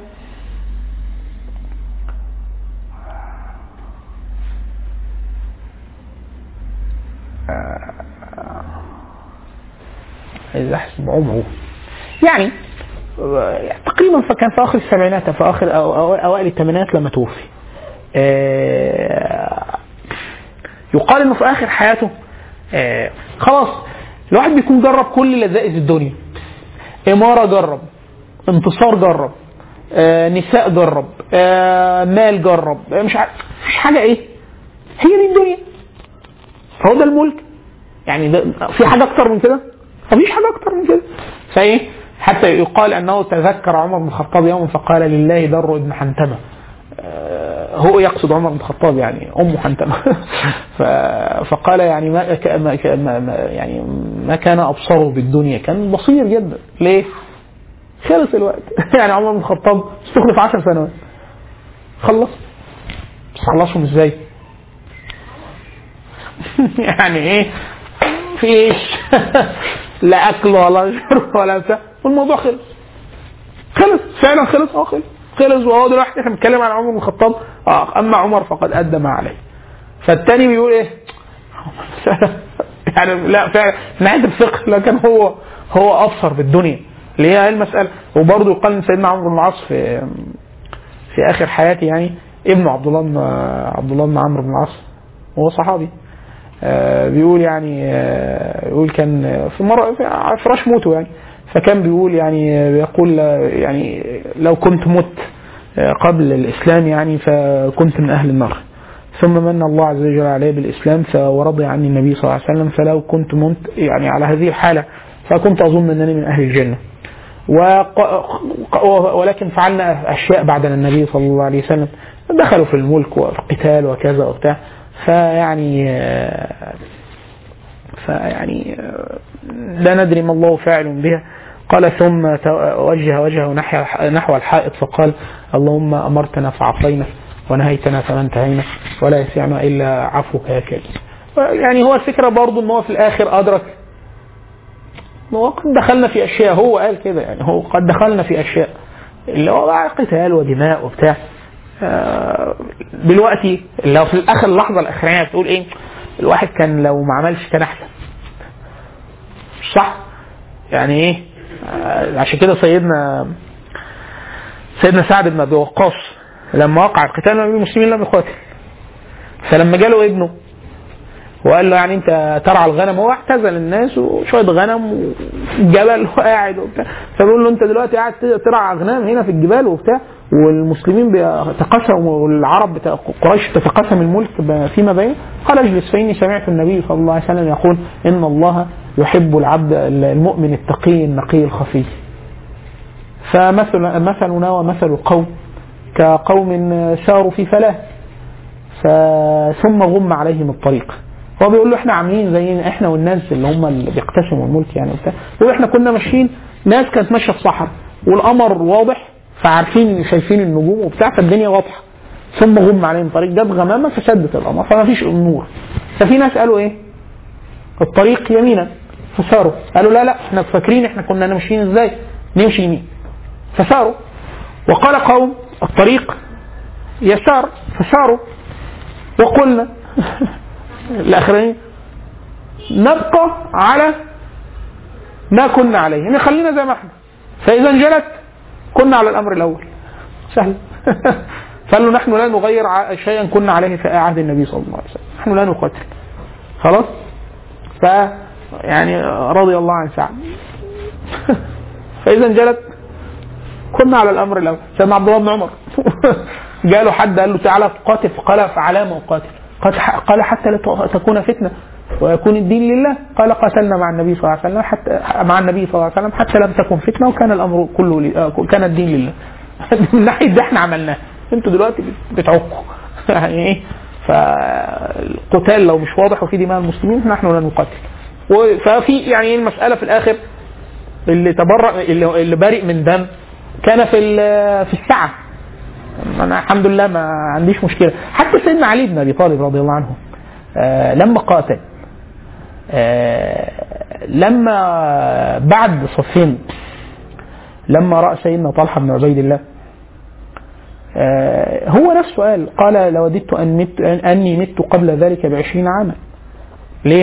عايز احسب عمره يعني آه، تقريبا فكان في اخر السبعينات في اخر أو أو اوائل الثمانينات لما توفي. آه، يقال انه في اخر حياته آه، خلاص الواحد بيكون جرب كل لذائذ الدنيا. اماره جرب، انتصار جرب، آه، نساء جرب، آه، مال جرب، آه، مش عارف مفيش حاجه ايه؟ هي دي الدنيا. هو ده الملك. يعني ده في حاجه اكتر من كده؟ مفيش حاجه اكتر من كده. فايه؟ حتى يقال انه تذكر عمر بن الخطاب يوما فقال لله در ابن حنتمه. آه، هو يقصد عمر بن الخطاب يعني ام حنتمه ف- فقال يعني ما ك- ما ك- ما ما- يعني ما كان ابصره بالدنيا كان بصير جدا ليه؟ خلص الوقت يعني عمر بن الخطاب استخلف 10 سنوات خلص بس خلصهم ازاي؟ يعني ايه في ايش لا اكل ولا شرب ولا بتاع والموضوع خلص خلص فعلا خلص اه خلص خلص وهو دلوقتي احنا بنتكلم عن عمر بن الخطاب اه اما عمر فقد ادى ما عليه فالتاني بيقول ايه يعني لا فعلا من ناحيه الفقه لكن هو هو ابصر بالدنيا اللي هي المساله وبرضه يقال ان سيدنا عمرو بن العاص في في اخر حياته يعني ابنه عبد الله بن عبد الله بن عمرو بن العاص وهو صحابي آه، بيقول يعني آه، يقول كان في مره في على فراش موته يعني فكان بيقول يعني آه، بيقول آه، يعني لو كنت مت آه، قبل الاسلام يعني فكنت من اهل النار ثم من الله عز وجل علي بالاسلام ف- ورضي عني النبي صلى الله عليه وسلم فلو كنت مت يعني على هذه الحاله فكنت اظن انني من اهل الجنه وق- ولكن فعلنا اشياء بعد النبي صلى الله عليه وسلم دخلوا في الملك والقتال وكذا وبتاع فيعني آه، فيعني آه، لا ندري ما الله فاعل بها قال ثم تو- وجه وجهه نحو نحو الحائط فقال اللهم امرتنا فعصينا ونهيتنا فانتهينا ولا يسعنا الا عفوك يا كريم يعني هو الفكره برضه ان هو في الاخر ادرك هو قد دخلنا في اشياء هو قال كده يعني هو قد دخلنا في اشياء اللي هو بقى قتال ودماء وبتاع آه، دلوقتي لو في الاخر اللحظه الاخرانيه بتقول ايه الواحد كان لو ما عملش كان احسن مش صح يعني ايه آه، عشان كده سيدنا سيدنا سعد بن ابي وقاص لما وقع القتال ما بين المسلمين لم يقاتل فلما جاله ابنه وقال له يعني انت ترعى الغنم هو اعتزل الناس وشويه غنم وجبل وقاعد وبتاع فبيقول له انت دلوقتي قاعد ترعى اغنام هنا في الجبال وبتاع والمسلمين بيتقاسموا والعرب بتا... قريش تتقاسم الملك ب- فيما بين قال اجلس فاني سمعت النبي صلى الله عليه وسلم يقول ان الله يحب العبد المؤمن التقي النقي الخفي فمثل مثلنا ومثل القوم كقوم ساروا في فلاة ف- ثم غم عليهم الطريق هو بيقول له احنا عاملين زي احنا والناس اللي هم اللي بيقتسموا الملك يعني وبتاع بيقول احنا كنا ماشيين ناس كانت ماشيه في صحراء والقمر واضح فعارفين شايفين النجوم وبتاع فالدنيا واضحه ثم غم عليهم طريق جاب غمامه فسدت القمر فما فيش نور ففي ناس قالوا ايه الطريق يمينا فساروا قالوا لا لا احنا فاكرين احنا كنا ماشيين ازاي نمشي يمين فساروا وقال قوم الطريق يسار فساروا وقلنا الاخرين نبقى على ما كنا عليه يعني خلينا زي ما احنا فاذا انجلت كنا على الامر الاول سهل فقال له نحن لا نغير ع- شيئا كنا عليه في عهد النبي صلى الله عليه وسلم نحن لا نقاتل خلاص ف يعني رضي الله عن سعد فاذا انجلت كنا على الامر الاول سيدنا عبد الله بن عمر جاله حد قال له تعالى تقاتل فقال فعلى ما اقاتل قال قال حتى لا تكون فتنه ويكون الدين لله قال قاتلنا مع النبي صلى الله عليه وسلم حتى مع النبي صلى الله عليه وسلم حتى لم تكن فتنه وكان الامر كله ل- آه، كان الدين لله من ناحيه ده احنا عملناه انتوا دلوقتي بت- بتعكوا يعني ايه فالقتال لو مش واضح وفي دماء المسلمين نحن لا نقاتل و- ففي يعني المساله في الاخر اللي تبرأ اللي, اللي برئ من دم كان في ال- في السعه انا الحمد لله ما عنديش مشكله حتى سيدنا علي بن ابي طالب رضي الله عنه آه لما قاتل آه لما بعد صفين لما راى سيدنا طلحه بن عبيد الله آه هو نفسه قال قال لوددت ان مت اني مت قبل ذلك بعشرين عاما ليه؟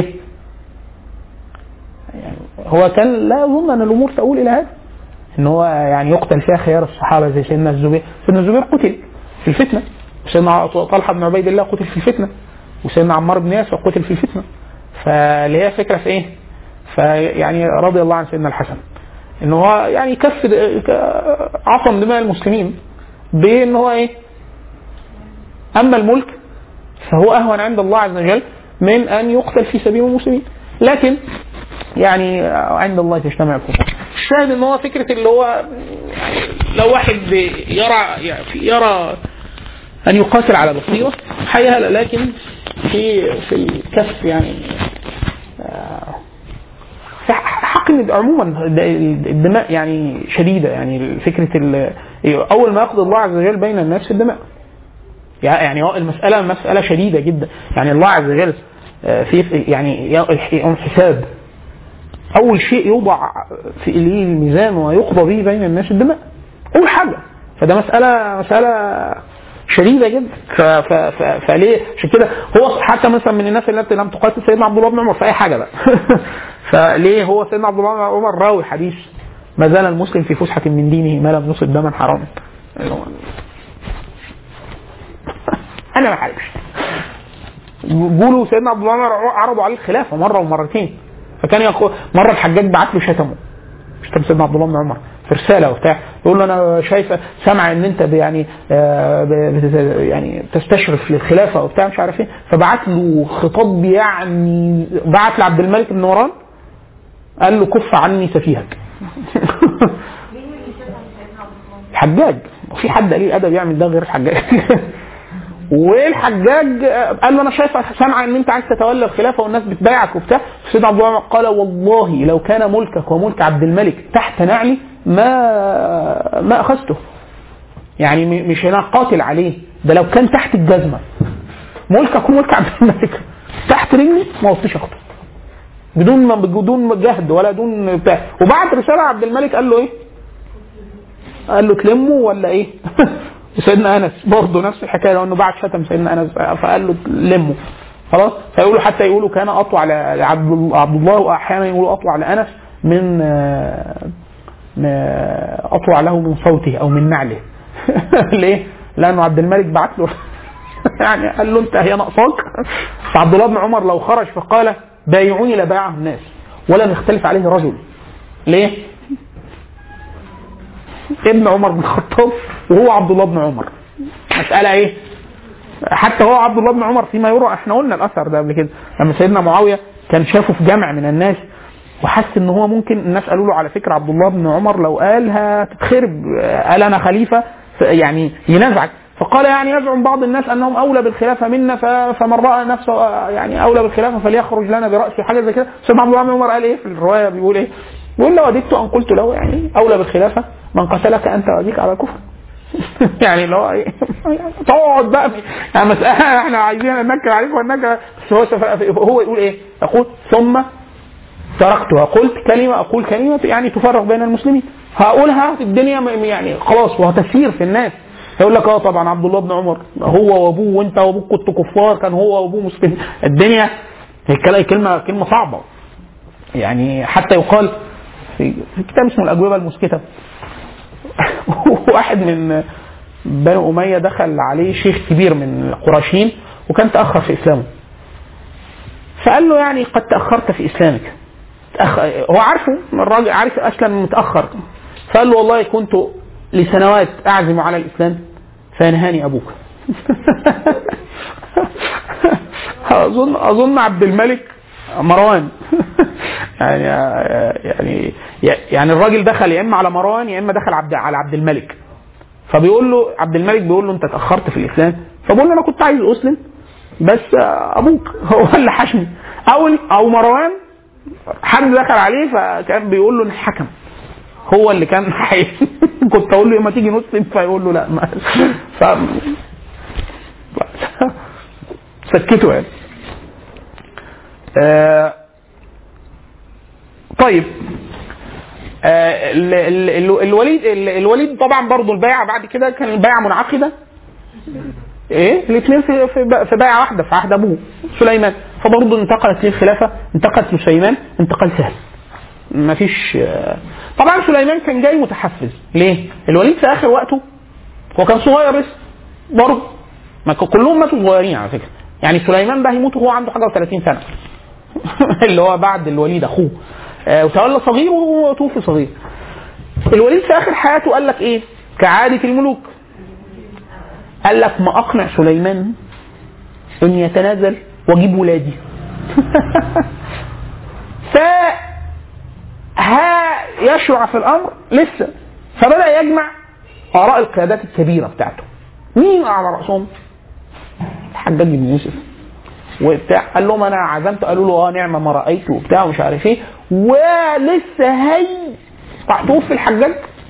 يعني هو كان لا يظن ان الامور تؤول الى هذا ان هو يعني يقتل فيها خيار الصحابه زي سيدنا الزبير سيدنا الزبير قتل في الفتنه سيدنا طلحه بن عبيد الله قتل في الفتنه وسيدنا عمار بن ياسر قتل في الفتنه فاللي هي فكره في ايه؟ فيعني رضي الله عن سيدنا الحسن ان هو يعني كف عصم دماء المسلمين بان هو ايه؟ اما الملك فهو اهون عند الله عز وجل من ان يقتل في سبيل المسلمين لكن يعني عند الله تجتمع الكفر الشاهد ان هو فكره اللي هو لو واحد يرى يرى ان يقاتل على بصيره حقيقه لا، لكن في في الكف يعني آه، في حقن عموما الدماء يعني شديده يعني فكره ال- اول ما يقضي الله عز وجل بين الناس في الدماء يعني هو المساله مساله شديده جدا يعني الله عز وجل آه، في يعني يوم الحساب اول شيء يوضع في إليه الميزان ويقضى به بين الناس الدماء اول حاجه فده مساله مساله شديده جدا ف ف ف فليه عشان كده هو حتى مثلا من الناس اللي لم تقاتل سيدنا عبد الله بن عمر في اي حاجه بقى فليه هو سيدنا عبد الله بن عمر راوي حديث ما زال المسلم في فسحه من دينه ما لم يصب دما حراما اللي هو انا ما حاربش بيقولوا سيدنا عبد الله بن عمر عرضوا عليه الخلافه مره ومرتين فكان يقول مره الحجاج بعت له شتمه شتم سيدنا عبد الله بن عمر في رساله وبتاع يقول له انا شايفه سامعه ان انت يعني آه، ب- بت- يعني تستشرف للخلافه وبتاع مش عارف ايه فبعت له خطاب يعني بعت لعبد الملك بن مروان قال له كف عني سفيهك مين اللي شتم سيدنا عبد الله؟ الحجاج في حد قليل ادب يعمل ده غير الحجاج والحجاج قال له انا شايف سامعه ان انت عايز تتولى الخلافه والناس بتبايعك وبتاع سيدنا عبد الله قال والله لو كان ملكك وملك عبد الملك تحت نعلي ما ما اخذته يعني م- مش انا قاتل عليه ده لو كان تحت الجزمه ملكك وملك عبد الملك تحت رجلي ما وصيش اخده بدون ما بدون جهد ولا دون بتاع وبعت رساله عبد الملك قال له ايه؟ قال له تلمه ولا ايه؟ وسيدنا انس برضه نفس الحكايه لو انه بعد شتم سيدنا انس فقال له لمه خلاص فيقولوا حتى يقولوا كان اطوع لعبد عبد الله واحيانا يقولوا اطوع لانس من آه، ما اطوع له من صوته او من نعله ليه؟ لانه عبد الملك بعت له يعني قال له انت هي ناقصاك فعبد الله بن عمر لو خرج فقال بايعوني لبايعه الناس ولم يختلف عليه رجل ليه؟ ابن عمر بن الخطاب وهو عبد الله بن عمر مسألة ايه؟ حتى هو عبد الله بن عمر فيما يرى احنا قلنا الاثر ده قبل كده لما سيدنا معاويه كان شافه في جمع من الناس وحس ان هو ممكن الناس قالوا له على فكره عبد الله بن عمر لو قالها تتخرب قال انا خليفه ف- يعني ينازعك فقال يعني يزعم بعض الناس انهم اولى بالخلافه منا ف- فمن راى نفسه آه، يعني اولى بالخلافه فليخرج لنا براسه حاجه زي كده سيدنا عبد الله بن عمر قال ايه في الروايه بيقول ايه؟ بيقول لو وددت ان قلت له يعني اولى بالخلافه من قتلك انت وابيك على الكفر يعني اللي هو ايه تقعد بقى يعني مساله احنا عايزين ننكر عليك وننكر بس هو سف- هو يقول ايه؟ يقول ثم تركتها قلت كلمة أقول كلمة يعني تفرق بين المسلمين هقولها في الدنيا م- يعني خلاص وهتسير في الناس يقول لك اه طبعا عبد الله بن عمر هو وابوه وانت وابوك كنتوا كفار كان هو وابوه مسلم الدنيا هي كلا- كلمه كلمه صعبه يعني حتى يقال في في كتاب اسمه الاجوبه المسكته واحد من بني اميه دخل عليه شيخ كبير من القرشيين وكان تاخر في اسلامه فقال له يعني قد تاخرت في اسلامك تأخ... هو عارفه الراجل عارف اسلم متاخر فقال له والله كنت لسنوات اعزم على الاسلام فينهاني ابوك اظن اظن عبد الملك مروان يعني يعني يعني الراجل دخل يا اما على مروان يا اما دخل عبد على عبد الملك فبيقول له عبد الملك بيقول له انت اتاخرت في الاسلام فبقول له انا كنت عايز اسلم بس ابوك هو اللي حشني او او مروان حد دخل عليه فكان بيقول له ان الحكم هو اللي كان حي كنت اقول له ما تيجي نسلم فيقول له لا ما ف سكته يعني آه طيب آه ال- ال- ال- الوليد ال- الوليد طبعا برضه البيعه بعد كده كان البيعه منعقده ايه الاثنين في في في بيعه واحده في عهد ابوه سليمان فبرضه انتقلت للخلافه انتقلت لسليمان انتقل سهل ما فيش آه، طبعا سليمان كان جاي متحفز ليه؟ الوليد في اخر وقته هو كان صغير بس برضه ما ك- كلهم ماتوا صغيرين على فكره يعني سليمان ده هيموت وهو عنده حاجه و30 سنه اللي هو بعد الوليد اخوه آه، وتولى صغير وهو توفي صغير الوليد في اخر حياته قال لك ايه؟ كعاده الملوك قال لك ما اقنع سليمان ان يتنازل واجيب ولادي ف ها يشرع في الامر لسه فبدا يجمع اراء القيادات الكبيره بتاعته مين على راسهم؟ الحجاج بن يوسف وبتاع قال لهم انا عزمت قالوا له اه نعمه ما رايت وبتاع ومش عارف ايه ولسه هي راح توفي الحجاج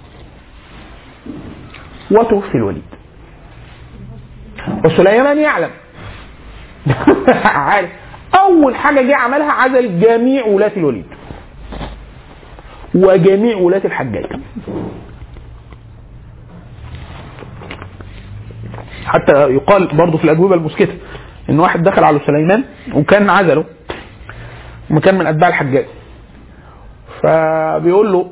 وتوفي الوليد وسليمان يعلم عارف اول حاجه جه عملها عزل جميع ولاة الوليد وجميع ولاة الحجاج حتى يقال برضه في الاجوبه المسكته ان واحد دخل على سليمان وكان عزله وكان من اتباع الحجاج فبيقول له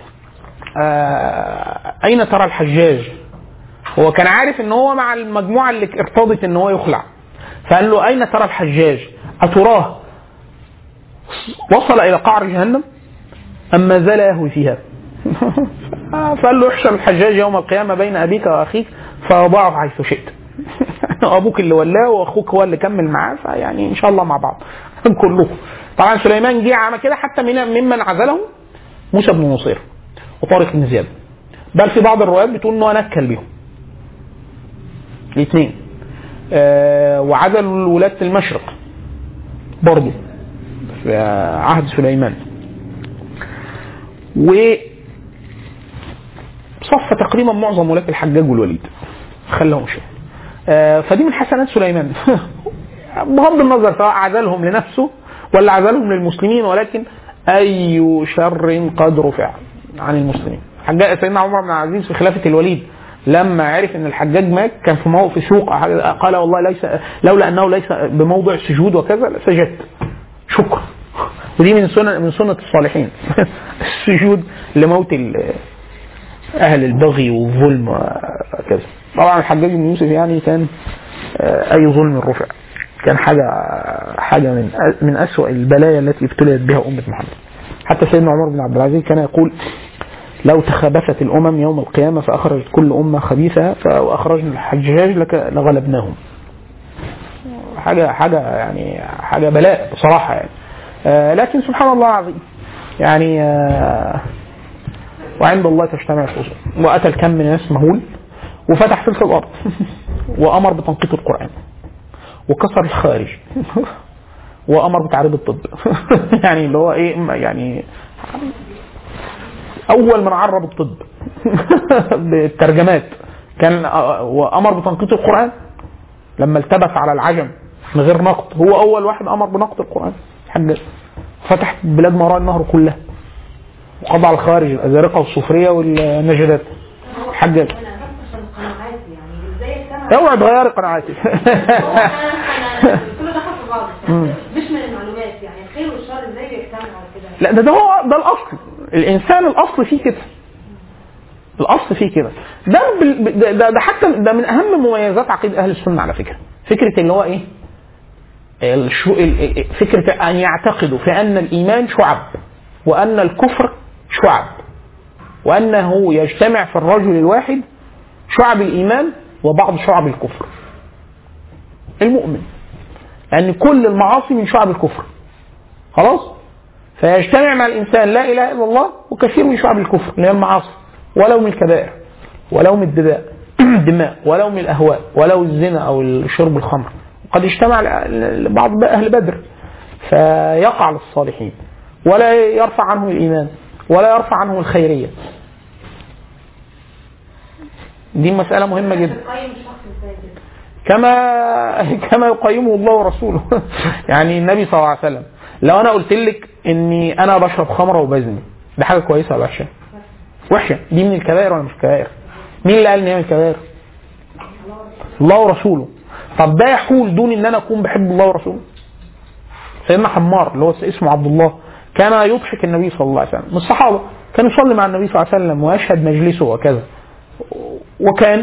آه اين ترى الحجاج هو كان عارف ان هو مع المجموعه اللي ارتضت ان هو يخلع فقال له اين ترى الحجاج اتراه وصل الى قعر جهنم ام ما زال يهوي فيها فقال له احشر الحجاج يوم القيامه بين ابيك واخيك فوضعه حيث شئت ابوك اللي ولاه واخوك هو اللي كمل معاه فيعني ان شاء الله مع بعض كلهم طبعا سليمان جه عمل كده حتى من ممن عزله موسى بن نصير وطارق بن زياد بل في بعض الروايات بتقول انه نكل بيهم الاثنين آه وعزل ولاة المشرق برضه في عهد سليمان و صف تقريبا معظم ولاة الحجاج والوليد خلهم شيء آه فدي من حسنات سليمان بغض النظر سواء عزلهم لنفسه ولا عزلهم للمسلمين ولكن اي شر قد رفع عن المسلمين حجاج سيدنا عمر بن العزيز في خلافه الوليد لما عرف ان الحجاج مات كان في موقف في سوق قال والله ليس لولا انه ليس بموضع سجود وكذا لسجدت شكر ودي من سنة من سنة الصالحين السجود لموت أهل البغي والظلم وكذا طبعا الحجاج بن يوسف يعني كان أي ظلم رفع كان حاجة حاجة من من أسوأ البلايا التي ابتليت بها أمة محمد حتى سيدنا عمر بن عبد العزيز كان يقول لو تخابثت الأمم يوم القيامة فأخرجت كل أمة خبيثة وأخرجنا الحجاج لك لغلبناهم حاجة حاجة يعني حاجة بلاء بصراحة يعني آه لكن سبحان الله العظيم يعني آه وعند الله تجتمع الخصوم وأتى الكم من ناس مهول وفتح ثلث الارض وامر بتنقيط القران وكسر الخارج وامر بتعريب الطب يعني اللي هو ايه يعني اول من عرب الطب بالترجمات كان وامر بتنقيط القران لما التبس على العجم من غير نقد هو اول واحد امر بنقد القران حجاج فتح بلاد ما وراء النهر كلها وقضى على الخارج الازارقه والصوفريه والنجدات حجاج انا بس عشان قناعاتي يعني ازاي السمع اوعي تغيري قناعاتك كله دخل في بعض مش من المعلومات يعني الخير والشر ازاي بيجتمعوا كده لا ده ده هو ده الاصل الانسان الاصل فيه كده الاصل فيه كده ده, بال- ده, ده, ده حتى ده من اهم مميزات عقيده اهل السنه على فكره فكره اللي هو ايه الشو ال- فكره ان يعتقدوا في ان الايمان شعب وان الكفر شعب وانه يجتمع في الرجل الواحد شعب الايمان وبعض شعب الكفر المؤمن لان كل المعاصي من شعب الكفر خلاص فيجتمع مع الانسان لا اله الا الله وكثير من شعب الكفر اللي هي المعاصي ولو من الكبائر ولو من الدماء دماء ولو من الاهواء ولو الزنا او شرب الخمر قد اجتمع ل- لبعض اهل بدر فيقع للصالحين ولا يرفع عنه الايمان ولا يرفع عنه الخيريه دي مسألة مهمة جدا تقيم الشخص ازاي كده كما كما يقيمه الله ورسوله يعني النبي صلى الله عليه وسلم لو انا قلت لك اني انا بشرب خمره وبزني ده حاجه كويسه ولا وحشه؟ وحشه دي من الكبائر ولا مش الكبائر؟ مين اللي قال ان هي من الكبائر؟ الله ورسوله طب ده يحول دون ان انا اكون بحب الله ورسوله سيدنا حمار اللي هو اسمه عبد الله كان يضحك النبي صلى الله عليه وسلم من الصحابه كان يصلي مع النبي صلى الله عليه وسلم ويشهد مجلسه وكذا وكان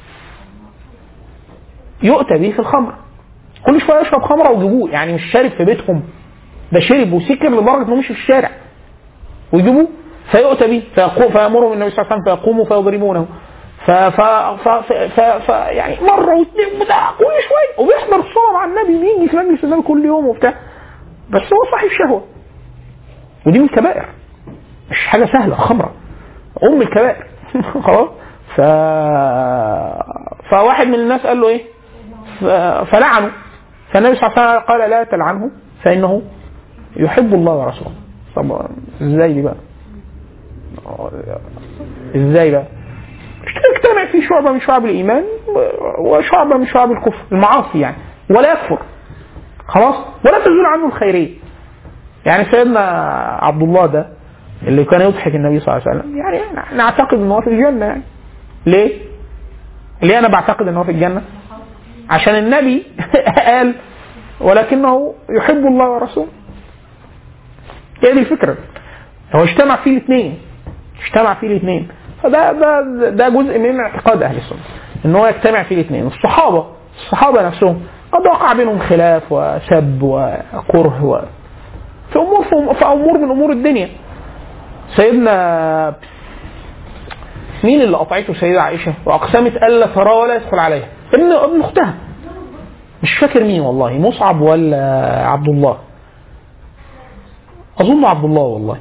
يؤتى به في الخمر كل شويه يشرب خمره ويجيبوه يعني مش شارب في بيتهم ده شرب وسكر لدرجه انه مشي في الشارع ويجيبوه فيؤتى به فيقو- فيامرهم النبي صلى الله عليه وسلم فيقوموا فيضربونه ف ف ف ف ف ف يعني مره واثنين وده كل شويه وبيحضر الصلاه مع النبي بيجي في مجلس النبي كل يوم وبتاع بس هو صاحب شهوه ودي من الكبائر مش حاجه سهله خمره ام الكبائر خلاص ف فواحد من الناس قال له ايه ف- فلعنه فالنبي صلى الله عليه وسلم قال لا تلعنه فانه يحب الله ورسوله طب ازاي دي بقى ازاي بقى اجتمع فيه شعبة من شعب الإيمان وشعبة من شعب الكفر المعاصي يعني ولا يكفر خلاص ولا تزول عنه الخيرية يعني سيدنا عبد الله ده اللي كان يضحك النبي صلى الله عليه وسلم يعني نعتقد ان هو في الجنة يعني ليه؟ ليه انا بعتقد ان هو في الجنة؟ عشان النبي قال ولكنه يحب الله ورسوله هي دي الفكرة هو اجتمع فيه الاثنين اجتمع فيه الاثنين فده ده ده جزء من اعتقاد اهل السنه ان هو يجتمع فيه الاثنين الصحابه الصحابه نفسهم قد وقع بينهم خلاف وسب وكره و في امور في امور من امور الدنيا سيدنا مين اللي قطعته سيدة عائشة وأقسمت ألا ترى ولا يدخل عليها ابن ابن أختها مش فاكر مين والله مصعب ولا عبد الله أظن عبد الله والله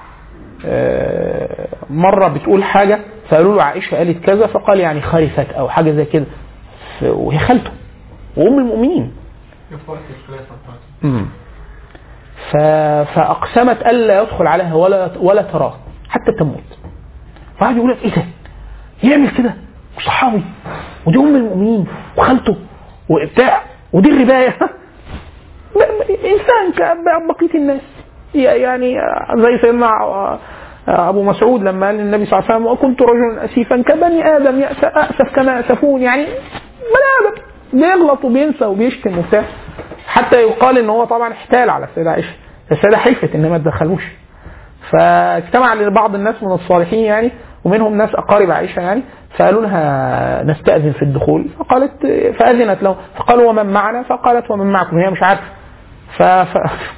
آه، مرة بتقول حاجة فقالوا له عائشة قالت كذا فقال يعني خرفت أو حاجة زي كده ف- وهي خالته وأم المؤمنين في وقت الخلافة بتاعته مم. ف... فأقسمت ألا يدخل عليها ولا ولا تراه حتى تموت فقعد يقول لك إيه ده؟ يعمل كده وصحابي ودي أم المؤمنين وخالته وبتاع ودي الرباية ب- ب- إنسان كبقية الناس ي- يعني زي سيدنا أبو مسعود لما قال للنبي صلى الله عليه وسلم وكنت رجلا أسيفا كبني آدم يأس أأسف كما أسفون يعني بني آدم بيغلط وبينسى وبيشتم وبتاع حتى يقال ان هو طبعا احتال على السيده عائشه السيده حلفت ان ما تدخلوش فاجتمع لبعض الناس من الصالحين يعني ومنهم ناس اقارب عائشه يعني فقالوا لها نستاذن في الدخول فقالت فاذنت له فقالوا ومن معنا فقالت ومن معكم هي مش عارفه ف... ف...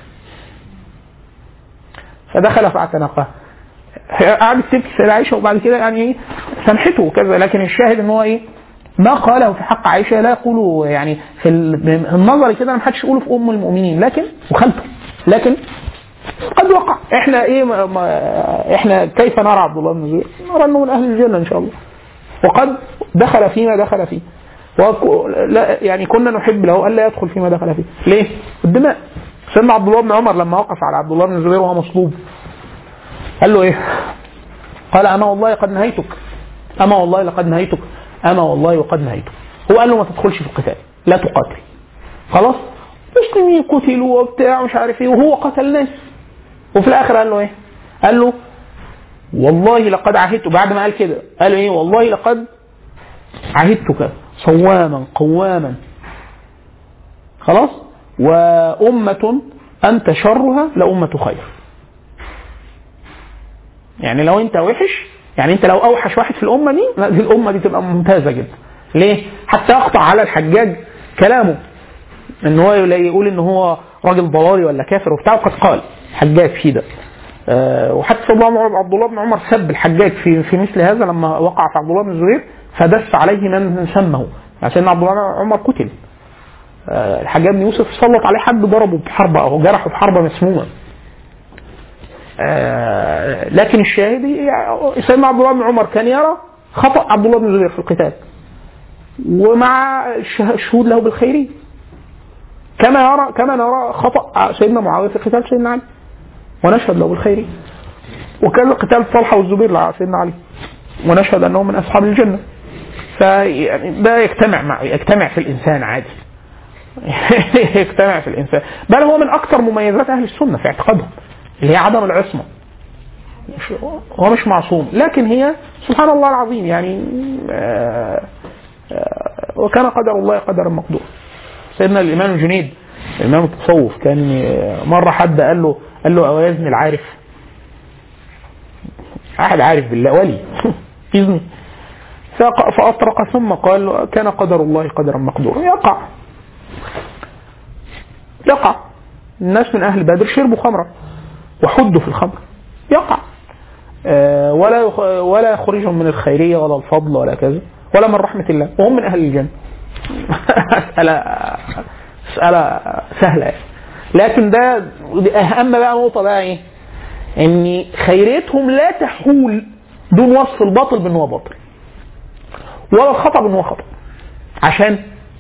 فدخل فاعتنقها هي قعدت تبكي السيده عائشه وبعد كده يعني ايه سامحته وكذا لكن الشاهد ان هو ايه ما قاله في حق عائشه لا يقوله يعني في ال- النظر كده ما حدش يقوله في ام المؤمنين لكن وخالته لكن قد وقع احنا ايه ما ما احنا كيف نرى عبد الله بن زبير؟ نرى انه من اهل الجنه ان شاء الله وقد دخل فيما دخل فيه وك- لا يعني كنا نحب له الا يدخل فيما دخل فيه ليه؟ الدماء سيدنا عبد الله بن عمر لما وقف على عبد الله بن الزبير وهو مصلوب قال له ايه؟ قال اما والله قد نهيتك اما والله لقد نهيتك اما والله وقد نهيتك هو قال له ما تدخلش في القتال لا تقاتل خلاص مسلمين قتلوا وبتاع مش عارف ايه وهو قتل ناس وفي الاخر قال له ايه؟ قال له والله لقد عهدت بعد ما قال كده قال ايه والله لقد عهدتك صواما قواما خلاص وأمة أنت شرها لأمة خير يعني لو أنت وحش يعني أنت لو أوحش واحد في الأمة دي لا، دي الأمة دي تبقى ممتازة جدا ليه؟ حتى يقطع على الحجاج كلامه ان هو يقول ان هو راجل ضلالي ولا كافر وبتاع وقد قال حجاج في ده آه، وحتى سيدنا عمر عبد الله بن عمر سب الحجاج في في مثل هذا لما وقع في عبد الله بن الزبير فدس عليه من سمه يعني سيدنا عبد الله بن عمر قتل آه، الحجاج بن يوسف سلط عليه حد ضربه بحربه او جرحه بحربه مسمومه آه، لكن الشاهد يعني سيدنا عبد الله بن عمر كان يرى خطا عبد الله بن الزبير في القتال ومع الشه- الشهود له بالخيريه كما يرى كما نرى خطا سيدنا معاويه في قتال سيدنا علي ونشهد له بالخير وكان قتال طلحه والزبير مع سيدنا علي ونشهد انهم من اصحاب الجنه فيعني ده يجتمع مع يجتمع في الانسان عادي يجتمع في الانسان بل هو من اكثر مميزات اهل السنه في اعتقادهم اللي هي عدم العصمه مش هو مش معصوم لكن هي سبحان الله العظيم يعني آه، آه، وكان قدر الله قدرا مقدورا سيدنا الامام الجنيد امام التصوف كان مره حد قال له قال له اوازن العارف احد عارف بالله ولي اذني فق- فاطرق ثم قال له كان قدر الله قدرا مقدورا يقع يقع الناس من اهل بدر شربوا خمرا وحدوا في الخمر يقع آه، ولا يخ- ولا يخرجهم من الخيريه ولا الفضل ولا كذا ولا من رحمه الله وهم من اهل الجنه مساله مساله سهله يعني. لكن ده دي اهم بقى نقطه بقى ايه؟ ان خيريتهم لا تحول دون وصف الباطل بان هو باطل ولا الخطا بان هو خطا عشان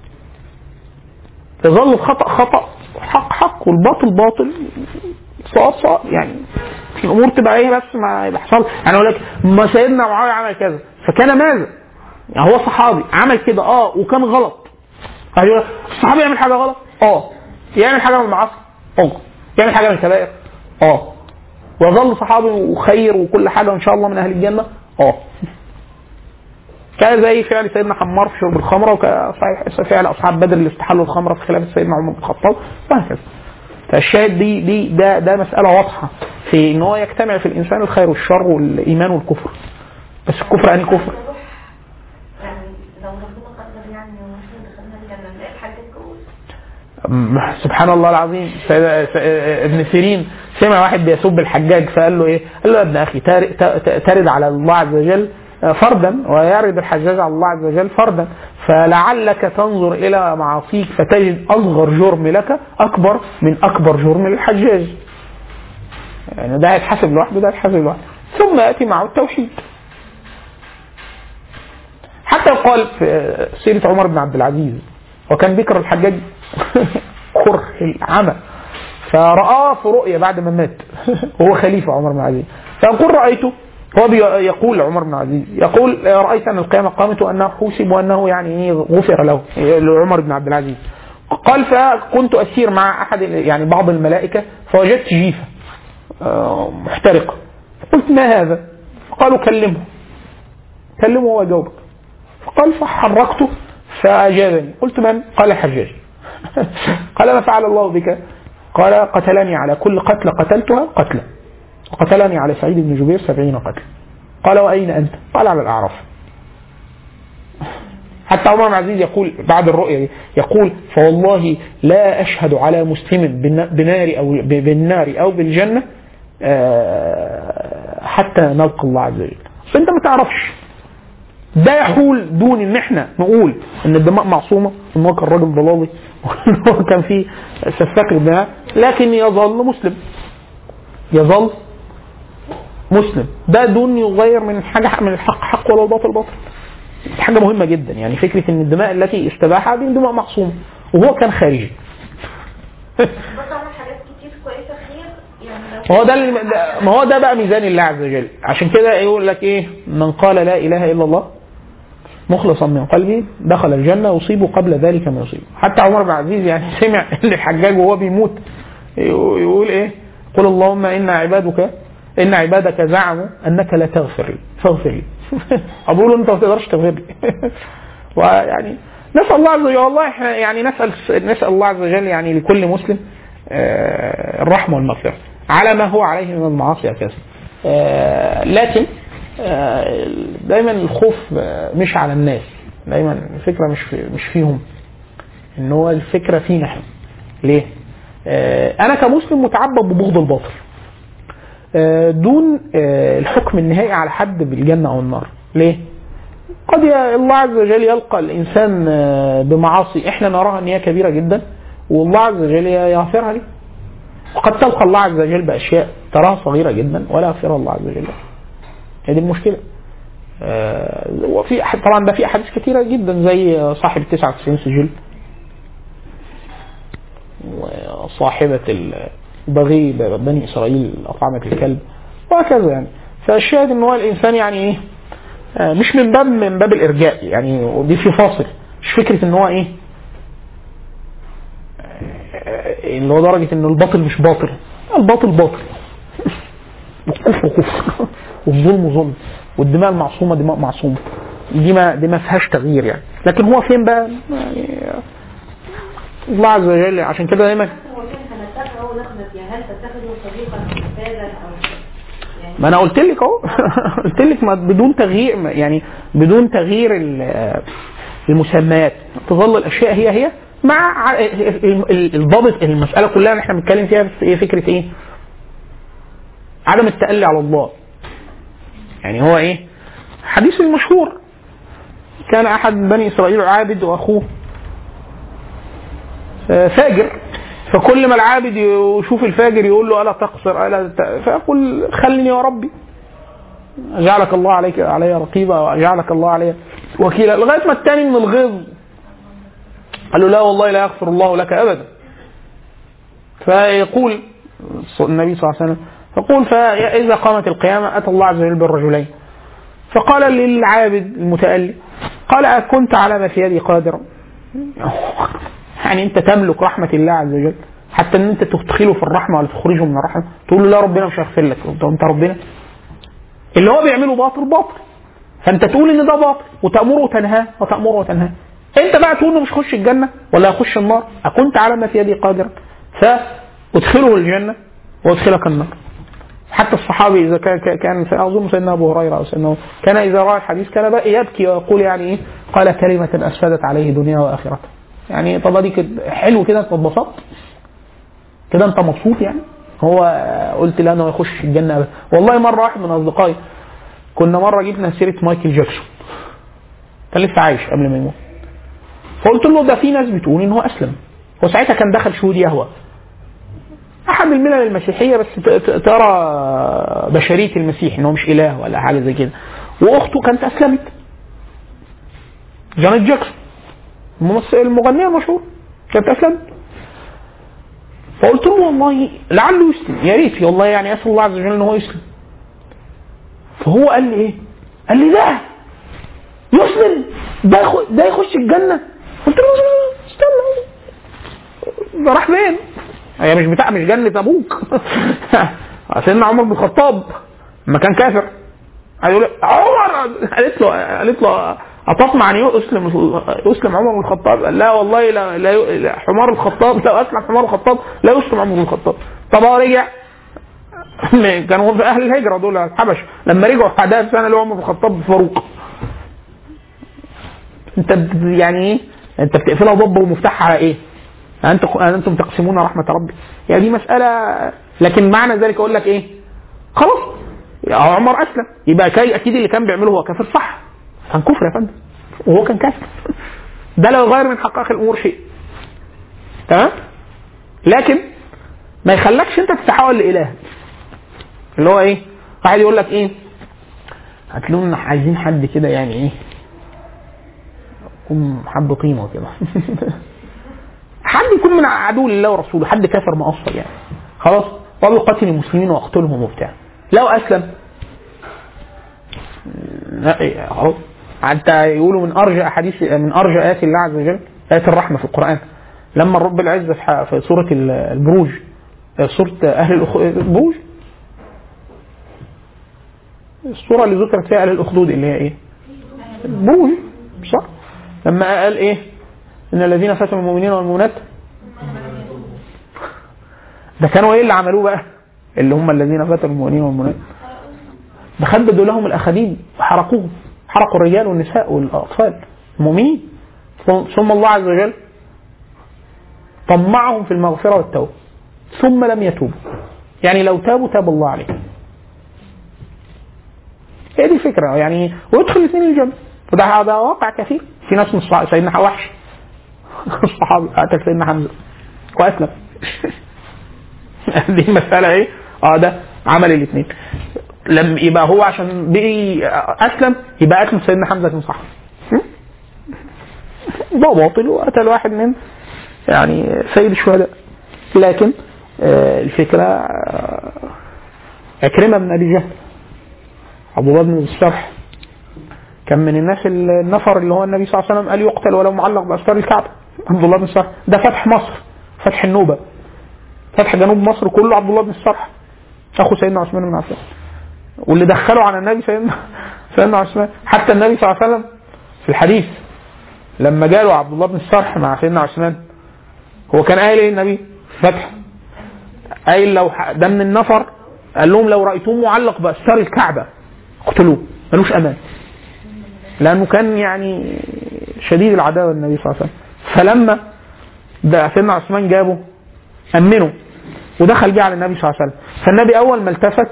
يظل الخطا خطا والحق حق والباطل باطل صواب صواب يعني الامور تبقى ايه بس ما يحصل يعني اقول لك ما سيدنا معاويه عمل كذا فكان ماذا؟ يعني هو صحابي عمل كده اه وكان غلط هيقول لك الصحابي يعمل حاجه غلط اه يعمل حاجه من المعاصي اه يعمل حاجه من الكبائر اه ويظل صحابي وخير وكل حاجه وان شاء الله من اهل الجنه اه كان زي فعل سيدنا حمار في شرب الخمره وكفعل اصحاب بدر اللي استحلوا الخمره في خلافه سيدنا عمر بن الخطاب وهكذا فالشاهد دي دي ده ده مساله واضحه في ان هو يجتمع في الانسان الخير والشر والايمان والكفر بس الكفر انهي كفر؟ يعني لو ربنا قدر يعني واحنا دخلنا الجنة نلاقي الحاجات كويس م- سبحان الله العظيم سيد- س- ابن سيرين سمع واحد بيسب الحجاج فقال له ايه؟ قال له يا ابن اخي تار- ت- ت- ترد على الله عز وجل فردا ويرد الحجاج على الله عز وجل فردا فلعلك تنظر الى معاصيك فتجد اصغر جرم لك اكبر من اكبر جرم للحجاج. يعني ده هيتحاسب لوحده ده هيتحاسب لوحده ثم ياتي معه التوحيد. حتى يقال في سيرة عمر بن عبد العزيز وكان بكر الحجاج كره العمى فرآه في رؤية بعد ما مات وهو خليفة عمر بن عبد العزيز فيقول رأيته هو بي- يقول عمر بن عبد العزيز يقول رأيت أن القيامة قامت وأنه حوسب وأنه يعني إيه غفر له لعمر بن عبد العزيز قال فكنت أسير مع أحد يعني بعض الملائكة فوجدت جيفة آه، محترقة قلت ما هذا؟ فقالوا كلمه كلمه وهو يجاوبك فقال فحركته فأجابني قلت من؟ قال الحجاج قال ما فعل الله بك؟ قال قتلني على كل قتلة قتلتها قتلة وقتلني على سعيد بن جبير سبعين قتل قال وأين أنت؟ قال على الأعراف حتى عمر بن عزيز يقول بعد الرؤيا دي يقول فوالله لا أشهد على مسلم بالن- بنار أو ب- بالنار أو بالجنة آه، حتى نلقى الله عز وجل فأنت ما تعرفش ده يحول دون ان احنا نقول ان الدماء معصومه ان هو كان راجل ضلالي وان هو كان فيه سفاك الدماء لكن يظل مسلم يظل مسلم ده دون يغير من حاجه من الحق حق ولا الباطل باطل دي حاجه مهمه جدا يعني فكره ان الدماء التي استباحها دي دماء معصومه وهو كان خارجي برضه عمل حاجات كتير كويسه خير يعني لو ما هو ده اللي- ده- ما هو ده بقى ميزان الله عز وجل عشان كده يقول لك ايه من قال لا اله الا الله مخلصا من قلبه دخل الجنه يصيب قبل ذلك ما يصيب حتى عمر بن عزيز يعني سمع ان الحجاج وهو بيموت يقول ايه قل اللهم ان عبادك ان عبادك زعموا انك لا تغفر لي فاغفر لي اقول له انت ما تقدرش تغفر لي ويعني نسال الله عز وجل والله احنا يعني نسال نسال الله عز وجل يعني لكل مسلم آه، الرحمه والمغفره على ما هو عليه من المعاصي هكذا آه، لكن آه، دايما الخوف آه، مش على الناس دايما الفكره مش في مش فيهم ان هو الفكره فينا احنا ليه؟ آه، انا كمسلم متعبد ببغض الباطل آه، دون آه، الحكم النهائي على حد بالجنه او النار ليه؟ قد ي- الله عز وجل يلقى الانسان آه، بمعاصي احنا نراها ان هي كبيره جدا والله عز وجل يغفرها ليه وقد تلقى الله عز وجل باشياء تراها صغيره جدا ولا يغفرها الله عز وجل هي دي المشكله آه، وفي أح- طبعا ده في احاديث كثيره جدا زي صاحب 99 سجل وصاحبة البغي بني إسرائيل أطعمة الكلب وهكذا يعني فالشاهد إن هو الإنسان يعني إيه آه، مش من باب من باب الإرجاء يعني ودي في فاصل مش فكرة إن هو إيه آه، اللي هو درجة إن الباطل مش باطل الباطل باطل والكفر كفر والظلم ظلم والدماء المعصومة دماء معصومة دي ما دي ما فيهاش تغيير يعني لكن هو فين بقى يعني الله عز وجل عشان كده دايما هو كان تتبعه نخبة يا هل تتخذه صديقا او استاذا او يعني ما انا قلت لك اهو قلت لك ما بدون تغيير ما- يعني بدون تغيير ال- المسميات تظل الاشياء هي هي مع ع- ال- ال- الضابط المساله كلها اللي احنا بنتكلم فيها في ايه فكره ايه؟ عدم التألي على الله. يعني هو ايه؟ حديث المشهور كان احد بني اسرائيل عابد واخوه آه، فاجر فكل ما العابد يشوف الفاجر يقول له الا تقصر الا ت... فيقول خلني يا ربي جعلك الله عليك علي رقيبا وجعلك الله علي وكيلا لغايه ما الثاني من الغيظ قال له لا والله لا يغفر الله لك ابدا فيقول النبي صلى الله عليه وسلم يقول فاذا قامت القيامه اتى الله عز وجل بالرجلين فقال للعابد المتألي قال أكنت على ما في يدي قادرا يعني انت تملك رحمه الله عز وجل حتى ان انت تدخله في الرحمه ولا تخرجه من الرحمه تقول له لا ربنا مش هيغفر لك انت انت ربنا اللي هو بيعمله باطل باطل فانت تقول ان ده باطل وتامره وتنهاه وتامره وتنهاه انت بقى تقول له مش هخش الجنه ولا هخش النار اكنت على ما في يدي قادرا فادخله الجنه وادخلك النار حتى الصحابي اذا كان كان في اظن سيدنا ابو هريره او سيدنا كان اذا راى الحديث كان بقى يبكي ويقول يعني ايه قال كلمه افسدت عليه دنيا واخرته يعني طب دي كده حلو كده انت اتبسطت كده انت مبسوط يعني هو قلت لا انا ما يخش الجنه ابدا والله مره واحد من اصدقائي كنا مره جبنا سيره مايكل جاكسون كان لسه عايش قبل ما يموت فقلت له ده في ناس بتقول ان هو اسلم هو ساعتها كان دخل شهود يهوى احد الملل المسيحيه بس ت- ت- ترى بشريه المسيح ان هو مش اله ولا حاجه زي كده واخته كانت اسلمت جانيت جاكسون الممثل المغنيه المشهور كانت اسلمت فقلت له والله لعله يسلم يا ريت والله يعني اسال الله عز وجل ان هو يسلم فهو قال لي ايه؟ قال لي ده يسلم ده يخ- ده يخش الجنه قلت له استنى ده راح فين؟ هي مش بتاع مش جنة ابوك سيدنا عمر بن الخطاب لما كان كافر قال يقول عمر قالت له قالت له أتطمع أن يسلم يسلم عمر بن الخطاب؟ قال لا والله لا, لا, لا حمار الخطاب لو أسلم حمار الخطاب لا يسلم عمر بن الخطاب. طب هو رجع كانوا في أهل الهجرة دول الحبش لما رجعوا بعدها بسنة اللي هو عمر بن الخطاب فاروق. أنت بت- يعني إيه؟ أنت بتقفلها ضب ومفتاح على إيه؟ أنت أنتم تقسمون رحمة ربي. يعني دي مسألة لكن معنى ذلك أقول لك إيه؟ خلاص عمر أسلم يبقى كي أكيد اللي كان بيعمله هو كافر صح. كان كفر يا فندم وهو كان كافر ده لا يغير من حقائق الامور شيء تمام لكن ما يخلكش انت تتحول لاله اللي هو ايه واحد يقول لك ايه هتلاقوا ان عايزين حد كده يعني ايه يكون حد قيمه كده حد يكون من عدو لله ورسوله حد كافر مقصر يعني خلاص وقالوا قاتل المسلمين واقتلهم وبتاع لو اسلم لا إيه، خلاص حتى يقولوا من ارجى احاديث من ارجى ايات الله عز وجل ايه الرحمه في القران لما الرب العزه في ح- في سوره ال- البروج سوره اهل الأخ- البروج السوره اللي ذكرت فيها اهل الاخدود اللي هي ايه؟ البروج صح؟ لما قال ايه؟ ان الذين فتنوا المؤمنين والمؤمنات ده كانوا ايه اللي عملوه بقى؟ اللي هم الذين فتنوا المؤمنين والمؤمنات ده خددوا لهم الاخدين وحرقوهم حرقوا الرجال والنساء والاطفال المؤمنين ثم الله عز وجل طمعهم في المغفره والتوبه ثم لم يتوبوا يعني لو تابوا تاب الله عليهم هي دي الفكره يعني ويدخل الاثنين الجنه وده ده واقع كثير في ناس من الصحابه سيدنا وحش الصحابي قتل سيدنا حمزه واسلم دي المساله ايه؟ اه ده عمل الاثنين لم يبقى هو عشان بقي اسلم يبقى قتل سيدنا حمزه كان صح ده باطل وقتل واحد من يعني سيد الشهداء لكن آه، الفكره آه، عكرمه بن ابي جهل عبد الله بن السرح كان من الناس النفر اللي هو النبي صلى الله عليه وسلم قال يقتل ولو معلق باستار الكعبه عبد الله بن السرح ده فتح مصر فتح النوبه فتح جنوب مصر كله عبد الله بن السرح اخو سيدنا عثمان بن عفان واللي دخلوا على النبي سيدنا سيدنا عثمان حتى النبي صلى الله عليه وسلم في الحديث لما جاله عبد الله بن السرح مع سيدنا عثمان هو كان قايل ايه النبي فتح قايل لو ح- ده من النفر قال لهم لو رايتوه معلق باستار الكعبه اقتلوه ملوش امان لانه كان يعني شديد العداوه للنبي صلى الله عليه وسلم فلما ده سيدنا عثمان جابه امنه ودخل بيه على النبي صلى الله عليه وسلم فالنبي اول ما التفت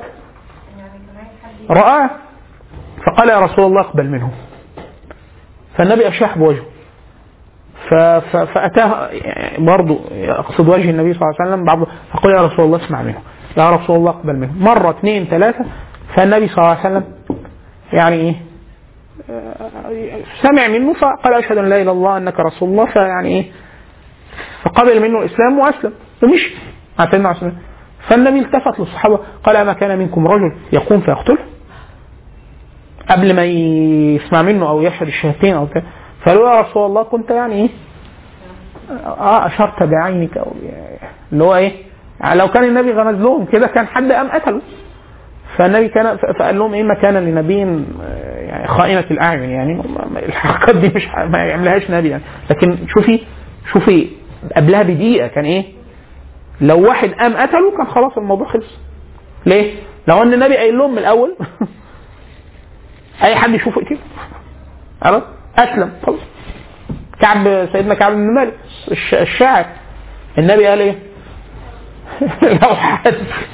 رآه فقال يا رسول الله اقبل منه فالنبي اشاح بوجهه ف- ف- فاتاه يعني برضه اقصد وجه النبي صلى الله عليه وسلم بعض فقال يا رسول الله اسمع منه يا رسول الله اقبل منه مره اثنين ثلاثه فالنبي صلى الله عليه وسلم يعني ايه آه، سمع منه فقال اشهد ان لا اله الا الله انك رسول الله فيعني ايه فقبل منه الاسلام واسلم ومشي مع سيدنا عثمان فالنبي التفت للصحابه قال اما كان منكم رجل يقوم فيقتله قبل ما يسمع منه او يشهد الشهادتين او كده فقالوا يا رسول الله كنت يعني ايه اه اشرت بعينك او اللي هو ايه لو كان النبي غمز لهم كده كان حد قام قتله فالنبي كان ف- فقال لهم ايه ما كان لنبي آه، يعني خائنة الاعين يعني ما- ما- الحركات دي مش ح- ما يعملهاش نبي يعني لكن شوفي شوفي قبلها بدقيقة كان ايه لو واحد قام قتله كان خلاص الموضوع خلص ليه؟ لو ان النبي قايل لهم من الاول اي حد يشوفه يقتله خلاص اسلم خلاص كعب سيدنا كعب بن مالك الش- الشاعر النبي قال ايه؟ لو حد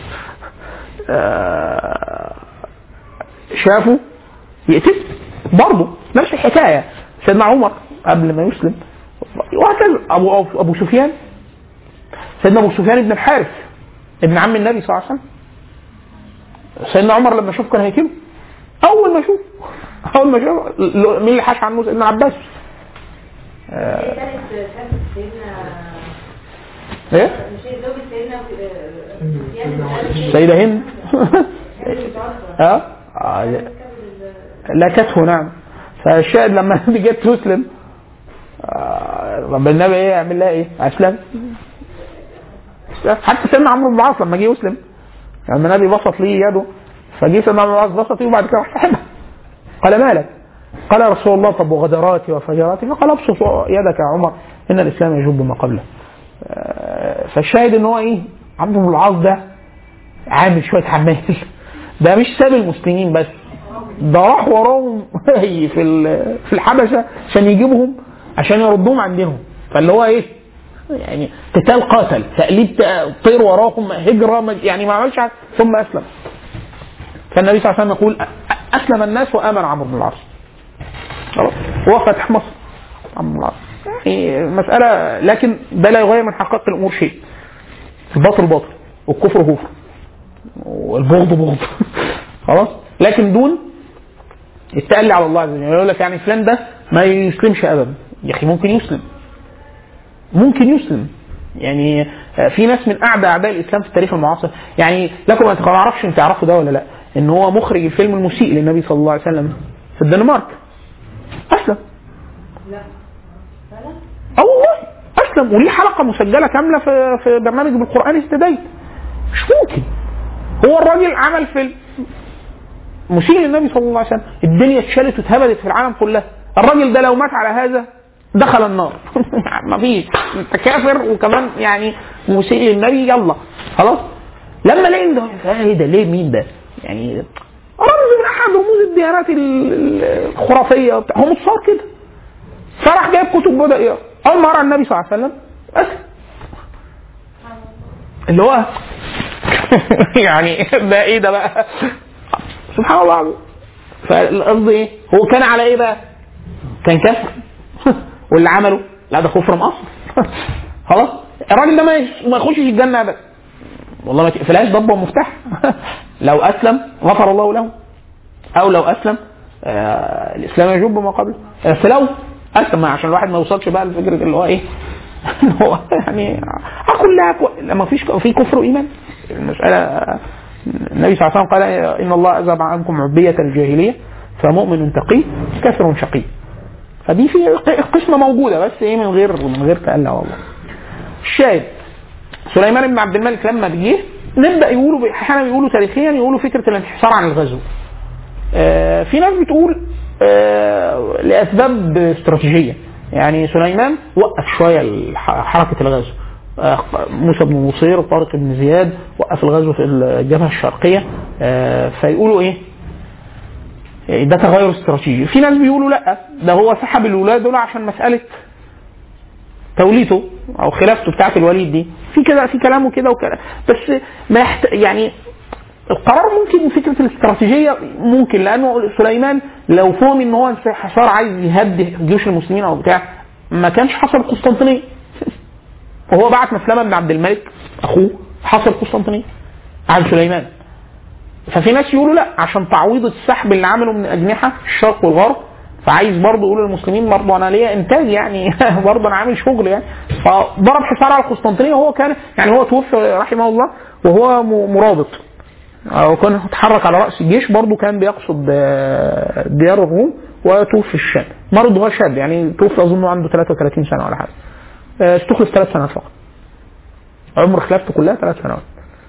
آه، شافه يقتل برضه نفس الحكايه سيدنا عمر قبل ما يسلم وهكذا ابو ابو أبو سفيان سيدنا ابو سفيان بن الحارث ابن عم النبي صلى الله عليه وسلم سيدنا عمر لما شوف كان هيقتله اول ما شوف اول ما شوف ل- مين اللي حاش عنه سيدنا عباس هي كانت كانت سيدنا ايه مش هي زوجة سيدنا آه، سفيان بن عبد سيدة هند كانت متوفى. اه آه، لكته نعم فالشاهد لما النبي جت تسلم آه، رب النبي ايه يعمل لها ايه؟ اسلم حتى سيدنا عمرو بن العاص لما جه يسلم لما النبي بسط ليه يده فجه سيدنا عمرو بن العاص بسط ليه وبعد كده راح سحبها قال مالك؟ قال يا رسول الله طب وغدراتي وفجراتي فقال ابسط يدك يا عمر ان الاسلام يجب ما قبله آه، فالشاهد ان هو ايه؟ عمرو بن العاص ده عامل شويه حمال ده مش ساب المسلمين بس ده راح وراهم في ال- في الحبشه عشان يجيبهم عشان يردوهم عن دينهم فاللي هو ايه يعني قتال قاتل تقليد ت- طير وراهم هجره ما- يعني ما عملش حاجة، ثم اسلم فالنبي صلى الله عليه وسلم يقول أ- اسلم الناس وامن عمرو بن العاص خلاص هو فتح مصر عمرو بن العاص يعني مساله لكن ده لا يغير من حقائق الامور شيء الباطل باطل والكفر كفر والبغض بغض خلاص لكن دون التألي على الله عز وجل يقول لك يعني فلان ده ما يسلمش ابدا يا اخي ممكن يسلم ممكن يسلم يعني آه، في ناس من اعدى اعداء الاسلام في التاريخ المعاصر يعني لكم ما اعرفش انت تعرفوا ده ولا لا ان هو مخرج الفيلم المسيء للنبي صلى الله عليه وسلم في الدنمارك اسلم لا فعلا اه والله اسلم وليه حلقه مسجله كامله في في برنامج بالقران اهتديت مش ممكن هو الراجل عمل فيلم مسيء للنبي صلى الله عليه وسلم الدنيا اتشالت واتهبدت في العالم كلها الراجل ده لو مات على هذا دخل النار مفيش انت كافر وكمان يعني مسيء للنبي يلا خلاص لما لقي ده ايه ده ليه مين ده يعني رمز من احد رموز الديانات ال- ال- الخرافيه وبتاع. هو متصور كده فراح جايب كتب بدا يقرا اول ما قرا النبي صلى الله عليه وسلم اسلم اللي هو يعني ده ايه ده بقى سبحان الله العظيم فالقصد ايه هو كان على ايه بقى كان كافر واللي عمله لا ده كفر مصر خلاص الراجل ده ما يش- ما يخشش الجنه ابدا والله ما تقفلهاش ضبه ومفتاح لو اسلم غفر الله له او لو اسلم آه الاسلام يجب ما قبله بس لو اسلم عشان الواحد ما يوصلش بقى لفكره اللي هو ايه اللي هو يعني كلها كو... لما فيش في كفر وايمان المساله النبي صلى الله عليه وسلم قال ان الله اذهب عنكم عبيه الجاهليه فمؤمن تقي كافر شقي فدي في قسمه موجوده بس ايه من غير من غير تألى والله الشاهد سليمان بن عبد الملك لما جه نبدا يقولوا احيانا يقولوا تاريخيا يقولوا فكره الانحصار عن الغزو آه، في ناس بتقول آه، لاسباب استراتيجيه يعني سليمان وقف شويه الح- حركه الغزو آه، موسى بن نصير وطارق بن زياد وقف الغزو في الجبهه الشرقيه آه، فيقولوا ايه ده تغير استراتيجي في ناس بيقولوا لا ده هو سحب الولاد دول عشان مساله توليته او خلافته بتاعت الوليد دي في كده في كلام وكده وكلام بس ما يحت... يعني القرار ممكن فكره الاستراتيجيه ممكن لانه سليمان لو فهم ان هو حصار عايز يهدي جيوش المسلمين او بتاع ما كانش حصل القسطنطينيه وهو بعت مسلمه بن عبد الملك اخوه حصل القسطنطينيه عن سليمان ففي ناس يقولوا لا عشان تعويض السحب اللي عمله من اجنحه الشرق والغرب فعايز برضه يقول للمسلمين برضه انا ليا انتاج يعني برضه انا عامل شغل يعني فضرب حصار على القسطنطينيه وهو كان يعني هو توفي رحمه الله وهو م- مرابط او كان اتحرك على راس الجيش برضه كان بيقصد آه، ديار الروم وتوفي الشام مرض هو شاب يعني توفي اظن عنده 33 سنه ولا حاجه آه، استخلف ثلاث سنوات فقط عمر خلافته كلها ثلاث سنوات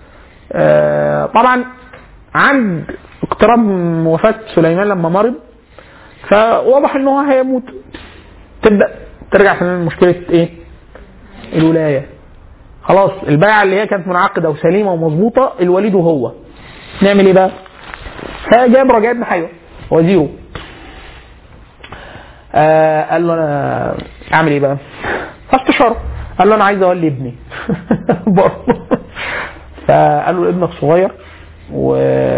آه، طبعا عند اقتراب من وفاه سليمان لما مرض فواضح ان هو هيموت تبدا ترجع في مشكله ايه؟ الولايه خلاص البيعه اللي هي كانت منعقده وسليمه ومظبوطه الوليد وهو نعمل ايه بقى؟ فجاب رجاء بن حيوه وزيره آه قال له انا اعمل ايه بقى؟ فاستشاره قال له انا عايز اولي ابني برضه فقال له ابنك صغير و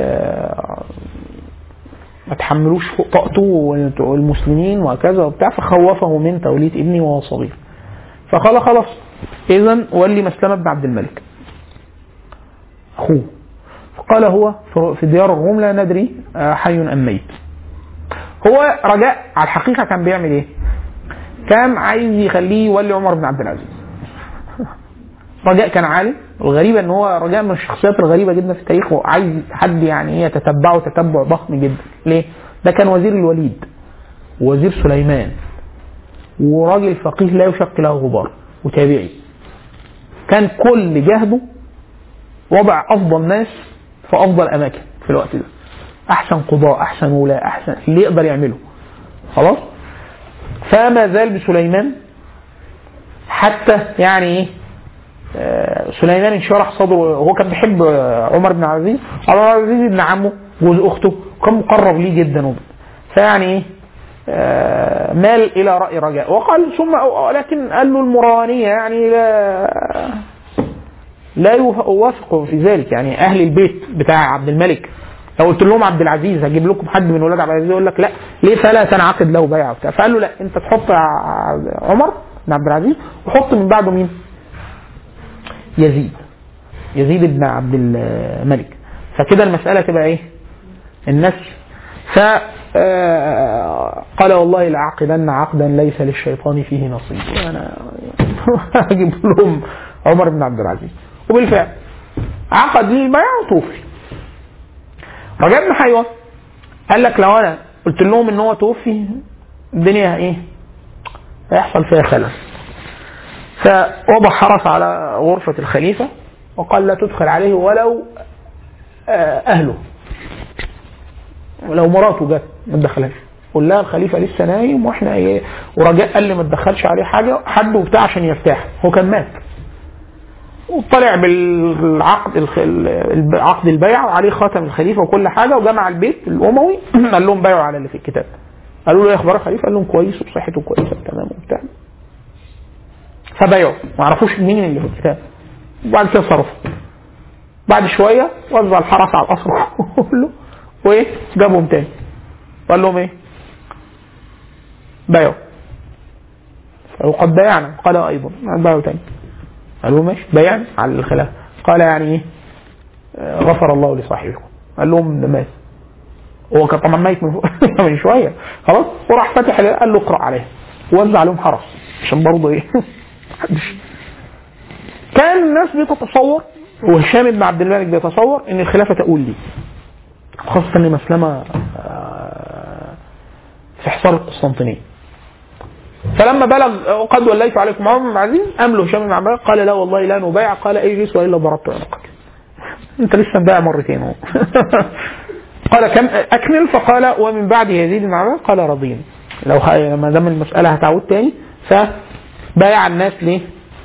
ما تحملوش فوق طاقته والمسلمين وكذا وبتاع فخوفه من توليد ابني وهو صغير فقال خلاص اذا ولي مسلمه بن عبد الملك اخوه فقال هو في- في ديار الروم لا ندري آه، حي ام ميت هو رجاء على الحقيقه كان بيعمل ايه؟ كان عايز يخليه يولي عمر بن عبد العزيز رجاء كان عالم الغريبة ان هو رجاء من الشخصيات الغريبة جدا في التاريخ وعايز حد يعني ايه يتتبعه تتبع ضخم جدا ليه؟ ده كان وزير الوليد وزير سليمان وراجل فقيه لا يشق له غبار وتابعي كان كل جهده وضع افضل ناس في افضل اماكن في الوقت ده احسن قضاء احسن ولاة احسن اللي يقدر يعمله خلاص فما زال بسليمان حتى يعني ايه آه، سليمان انشرح صدره هو كان بيحب آه، عمر بن عبد العزيز عمر بن عبد العزيز ابن عمه جوز اخته وكان مقرب ليه جدا وب- فيعني ايه آه، مال الى راي رجاء وقال ثم لكن قال له المروانيه يعني لا لا يوافق في ذلك يعني اهل البيت بتاع عبد الملك لو قلت لهم عبد العزيز هجيب لكم حد من ولاد عبد العزيز يقول لك لا ليه فلا تنعقد له بيعه وبتاع فقال له لا انت تحط ع- عمر بن عبد العزيز وحط من بعده مين؟ يزيد يزيد بن عبد الملك فكده المسألة تبقى ايه الناس ف آه، قال والله لأعقدن عقدا ليس للشيطان فيه نصيب انا اجيب لهم عمر بن عبد العزيز وبالفعل عقد لي البيع وتوفي رجاء بن حيوه قال لك لو انا قلت لهم ان هو توفي الدنيا ايه هيحصل فيها خلل فوضع حرس على غرفة الخليفة وقال لا تدخل عليه ولو آه، أهله ولو مراته جت ما تدخلهاش قول لها الخليفة لسه نايم واحنا ايه ورجاء قال لي ما تدخلش عليه حاجة حد وبتاع عشان يرتاح هو كان مات وطلع بالعقد الخ- ال- عقد البيع وعليه خاتم الخليفه وكل حاجه وجمع البيت الاموي قال لهم بايعوا على اللي في الكتاب قالوا له ايه اخبار الخليفه قال لهم كويس وصحته كويسه تمام وبتاع فبايعوا ما عرفوش مين اللي في الكتاب وبعد كده صرفوا بعد شويه وزع الحرس على القصر كله وايه جابهم تاني قال لهم ايه بايعوا وقد بايعنا قال ايضا بايعوا تاني قالوا ماشي بايعنا على الخلاف قال يعني ايه آه، غفر الله لصاحبكم قال لهم ده مات هو كان طبعا ميت من, فوق- من شويه خلاص وراح فتح قال له اقرا عليه ووزع عليهم حرس عشان برضه ايه محدش كان الناس بتتصور وهشام بن عبد الملك بيتصور ان الخلافه تقول لي خاصه ان مسلمه آه، في حصار القسطنطينيه فلما بلغ قد وليت عليكم عمر بن عبد العزيز امله هشام بن عبد الملك قال لا والله لا نبايع قال اجلس والا ضربت عنقك انت لسه مبايع مرتين اهو قال كم اكمل فقال ومن بعد يزيد بن عبد الملك قال رضين لو ه- ما دام المساله هتعود تاني فبايع الناس ليه؟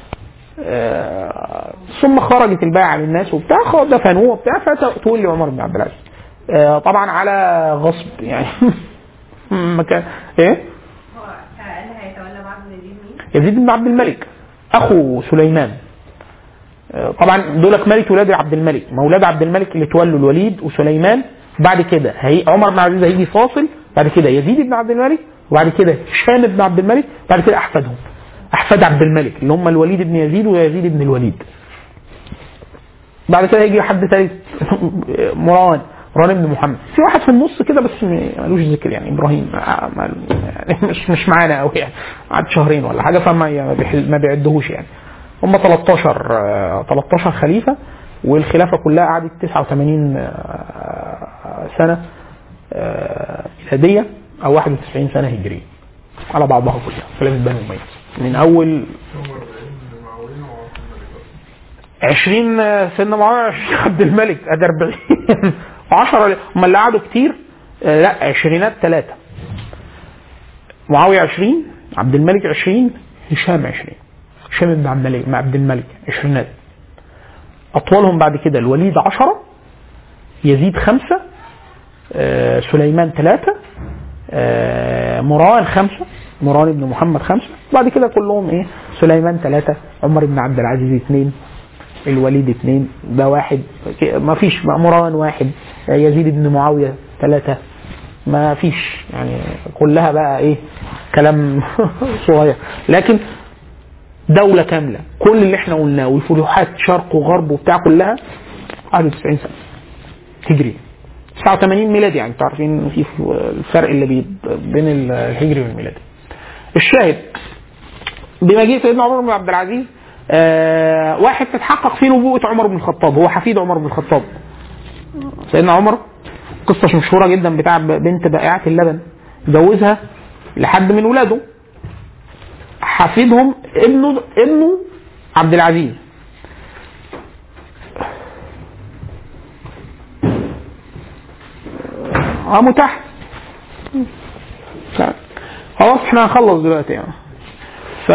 آه، ثم خرجت البيعة للناس وبتاع خلاص دفنوه وبتاع فتولي عمر بن عبد العزيز آه، طبعا على غصب يعني مكان ايه هو اللي هيتولى بعد يزيد مين؟ يزيد بن عبد الملك اخو سليمان آه، طبعا دولك ملك ولاد عبد الملك ما ولاد عبد الملك اللي تولوا الوليد وسليمان بعد كده هي عمر بن عبد العزيز هيجي فاصل بعد كده يزيد بن عبد الملك وبعد كده هشام بن عبد الملك بعد كده احفادهم احفاد عبد الملك اللي هم الوليد بن يزيد ويزيد بن الوليد بعد كده هيجي حد ثالث مروان مروان بن محمد في واحد في النص كده بس م- ملوش ذكر يعني ابراهيم ما- ما- يعني مش مش معانا قوي يعني قعد شهرين ولا حاجه فما ي- ما بيحل- ما بيعدهوش يعني هم 13 آه، 13 خليفه والخلافه كلها قعدت 89 آه، سنه آه، ميلاديه او 91 سنه هجريه على بعضها كلها خلافه بني اميه من اول عمر بن معاوية وعبد الملك 20 سيدنا معاويه 20 عبد الملك ادي 40 10 هم اللي قعدوا كتير آه، لا عشرينات ثلاثه معاويه 20 عبد الملك 20 هشام 20 هشام بن عبد الملك مع عبد الملك عشرينات اطولهم بعد كده الوليد 10 يزيد خمسه آه، سليمان ثلاثه آه، مروان خمسه مروان بن محمد خمسه بعد كده كلهم ايه سليمان ثلاثه عمر بن عبد العزيز اثنين الوليد اثنين ده واحد ما فيش مروان واحد يزيد بن معاوية ثلاثة ما فيش يعني كلها بقى ايه كلام صغير لكن دولة كاملة كل اللي احنا قلناه والفتوحات شرق وغرب وبتاع كلها قعدوا 90 سنة هجري 89 ميلادي يعني انتوا عارفين في الفرق اللي بي- بين الهجري والميلادي الشاهد بمجيء سيدنا عمر بن عبد العزيز آه واحد تتحقق فيه نبوءة عمر بن الخطاب هو حفيد عمر بن الخطاب سيدنا عمر قصة مشهورة جدا بتاع بنت بائعة اللبن جوزها لحد من ولاده حفيدهم ابنه ابنه عبد العزيز اه متاح خلاص احنا هنخلص دلوقتي يعني ف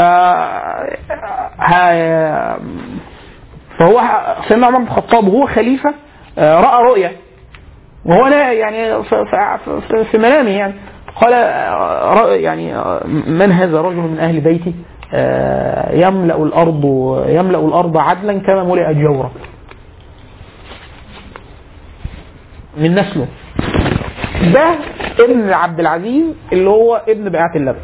ها- فهو سيدنا عمر بن الخطاب وهو خليفه آه، راى رؤيا وهو لا يعني في, في, في, في منامه يعني قال آه، رأى- يعني آه، من هذا رجل من اهل بيتي آه، يملا الارض يملا الارض عدلا كما ملئت جورا من نسله ده ابن عبد العزيز اللي هو ابن بيعة اللبن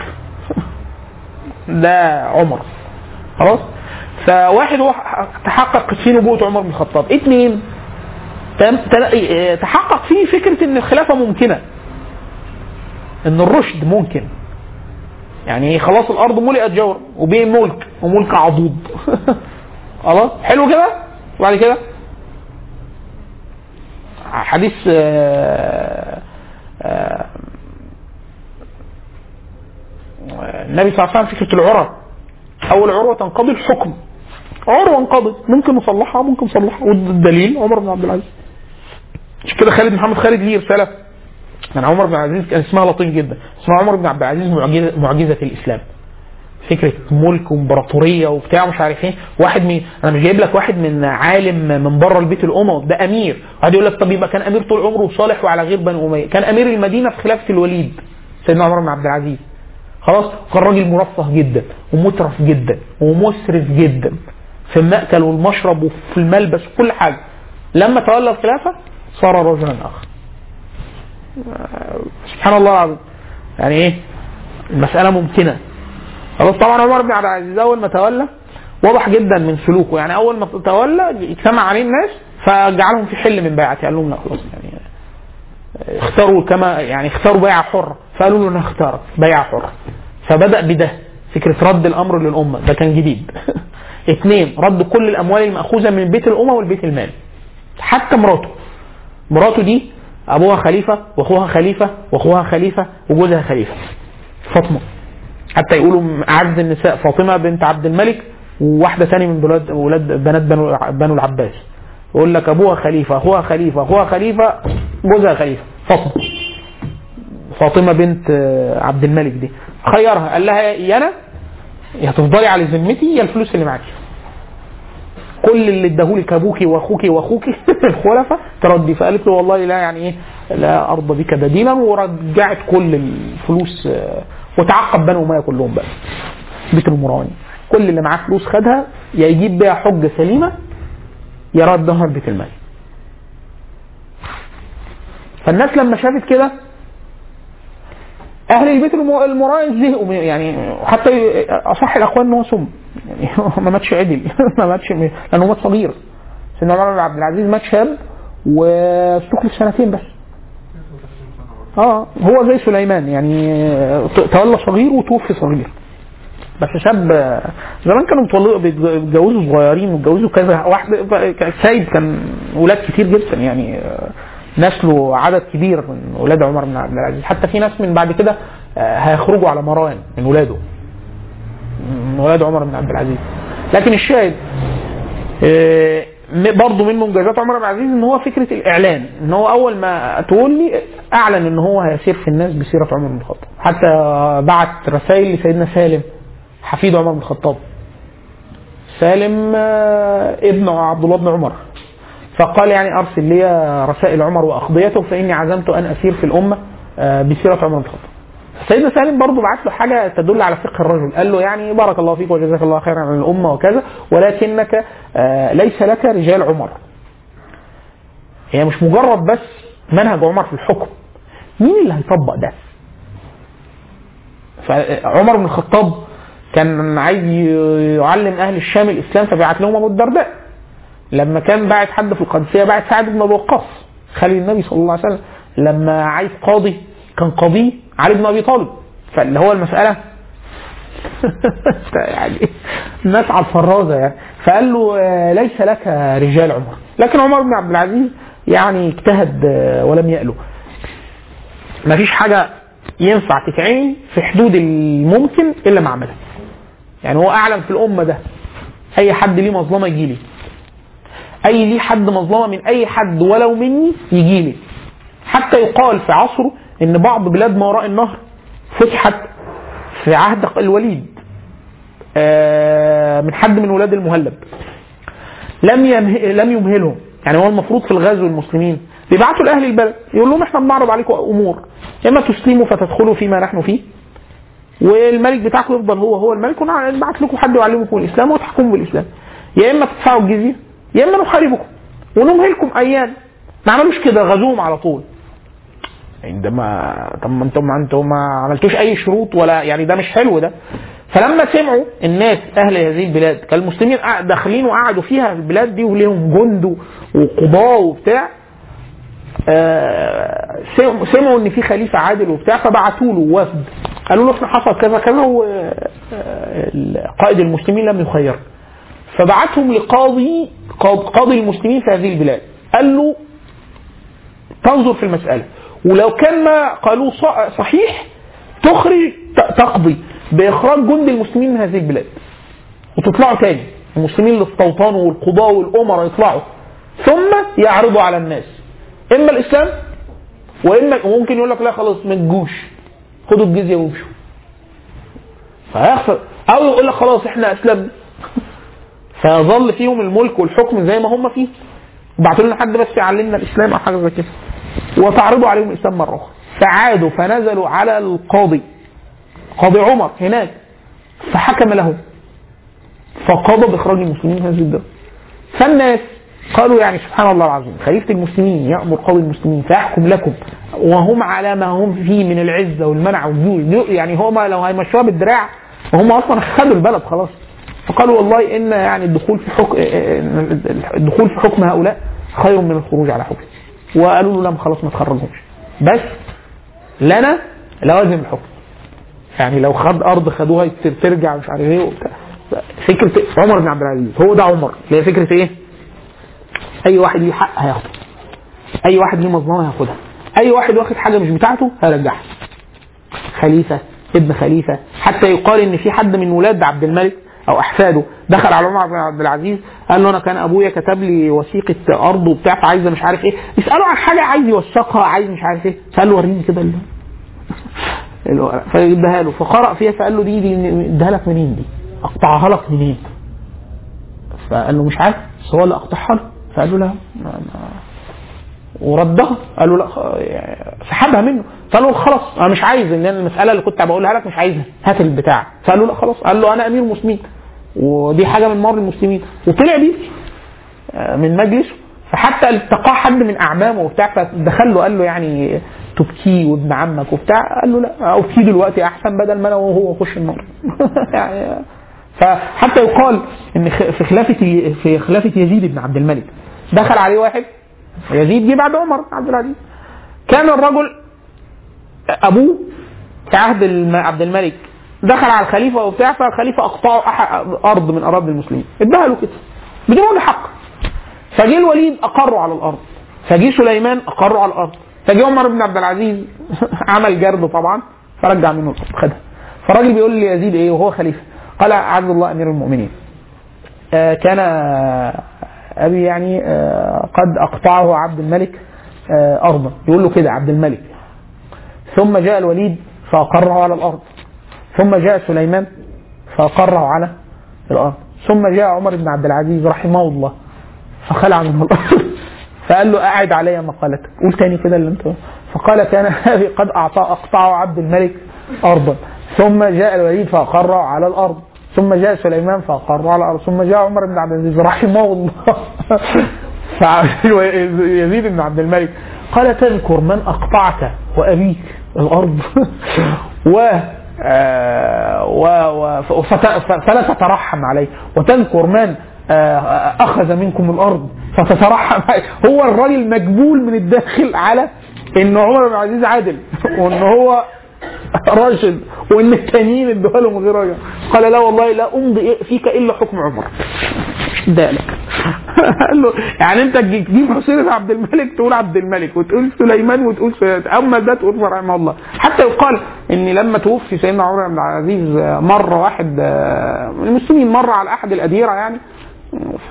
ده عمر خلاص فواحد هو تحقق فيه نبوة عمر بن الخطاب اثنين تم- تل- اه، تحقق فيه فكرة ان الخلافة ممكنة ان الرشد ممكن يعني خلاص الارض ملئت جور وبيه ملك وملك عضوض خلاص حلو كده وبعد كده حديث آه، آه، النبي صلى الله عليه وسلم فكره العرى اول عروه تنقضي الحكم عروه انقضت ممكن نصلحها ممكن نصلحها والدليل عمر بن عبد العزيز مش كده خالد محمد خالد ليه رساله كان عمر بن عبد العزيز كان اسمها لطيف جدا اسمها عمر بن عبد العزيز معجزه معجزه الاسلام فكره ملك وامبراطوريه وبتاع مش عارف ايه واحد من انا مش جايب لك واحد من عالم من بره البيت الاموي ده امير واحد يقول لك طب يبقى كان امير طول عمره صالح وعلى غير بني اميه كان امير المدينه في خلافه الوليد سيدنا عمر بن عبد العزيز خلاص كان راجل مرفه جدا ومترف جدا ومسرف جدا في المأكل والمشرب وفي الملبس وكل حاجه لما تولى الخلافه صار رجلا اخر سبحان الله العظيم يعني ايه المساله ممكنه خلاص طبعا عمر بن عبد العزيز اول ما تولى واضح جدا من سلوكه يعني اول ما تولى اجتمع عليه الناس فجعلهم في حل من بيعته قال لهم لا خلاص يعني اختاروا كما يعني اختاروا بيعه حره فقالوا له انا اختارك بيعه حره فبدا بده فكره رد الامر للامه ده كان جديد اثنين رد كل الاموال الماخوذه من بيت الامه والبيت المال حتى مراته مراته دي ابوها خليفه واخوها خليفه واخوها خليفه وجوزها خليفه فاطمه حتى يقولوا اعز النساء فاطمه بنت عبد الملك وواحده ثانيه من ولاد ولاد بنات بنو, بنو العباس يقول لك ابوها خليفه اخوها خليفه اخوها خليفه جوزها خليفه فاطمه فاطمه بنت عبد الملك دي خيرها قال لها يا انا يا تفضلي على ذمتي يا الفلوس اللي معاكي كل اللي اداهولك ابوكي واخوكي واخوكي الخلفاء تردي فقالت له والله لا يعني ايه لا ارضى بك بدينا ورجعت كل الفلوس وتعقب بنو اميه كلهم بقى بيت المرواني كل اللي معاه فلوس خدها يا يجيب بيها حجه سليمه يا ردها بيت المال فالناس لما شافت كده اهل البيت المراهن زهقوا يعني حتى اصح الاقوال ان هو سم يعني ما ماتش عدل ما ماتش لانه مات صغير سيدنا عمر بن عبد العزيز مات شاب واستخلف سنتين بس اه هو زي سليمان يعني تولى صغير وتوفي صغير بس شاب زمان كانوا بيتجوزوا صغيرين واتجوزوا كذا واحد سيد كان ولاد كتير جدا يعني نسله عدد كبير من ولاد عمر بن عبد العزيز حتى في ناس من بعد كده هيخرجوا على مراين من ولاده من ولاد عمر بن عبد العزيز لكن الشاهد برضه من منجزات عمر بن عبد العزيز ان هو فكره الاعلان ان هو اول ما تولي اعلن ان هو هيسير في الناس بسيره عمر بن الخطاب حتى بعت رسائل لسيدنا سالم حفيد عمر بن الخطاب سالم ابن عبد الله بن عمر فقال يعني ارسل لي رسائل عمر واقضيته فاني عزمت ان اسير في الامه بسيره عمر بن الخطاب. سيدنا سالم برضه بعت له حاجه تدل على فقه الرجل، قال له يعني بارك الله فيك وجزاك الله خيرا عن الامه وكذا ولكنك ليس لك رجال عمر. هي مش مجرد بس منهج عمر في الحكم. مين اللي هيطبق ده؟ فعمر بن الخطاب كان عايز يعلم اهل الشام الاسلام فبعت لهم ابو الدرداء. لما كان باعت حد في القادسيه باعت سعد بن ابي وقاص خليل النبي صلى الله عليه وسلم لما عايز قاضي كان قاضيه علي بن ابي طالب فاللي هو المساله يعني الناس على الفرازه يعني فقال له ليس لك رجال عمر لكن عمر بن عبد العزيز يعني اجتهد ولم يأله ما فيش حاجه ينفع تتعمل في حدود الممكن الا ما عملها يعني هو اعلم في الامه ده اي حد ليه مظلمه يجي لي اي ليه حد مظلمه من اي حد ولو مني يجي لي حتى يقال في عصره ان بعض بلاد ما وراء النهر فتحت في عهد الوليد من حد من ولاد المهلب لم يمه... لم يمهلهم يعني هو المفروض في الغزو المسلمين بيبعتوا لاهل البلد يقول لهم احنا بنعرض عليكم امور يا اما تسلموا فتدخلوا فيما نحن فيه والملك بتاعكم يفضل هو هو الملك ونبعت لكم حد يعلمكم الاسلام وتحكموا بالاسلام يا اما تدفعوا الجزيه يا اما نحاربكم ونمهلكم ايام ما عملوش كده غزوهم على طول عندما طب ما انتم ما انتم ما عملتوش اي شروط ولا يعني ده مش حلو ده فلما سمعوا الناس اهل هذه البلاد كان المسلمين داخلين وقعدوا فيها في البلاد دي وليهم جند وقضاه وبتاع آه، سم- سمعوا ان في خليفه عادل وبتاع فبعتوا له وفد قالوا له احنا حصل كذا كذا وقائد المسلمين لم يخير فبعتهم لقاضي قاض- قاضي المسلمين في هذه البلاد قال له تنظر في المسألة ولو كان ما قالوه ص- صحيح تخرج ت- تقضي بإخراج جند المسلمين من هذه البلاد وتطلعوا تاني المسلمين اللي استوطنوا والقضاة والأمراء يطلعوا ثم يعرضوا على الناس إما الإسلام وإما وممكن يقول لك لا خلاص ما تجوش خدوا الجزية وامشوا فهيخسر أو يقول لك خلاص إحنا أسلمنا فيظل فيهم الملك والحكم زي ما هم فيه بعتوا لنا حد بس يعلمنا الاسلام او حاجه زي كده وتعرضوا عليهم الاسلام مره اخرى فعادوا فنزلوا على القاضي قاضي عمر هناك فحكم لهم فقضى باخراج المسلمين من هذه الدوله فالناس قالوا يعني سبحان الله العظيم خليفه المسلمين يامر قاضي المسلمين فيحكم لكم وهم على ما هم فيه من العزه والمنع والجوع يعني هم لو هيمشوها بالدراع وهم اصلا خدوا البلد خلاص فقالوا والله ان يعني الدخول في حكم الدخول في حكم هؤلاء خير من الخروج على حكم وقالوا له لا ما خلاص ما تخرجهمش بس لنا لوازم الحكم يعني لو خد ارض خدوها يت- ترجع مش عارف ايه وبتاع فكره عمر بن عبد العزيز هو ده عمر اللي هي فكره ايه؟ اي واحد ليه حق هياخده اي واحد ليه مظلمه هياخدها اي واحد واخد حاجه مش بتاعته هيرجعها خليفه ابن خليفه حتى يقال ان في حد من ولاد عبد الملك او احفاده دخل على عمر بن عبد العزيز قال له انا كان ابويا كتب لي وثيقه ارض وبتاع فعايزه مش عارف ايه يسالوا عن حاجه عايز يوثقها عايز مش عارف ايه فقال له وريني كده ال- الورق. فيديها له فقرا فيها فقال له دي دي اديها لك منين دي؟ اقطعها لك منين؟ فقال له مش عارف بس هو اللي اقطعها له فقال له لا ما ما وردها قال له لا خ- يعني سحبها منه فقال له خلاص انا مش عايز ان أنا المساله اللي كنت بقولها لك مش عايزها هات البتاع فقال له لا خلاص قال له انا امير المسلمين ودي حاجه من مر المسلمين وطلع بيه آه، من مجلسه فحتى التقاه حد من اعمامه وبتاع فدخل له قال له يعني تبكي وابن عمك وبتاع قال له لا ابكي دلوقتي احسن بدل ما انا وهو نخش النار يعني فحتى يقال ان خ- في خلافه في خلافه يزيد بن عبد الملك دخل عليه واحد يزيد جه بعد عمر بن عبد العزيز كان الرجل ابوه في عهد الم- عبد الملك دخل على الخليفه وبتاع فالخليفه اقطعه أح- ارض من اراضي المسلمين اداها له كده بدون وجه حق فجه الوليد اقره على الارض فجه سليمان اقره على الارض فجه عمر بن عبد العزيز عمل جرد طبعا فرجع منه الارض خدها فالراجل بيقول لي يزيد ايه وهو خليفه قال عبد الله امير المؤمنين آه، كان آه، ابي يعني آه، قد اقطعه عبد الملك آه، ارضا يقول له كده عبد الملك ثم جاء الوليد فاقره على الارض ثم جاء سليمان فاقره على الارض ثم جاء عمر بن عبد العزيز رحمه الله فخلع منه الارض فقال له اعد علي مقالتك قول تاني كده اللي انت فقال كان ابي قد اعطى اقطعه عبد الملك ارضا ثم جاء الوليد فاقره على الارض ثم جاء سليمان فاقره على الارض ثم جاء عمر بن عبد العزيز رحمه الله فيزيد بن عبد الملك قال تذكر من اقطعك وابيك الارض و آه، و و فت- فلا تترحم عليه وتذكر من آه، اخذ منكم الارض فتترحم عليه هو الراجل مجبول من الداخل على ان عمر بن العزيز عادل وان هو راشد وان التانيين ادوها له من غير رجل قال لا والله لا امضي فيك الا حكم عمر ذلك قال له يعني انت تجيب حسين بن عبد الملك تقول عبد الملك وتقول سليمان وتقول سليمان. اما ده تقول رحمه الله حتى يقال ان لما توفي سيدنا عمر بن العزيز مره واحد آه، من المسلمين مر على احد الاديره يعني ف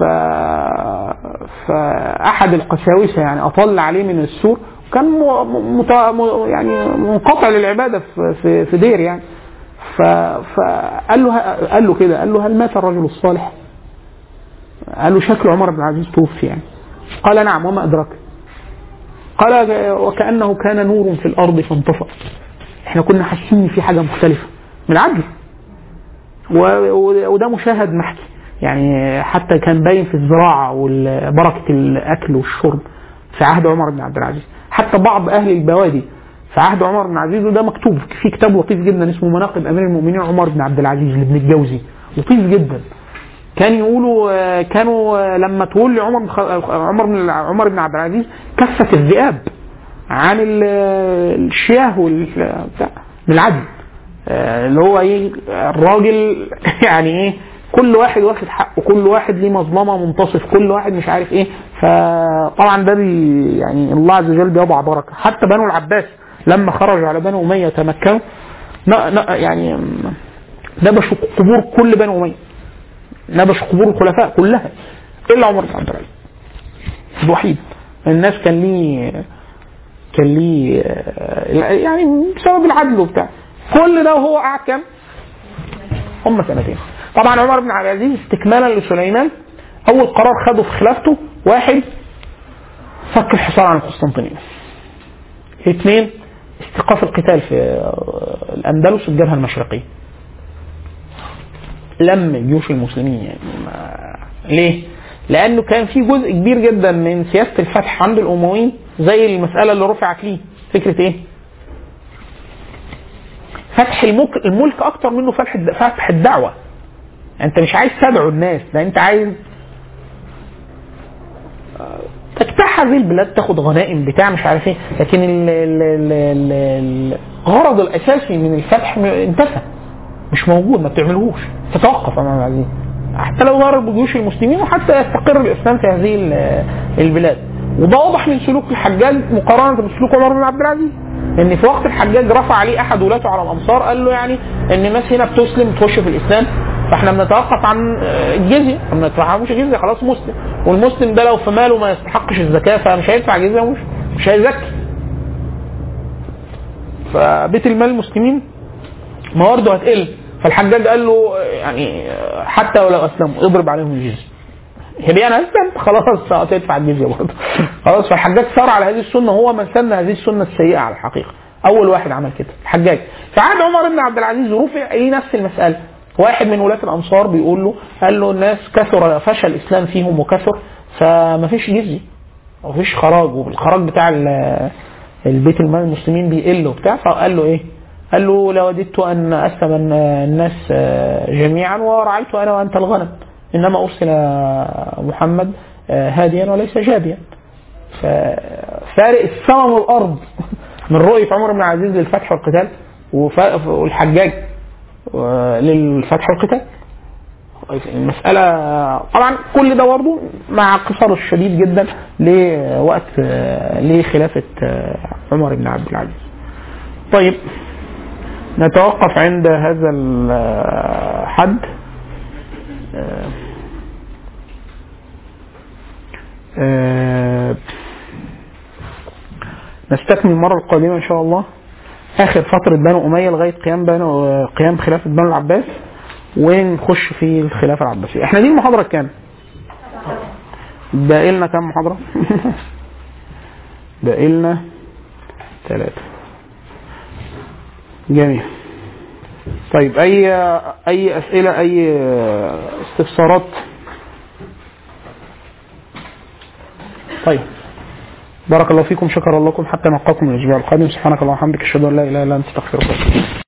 فاحد القساوسه يعني اطل عليه من السور كان م... مت... م... يعني منقطع للعباده في في, في دير يعني ف... فقال له قال له كده قال له هل مات الرجل الصالح؟ قال له شكل عمر بن العزيز توفي يعني قال نعم وما ادراك قال وكانه كان نور في الارض فانطفأ احنا كنا حاسين ان في حاجه مختلفه من العدل و- و- وده مشاهد محكي يعني حتى كان باين في الزراعه وبركه الاكل والشرب في عهد عمر بن عبد العزيز حتى بعض اهل البوادي في عهد عمر بن عبد العزيز وده مكتوب في كتاب لطيف جدا اسمه مناقب امير المؤمنين عمر بن عبد العزيز لابن الجوزي لطيف جدا كان يقولوا كانوا لما تولي عمر بن خ- عمر بن عمر بن عبد العزيز كفت الذئاب عن ال- الشياه والبتاع بالعدل آه، اللي هو ايه الراجل يعني ايه كل واحد واخد حقه كل واحد ليه مظلمه منتصف كل واحد مش عارف ايه فطبعا ده بي يعني الله عز وجل بيضع بركه حتى بنو العباس لما خرجوا على بنو اميه تمكنوا ن- ن- يعني نبشوا قبور كل بنو اميه نبشوا قبور الخلفاء كلها الا عمر بن عبد العزيز الوحيد الناس كان ليه كان ليه آه، يعني بسبب العدل وبتاع كل ده وهو قعد كام؟ هم سنتين طبعا عمر بن عبد العزيز استكمالا لسليمان اول قرار خده في خلافته واحد فك الحصار عن القسطنطينيه اثنين استيقاف القتال في آه، الاندلس الجبهه المشرقيه لم جيوش المسلمين يعني ما ليه؟ لانه كان في جزء كبير جدا من سياسه الفتح عند الامويين زي المساله اللي رفعت ليه فكره ايه؟ فتح الملك الملك اكتر منه فتح الد- فتح الدعوه انت مش عايز تدعو الناس ده انت عايز آه، تجتاح هذه البلاد تاخد غنائم بتاع مش عارف ايه لكن ال- ال- ال- ال- الغرض الاساسي من الفتح م- انتفى مش موجود ما بتعملهوش تتوقف امام العزيز حتى لو ضرب جيوش المسلمين وحتى يستقر الاسلام في هذه ال- البلاد وده واضح من سلوك الحجاج مقارنه بسلوك عمر بن عبد العزيز ان في وقت الحجاج رفع عليه احد ولاته على الامصار قال له يعني ان الناس هنا بتسلم تخش في الاسلام فاحنا بنتوقف عن آه، الجزيه ما بندفعهمش جزيه خلاص مسلم والمسلم ده لو في ماله ما يستحقش الزكاه فمش هيدفع جزيه ومش مش هيزكي فبيت المال المسلمين موارده هتقل فالحجاج قال له يعني حتى ولو اسلموا اضرب عليهم الجزيه هي انا اسلم خلاص هتدفع الجزيه برضه خلاص فالحجاج سار على هذه السنه هو من سن هذه السنه السيئه على الحقيقه اول واحد عمل كده الحجاج في عهد عمر بن عبد العزيز رفع ايه نفس المساله واحد من ولاة الانصار بيقول له قال له الناس كثر فشل الاسلام فيهم وكثر فما فيش جزيه ما فيش خراج والخراج بتاع ال- البيت المال المسلمين بيقل وبتاع فقال له ايه؟ قال له لوددت ان اسلم الن- الناس آه، جميعا ورعيت انا وانت الغنم انما ارسل محمد آه، هاديا وليس جابيا ففارق السماء والارض من رؤيه عمر بن العزيز للفتح والقتال وف- والحجاج آه، للفتح والقتال المسألة طبعا كل ده برضه مع قصر الشديد جدا لوقت آه، لخلافة آه، عمر بن عبد العزيز. طيب نتوقف عند هذا الحد آه، آه، نستكمل المرة القادمة إن شاء الله آخر فترة بنو أمية لغاية قيام بنو قيام خلافة بنو العباس ونخش في الخلافة العباسية احنا دي المحاضرة كام؟ باقي لنا كام محاضرة؟ باقي لنا ثلاثة جميل طيب أي أي أسئلة أي استفسارات؟ طيب بارك الله فيكم شكر الله لكم حتى نلقاكم الأسبوع القادم سبحانك اللهم وبحمدك أشهد أن لا إله إلا أنت أستغفرك وأتوب إليك